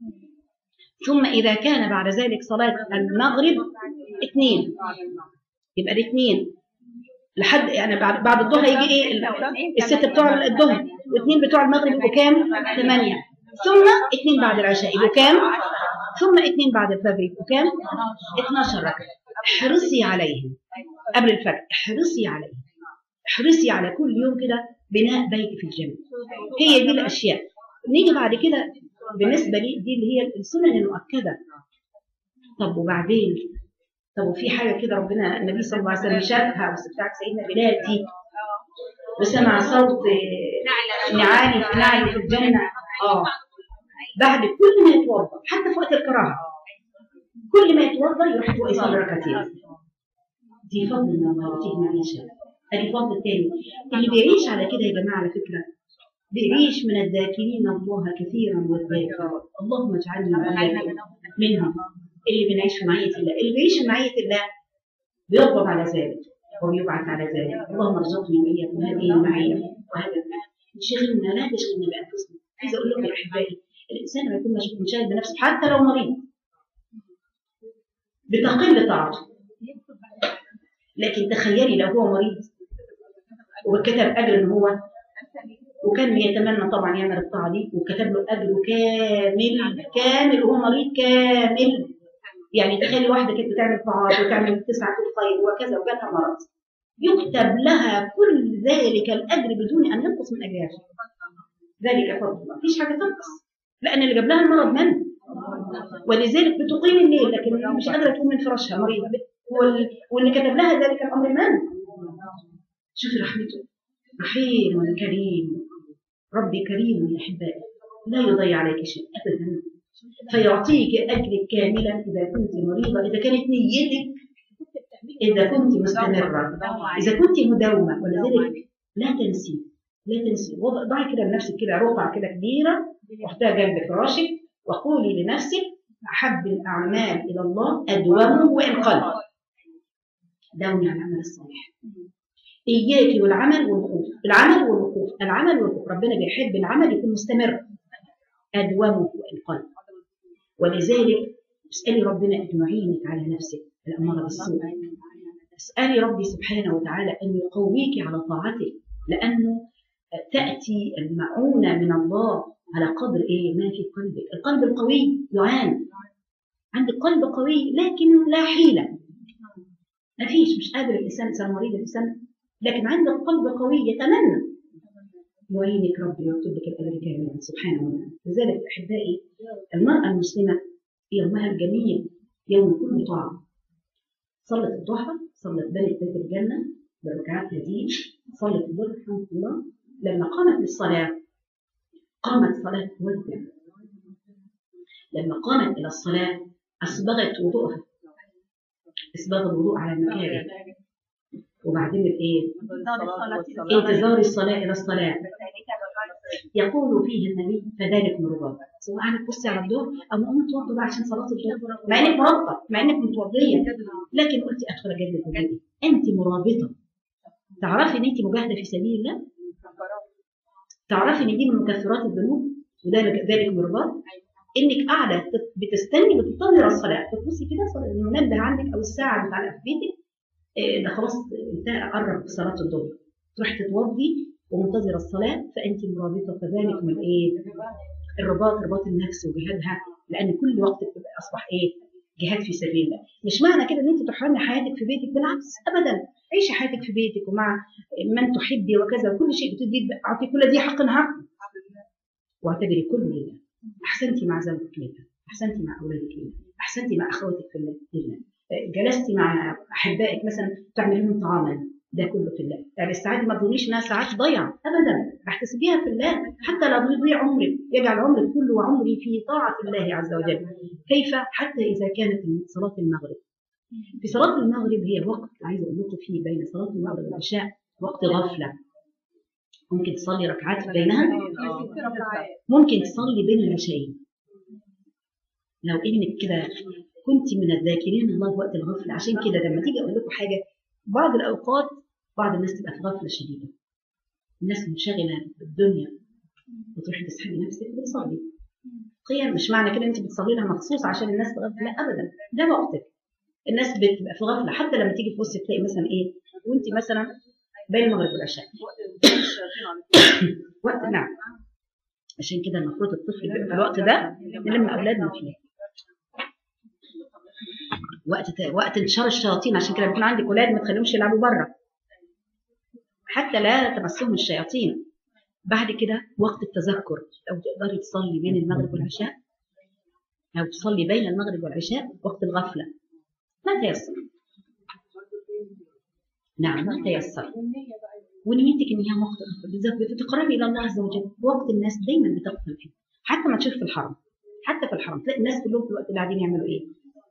ثم إذا كان بعد ذلك صلاة المغرب اثنين يبقى الاثنين لحد يعني بعد بعد الظهر يجي ايه الستة بتوع الظهر واثنين بتوع المغرب يبقوا كام؟ ثمانية ثم اثنين بعد العشاء يبقوا كام؟ ثم اثنين بعد الفجر يبقوا كام؟ 12 ركعة احرصي عليهم قبل الفجر احرصي عليهم احرصي على كل يوم كده بناء بيت في الجنة هي دي الأشياء نيجي بعد كده بالنسبة لي دي اللي هي السنن المؤكدة طب وبعدين طب وفي حاجة كده ربنا النبي صلى الله عليه وسلم شافها بس بتاعت سيدنا بلال دي وسمع صوت نعالي في نعل في الجنة اه بعد كل ما يتوضا حتى في وقت الكراهة كل ما يتوضا يروح يصلي ركعتين دي فضل من الله يؤتيه من يشاء ادي فضل تاني اللي بيعيش على كده يا جماعه على فكره بيعيش من الذاكرين الله كثيرا والذاكرات اللهم اجعلنا منهم اللي بنعيش في معيه الله اللي بيعيش في معيه الله بيقبض على ذلك وبيبعث على ذلك اللهم ارزقني واياكم هذه المعيه وهذا انشغلنا لا تشغلنا بانفسنا عايزه اقول لكم يا احبائي الانسان لما يكون منشغل بنفسه حتى لو مريض بتقل طاعته لكن تخيلي لو هو مريض وكتب اجر ان هو وكان يتمنى طبعا يعمل الطاعه دي وكتب له اجر كامل كامل وهو مريض كامل يعني تخيلي واحده كانت بتعمل طاعات وتعمل تسعه في الخير وكذا وجالها مرض يكتب لها كل ذلك الاجر بدون ان ينقص من اجرها ذلك فضل الله مفيش حاجه تنقص لان اللي جاب لها المرض من ولذلك بتقيم الليل لكن مش قادره تقوم من فراشها مريضه واللي كتب لها ذلك الامر من؟ شوفي رحمته رحيم كريم ربي كريم يا احبائي لا يضيع عليك شيء ابدا فيعطيك اجرك كاملا اذا كنت مريضه اذا كانت نيتك اذا كنت مستمره اذا كنت مداومه ولذلك لا تنسي لا تنسي وضع- ضعي كده لنفسك كده رقعه كده كبيره واحطها جنب فراشك وقولي لنفسك احب الاعمال الى الله ادومه وان قل داومي على العمل الصالح اياك والعمل والوقوف العمل والوقوف العمل والوقوف ربنا بيحب العمل يكون مستمر ادومه وان قل ولذلك اسالي ربنا ان يعينك على نفسك الاماره بالسوء اسالي ربي سبحانه وتعالى ان يقويك على طاعته لانه تاتي المعونه من الله على قدر ايه ما في قلبك القلب القوي يعان عندك قلب قوي لكن لا حيله ما فيش مش قادر الانسان انسان مريض الانسان لكن عندك قلب قوي يتمنى يعينك ربي ويكتب لك الاجر كاملا سبحانه وتعالى لذلك احبائي المراه المسلمه يومها الجميل يوم كله طاعه صلت الضحى صلت بنت بيت الجنه بركعاتها دي صلت الظهر الحمد لله لما قامت للصلاه قامت صلاه ودع لما قامت الى الصلاه اسبغت وضوءها اسباغ الوضوء على المكاره وبعدين الايه انتظار الصلاه الى الصلاه يقول فيه النبي فذلك مرغب سواء انا تبصي على الظهر او قوم اتوضى بقى عشان صلاه الظهر مع انك مربطه مع انك متوضيه لكن قلتي ادخل اجدد وجودي انت مرابطه تعرفي ان انت مجاهده في سبيل الله تعرفي ان دي من مكفرات الذنوب وذلك ذلك مرباط انك قاعده تت- بتستني بتنتظر الصلاه تبصي كده صلاة- المنبه عندك او الساعه بتاع في بيتك إيه، ده خلاص انتهى قرب صلاه الظهر تروح تتوضي ومنتظره الصلاه فانت مرابطه كذلك من ايه؟ الرباط رباط النفس وجهادها لان كل وقت بتبقى اصبح ايه؟ جهاد في سبيل الله مش معنى كده ان انت تحرمي حياتك في بيتك بالعكس ابدا عيشي حياتك في بيتك ومع من تحبي وكذا وكل شيء بتدي اعطي كل ذي حق حق واعتبري كل لله احسنتي مع زوجك لله احسنتي مع اولادك لله احسنتي مع اخواتك في الله لله جلستي مع احبائك مثلا تعملي لهم طعاما ده كله في الله يعني الساعات دي ما تظنيش انها ساعات ضيعه ابدا احتسبيها في الله حتى لا يضيع عمرك يجعل عمرك كله وعمري في طاعه الله عز وجل كيف حتى اذا كانت صلاه المغرب في صلاه المغرب هي وقت عايزه اقول لكم فيه بين صلاه المغرب والعشاء وقت غفله ممكن تصلي ركعات بينها ممكن تصلي بين العشاءين لو انك كده كنت من الذاكرين الله في وقت الغفله عشان كده لما تيجي اقول لكم حاجه بعض الاوقات بعض الناس تبقى في غفله شديده الناس منشغله بالدنيا وتروحي تسحبي نفسك وتصلي قيم مش معنى كده انت بتصلي لها مخصوص عشان الناس تغفل لا ابدا ده وقتك الناس بتبقى في غفله حتى لما تيجي تبصي تلاقي مثلا ايه وانت مثلا بين المغرب والعشاء وقت نعم عشان كده المفروض الطفل بيبقى في الوقت ده نلم اولادنا فيه وقت وقت انتشار الشياطين عشان كده بيكون عندك اولاد ما تخليهمش يلعبوا بره حتى لا تمسهم الشياطين بعد كده وقت التذكر لو تقدري تصلي بين المغرب والعشاء او تصلي بين المغرب والعشاء وقت الغفله ما تيسر نعم ما تيسر ونيتك ان هي وقت بالذات بتتقربي الى الله عز وجل وقت الناس دايما بتغفل فيه حتى ما تشوف في الحرم حتى في الحرم تلاقي الناس كلهم في الوقت اللي قاعدين يعملوا ايه؟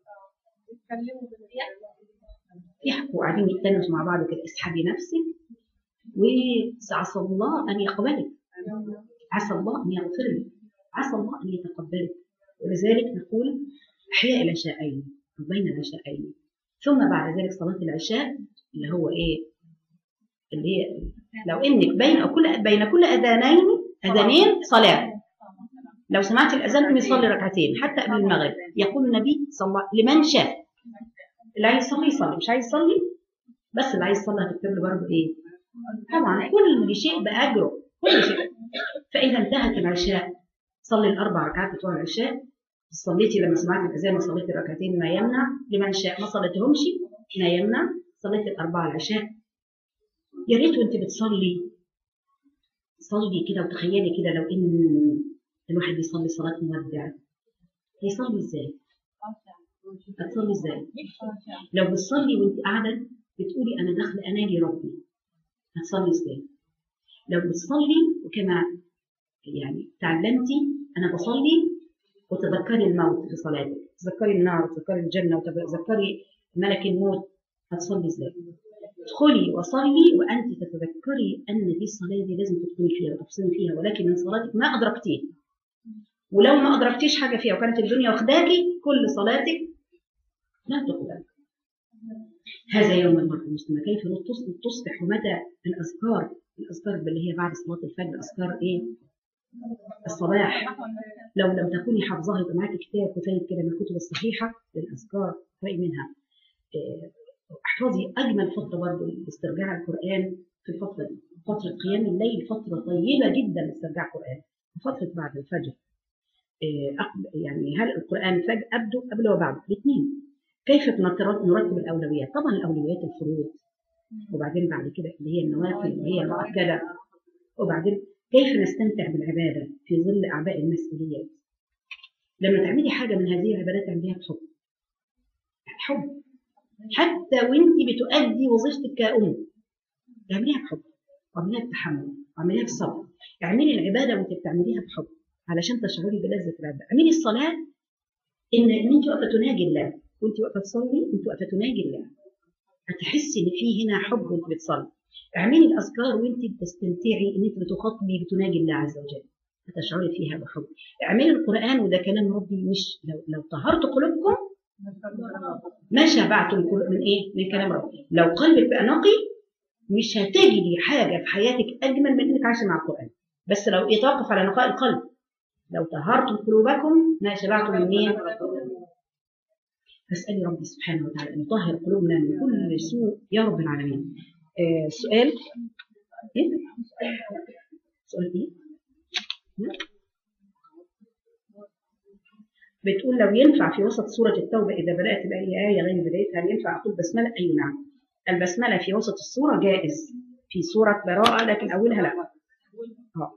يحكوا قاعدين يتكلموا مع بعض كده اسحبي نفسك وعسى الله ان يقبلك عسى الله ان يغفر لك عسى الله ان يتقبلك ولذلك نقول احياء العشاءين وبين العشاءين ثم بعد ذلك صلاه العشاء اللي هو ايه اللي هي لو انك بين أو كل بين كل اذانين اذانين صلاه لو سمعت الاذان قومي صلي ركعتين حتى قبل المغرب يقول النبي صلى الله لمن شاء اللي عايز يصلي يصلي مش عايز يصلي بس اللي عايز يصلي هتكتب له برضه ايه طبعا كل شيء باجره كل شيء فاذا انتهت العشاء صلي الاربع ركعات بتوع العشاء صليتي لما سمعت الاذان وصليتي ركعتين ما يمنع لمن شاء ما صليتهمش ما يمنع صليت الاربعه العشاء يا ريت وانت بتصلي صلي كده وتخيلي كده لو ان الواحد بيصلي صلاه مودع هيصلي ازاي؟ هتصلي ازاي؟ لو بتصلي وانت قاعده بتقولي انا داخله اناجي ربي هتصلي ازاي؟ لو بتصلي وكما يعني تعلمتي انا بصلي وتذكري الموت في صلاتك تذكري النار وتذكري الجنة وتذكري ملك الموت هتصلي ازاي ادخلي وصلي وانت تتذكري ان دي الصلاه دي لازم تدخلي فيها وتحسني فيها ولكن من صلاتك ما ادركتيه ولو ما ادركتيش حاجه فيها وكانت الدنيا واخداكي كل صلاتك لا تقبل هذا يوم المرء المسلمه كيف تص- تصبح ومتى الاذكار الاذكار اللي هي بعد صلاه الفجر اذكار ايه الصباح لو لم تكوني حافظاها يبقى معاكي كتاب كتيب كده من الكتب الصحيحه للاذكار تلاقي منها آه، احفظي اجمل فتره برضه لاسترجاع القران في الفتره دي فتره قيام الليل فتره طيبه جدا لاسترجاع القران وفتره بعد الفجر آه، أقب- يعني هل القران فجر ابدو قبل وبعد الاثنين كيف نتر- نرتب الاولويات طبعا الاولويات الفروض وبعدين بعد كده اللي هي النوافل اللي هي المؤكده وبعدين كيف نستمتع بالعباده في ظل اعباء المسؤوليات لما تعملي حاجه من هذه العبادات اعمليها بحب حب حتى وانت بتؤدي وظيفتك كأم اعمليها بحب واعمليها بتحمل واعمليها بصبر اعملي العباده وانت بتعمليها بحب علشان تشعري بلذه العباده اعملي الصلاه ان ان انت واقفه تناجي الله وانت واقفه تصلي انت واقفه تناجي الله هتحسي ان في هنا حب وانت بتصلي اعملي الاذكار وانت بتستمتعي ان انت بتخاطبي بتناجي الله عز وجل هتشعري فيها بحب اعملي القران وده كلام ربي مش لو لو طهرت قلوبكم ما شبعتم كل- من ايه؟ من كلام ربي لو قلبك بقى نقي مش هتجدي حاجه في حياتك اجمل من انك عايشه مع القران بس لو يتوقف على نقاء القلب لو طهرتم قلوبكم ما شبعتم من مين؟ فاسالي ربي سبحانه وتعالى ان يطهر قلوبنا من كل سوء يا رب العالمين. آه سؤال ايه؟ سؤال ايه؟ لا؟ بتقول لو ينفع في وسط سورة التوبة إذا بدأت بأي آية غير بدايتها هل ينفع أقول بسملة؟ أي نعم. البسملة في وسط السورة جائز في سورة براءة لكن أولها لا. آه.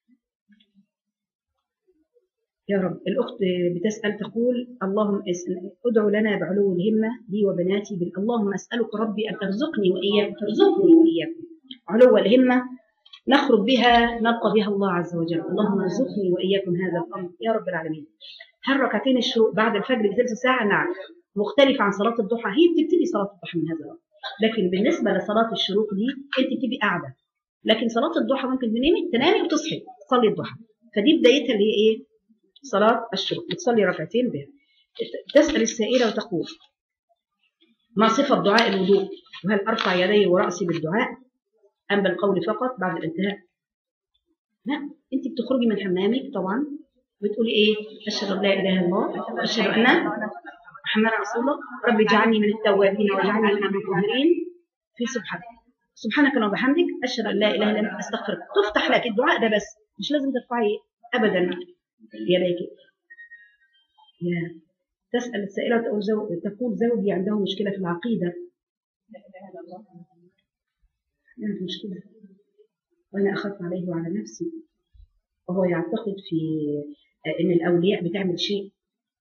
يا رب الأخت بتسأل تقول اللهم اس- ادعو لنا بعلو الهمة لي وبناتي بال- اللهم أسألك ربي أن ترزقني وإياكم ترزقني وإياكم علو الهمة نخرج بها نلقى بها الله عز وجل اللهم ارزقني وإياكم هذا الأمر يا رب العالمين هل ركعتين الشروق بعد الفجر بثلث ساعة نعم مختلفة عن صلاة الضحى هي بتبتدي صلاة الضحى من هذا الوقت لكن بالنسبة لصلاة الشروق دي أنت بتبقي قاعدة لكن صلاة الضحى ممكن تنامي تنامي وتصحي تصلي الضحى فدي بدايتها اللي هي إيه صلاة الشروق بتصلي ركعتين بها تسأل السائلة وتقول ما صفة دعاء الوضوء وهل أرفع يدي ورأسي بالدعاء أم بالقول فقط بعد الانتهاء لا أنت بتخرجي من حمامك طبعا بتقولي إيه أشهد أن لا إله إلا الله وأشهد أن محمد رسول الله رب اجعلني من التوابين واجعلني من المطهرين في سبحانك سبحانك اللهم وبحمدك أشهد أن لا إله إلا أنت أستغفرك تفتح لك الدعاء ده بس مش لازم ترفعي أبدا يديك يا تسأل السائلة تقول, زو... تقول زوجي عنده مشكلة في العقيدة عنده مشكلة وأنا أخاف عليه وعلى نفسي وهو يعتقد في إن الأولياء بتعمل شيء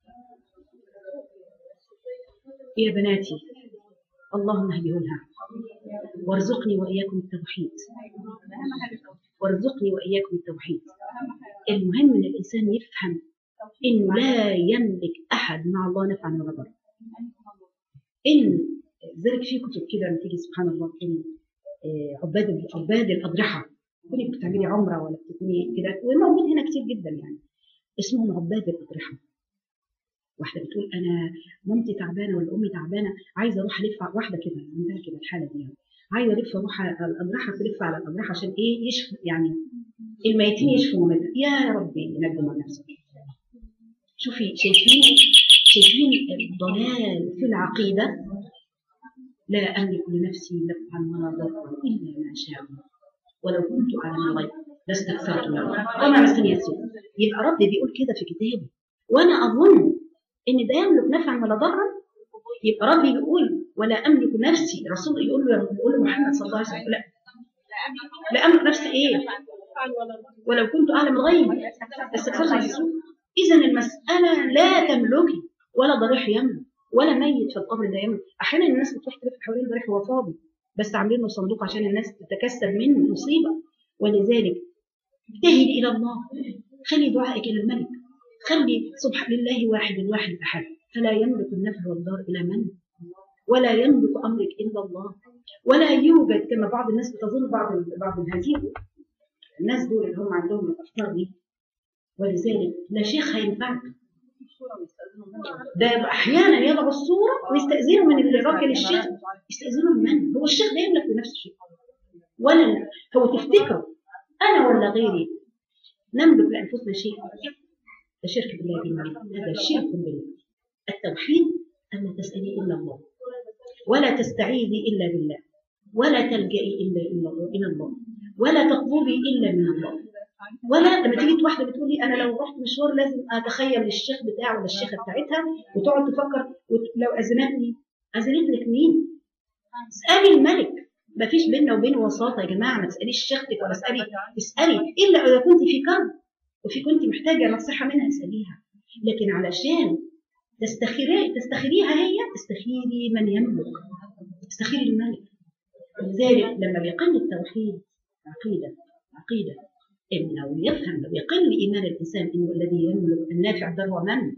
يا بناتي اللهم اهديه لها وارزقني وإياكم التوحيد وارزقني وإياكم التوحيد المهم إن الإنسان يفهم إنه لا يملك أحد مع الله نفعا ولا ضرا إن ذلك في كتب كده لما تيجي سبحان الله تكون آه، عباد عباد الأضرحة تكوني بتعملي عمرة ولا بتكوني كده وموجود هنا كتير جدا يعني اسمهم عباد الأضرحة واحدة بتقول أنا مامتي تعبانة ولا أمي تعبانة عايزة أروح ألف واحدة كده عندها كده الحالة دي يعني عايزة ألف أروح على الأضرحة تلف على الأضرحة عشان إيه يشفوا يعني الميتين يشفوا مامتها يا ربي ينجم عن نفسك شوفي شايفين شايفين الضلال في العقيدة لا أملك لنفسي نفعا ولا ضرا إلا ما شاء الله ولو كنت أعلم الغيب لاستكثرت من الخير وما مسني السوء يبقى ربي بيقول كده في كتابه وأنا أظن إن ده يملك نفعا ولا ضرا يبقى ربي بيقول ولا أملك نفسي رسول يقول له يقول له محمد صلى الله عليه وسلم لا لا أملك نفسي إيه ولو كنت أعلم الغيب لاستكثرت من السوء إذا المسألة لا تملكي ولا ضريح يملك ولا ميت في القبر ده يملك أحيانا الناس بتروح تلف حوالين ضريح هو فاضي بس عاملين له صندوق عشان الناس تتكسب منه مصيبة ولذلك ابتهلي إلى الله خلي دعائك إلى الملك خلي سبحان الله واحد الواحد احد فلا يملك النفع والضار الى من ولا يملك امرك الا الله ولا يوجد كما بعض الناس بتظن بعض بعض الهزيم الناس دول اللي هم عندهم الافكار دي ولذلك لا شيخ هينفعك ده احيانا يضعوا الصوره ويستاذنوا من اللي راكن الشيخ يستاذنوا من من هو الشيخ ده يملك بنفس الشيء ولا هو تفتكروا انا ولا غيري نملك لانفسنا شيء ده شرك بالله بالله هذا شرك بالله التوحيد ان لا تسالي الا الله ولا تستعيذي الا بالله ولا تلجئي الا الا الله الى الله ولا تطلبي الا من الله ولا لما تيجي واحده بتقولي انا لو رحت مشوار لازم اتخيل الشيخ بتاعه ولا الشيخه بتاعتها وتقعد تفكر وت- لو اذنتني اذنت لك مين؟ اسالي الملك ما فيش بيننا وبينه وساطه يا جماعه ما تساليش شيختك ولا اسالي اسالي الا اذا كنت في كرب وفي كنت محتاجه نصيحه منها اساليها لكن علشان تستخيري تستخيريها هي استخيري من يملك استخيري الملك لذلك لما بيقل التوحيد عقيده عقيده انه يفهم بيقل ايمان الانسان انه الذي يملك النافع ده هو من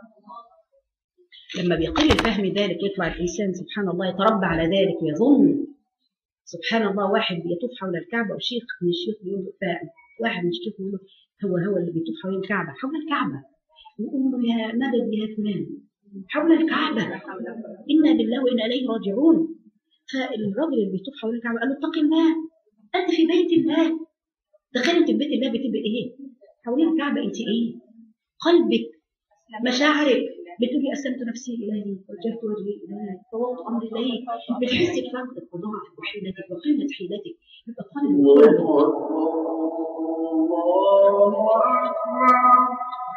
لما بيقل فهم ذلك يطلع الانسان سبحان الله يتربى على ذلك ويظن سبحان الله واحد بيطوف حول الكعبه وشيخ من الشيوخ بيقول له فاهم واحد من الشيوخ بيقول له هو هو اللي بيطوف حول الكعبه حول الكعبه يقول له يا مدد يا فلان حول الكعبه انا لله وانا اليه راجعون فالراجل اللي بيطوف حول الكعبه قال له اتق الله انت في بيت الله تخيل انت في بيت الله بتبقى ايه؟ حوالين الكعبه انت ايه؟ قلبك مشاعرك بتقولي اسلمت نفسي الهي وجهت وجهي الهي فوضت امري اليك بتحسي بفقدك وضعفك وحيلتك وقله حيلتك يبقى قلبك الله كله أكبر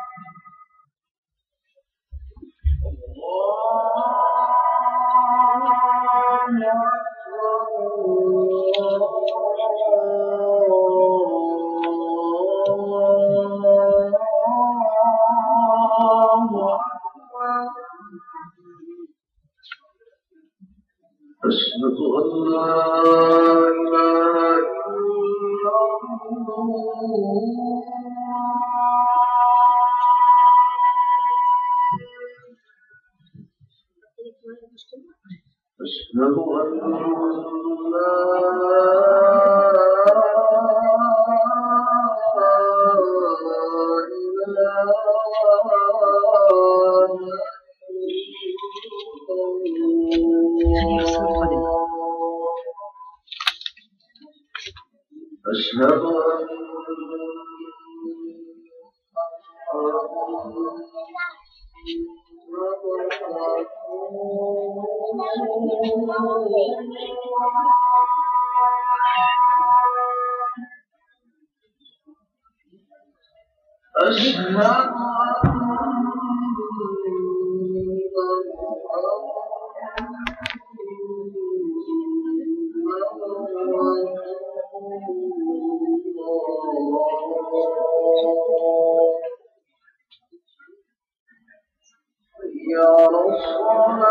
أشهد أن لا إله إلا الله أشهد أن لا إله خليه يصبر قدم. أشهد أشهد يا رسول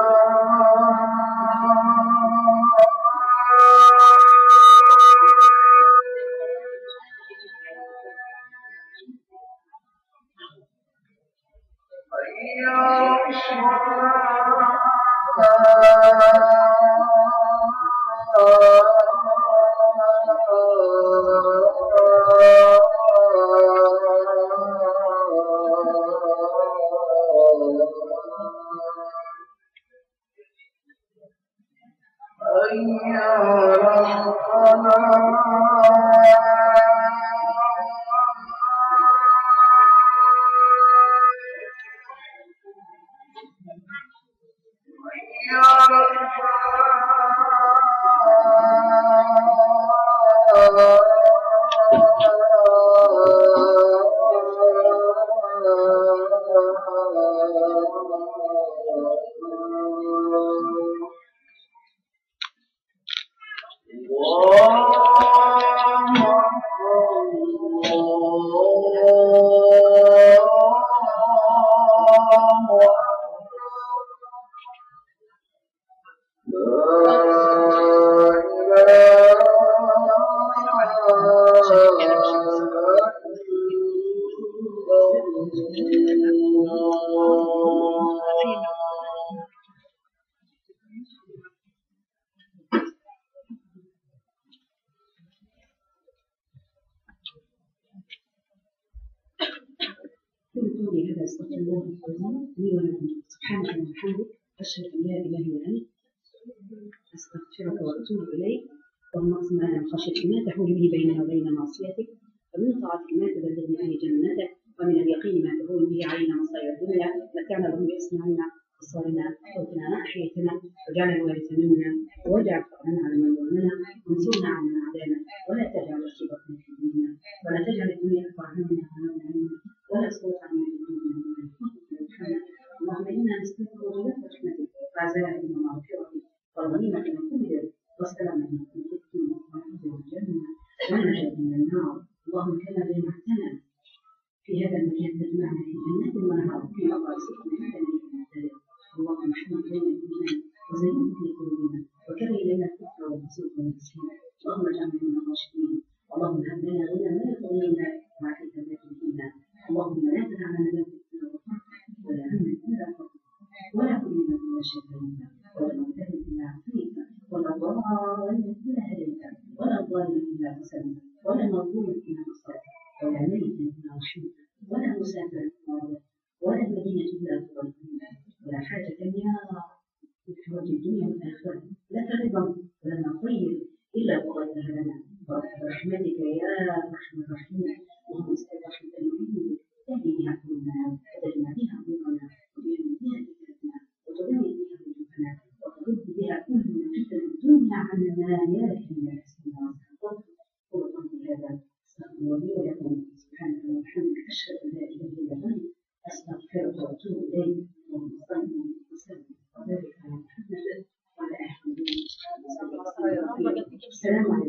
يا كل قولي هذا استغفر الله العظيم لي ولكم سبحانك اللهم وبحمدك اشهد ان لا اله الا انت استغفرك واتوب اليك اللهم اقسم لنا من خشيتك ما تحول به بيننا وبين معصيتك ومن طاعتك ما تبلغنا به جنتك ومن اليقين ما تهون به علينا مصائب الدنيا متعنا بهم باسمعنا وصالنا وقنا ما احييتنا واجعل الوارث منا واجعل فقرنا على من ظلمنا وانصرنا على من عادانا ولا تجعل مصيبتنا في ديننا ولا تجعل الدنيا اكبر همنا ولا منا ولا تسلط علينا بذنوبنا اللهم انا نستغفرك بجلال رحمتك وعزائك ومغفرتك والغنيمة من كل ذنب والسلامة من كل إثم والفوز بالجنة والنجاة من النار اللهم كما جمعتنا في هذا المكان تجمعنا في جنات ونهار في مقر صدق من هذا اللهم احفظنا بين الايمان وزينه في قلوبنا وكره الينا الكفر والفسوق والعصيان اللهم اجعلنا من الراشدين اللهم هب لنا غنى لا يطغينا وعافية لا تهدينا اللهم لا تدع لنا ذنبا الا غفرته ولا هما الا غفرته ولا كلنا الا شفيته ولا مبتلا الا عافيته ولا ضارا الا هديته ولا ضالا الا حسنته ولا مظلوما الا نصرته ولا ميتا الا رحمته ولا مسافرا الا رضته ولا مدينة الا فضلتنا ولا حاجة يا في حوائج الدنيا والآخرة لك رضا ولنا خير إلا قضيتها لنا برحمتك يا أرحم الراحمين اللهم اسأل رحمة من تهدي بها قلوبنا وتجمع بها قلوبنا وتجمع بها ذكرنا وتغني بها وجوهنا وترد بها كل فتن الدنيا عنا يا رحيم يا حسين قل قولي هذا استغفر الله لي ولكم سبحانك وبحمدك أشهد أن لا إله إلا أنت أستغفرك وأتوب إليك اللهم صل وسلم وبارك على محمد وعلى آله وصحبه وسلم السلام عليكم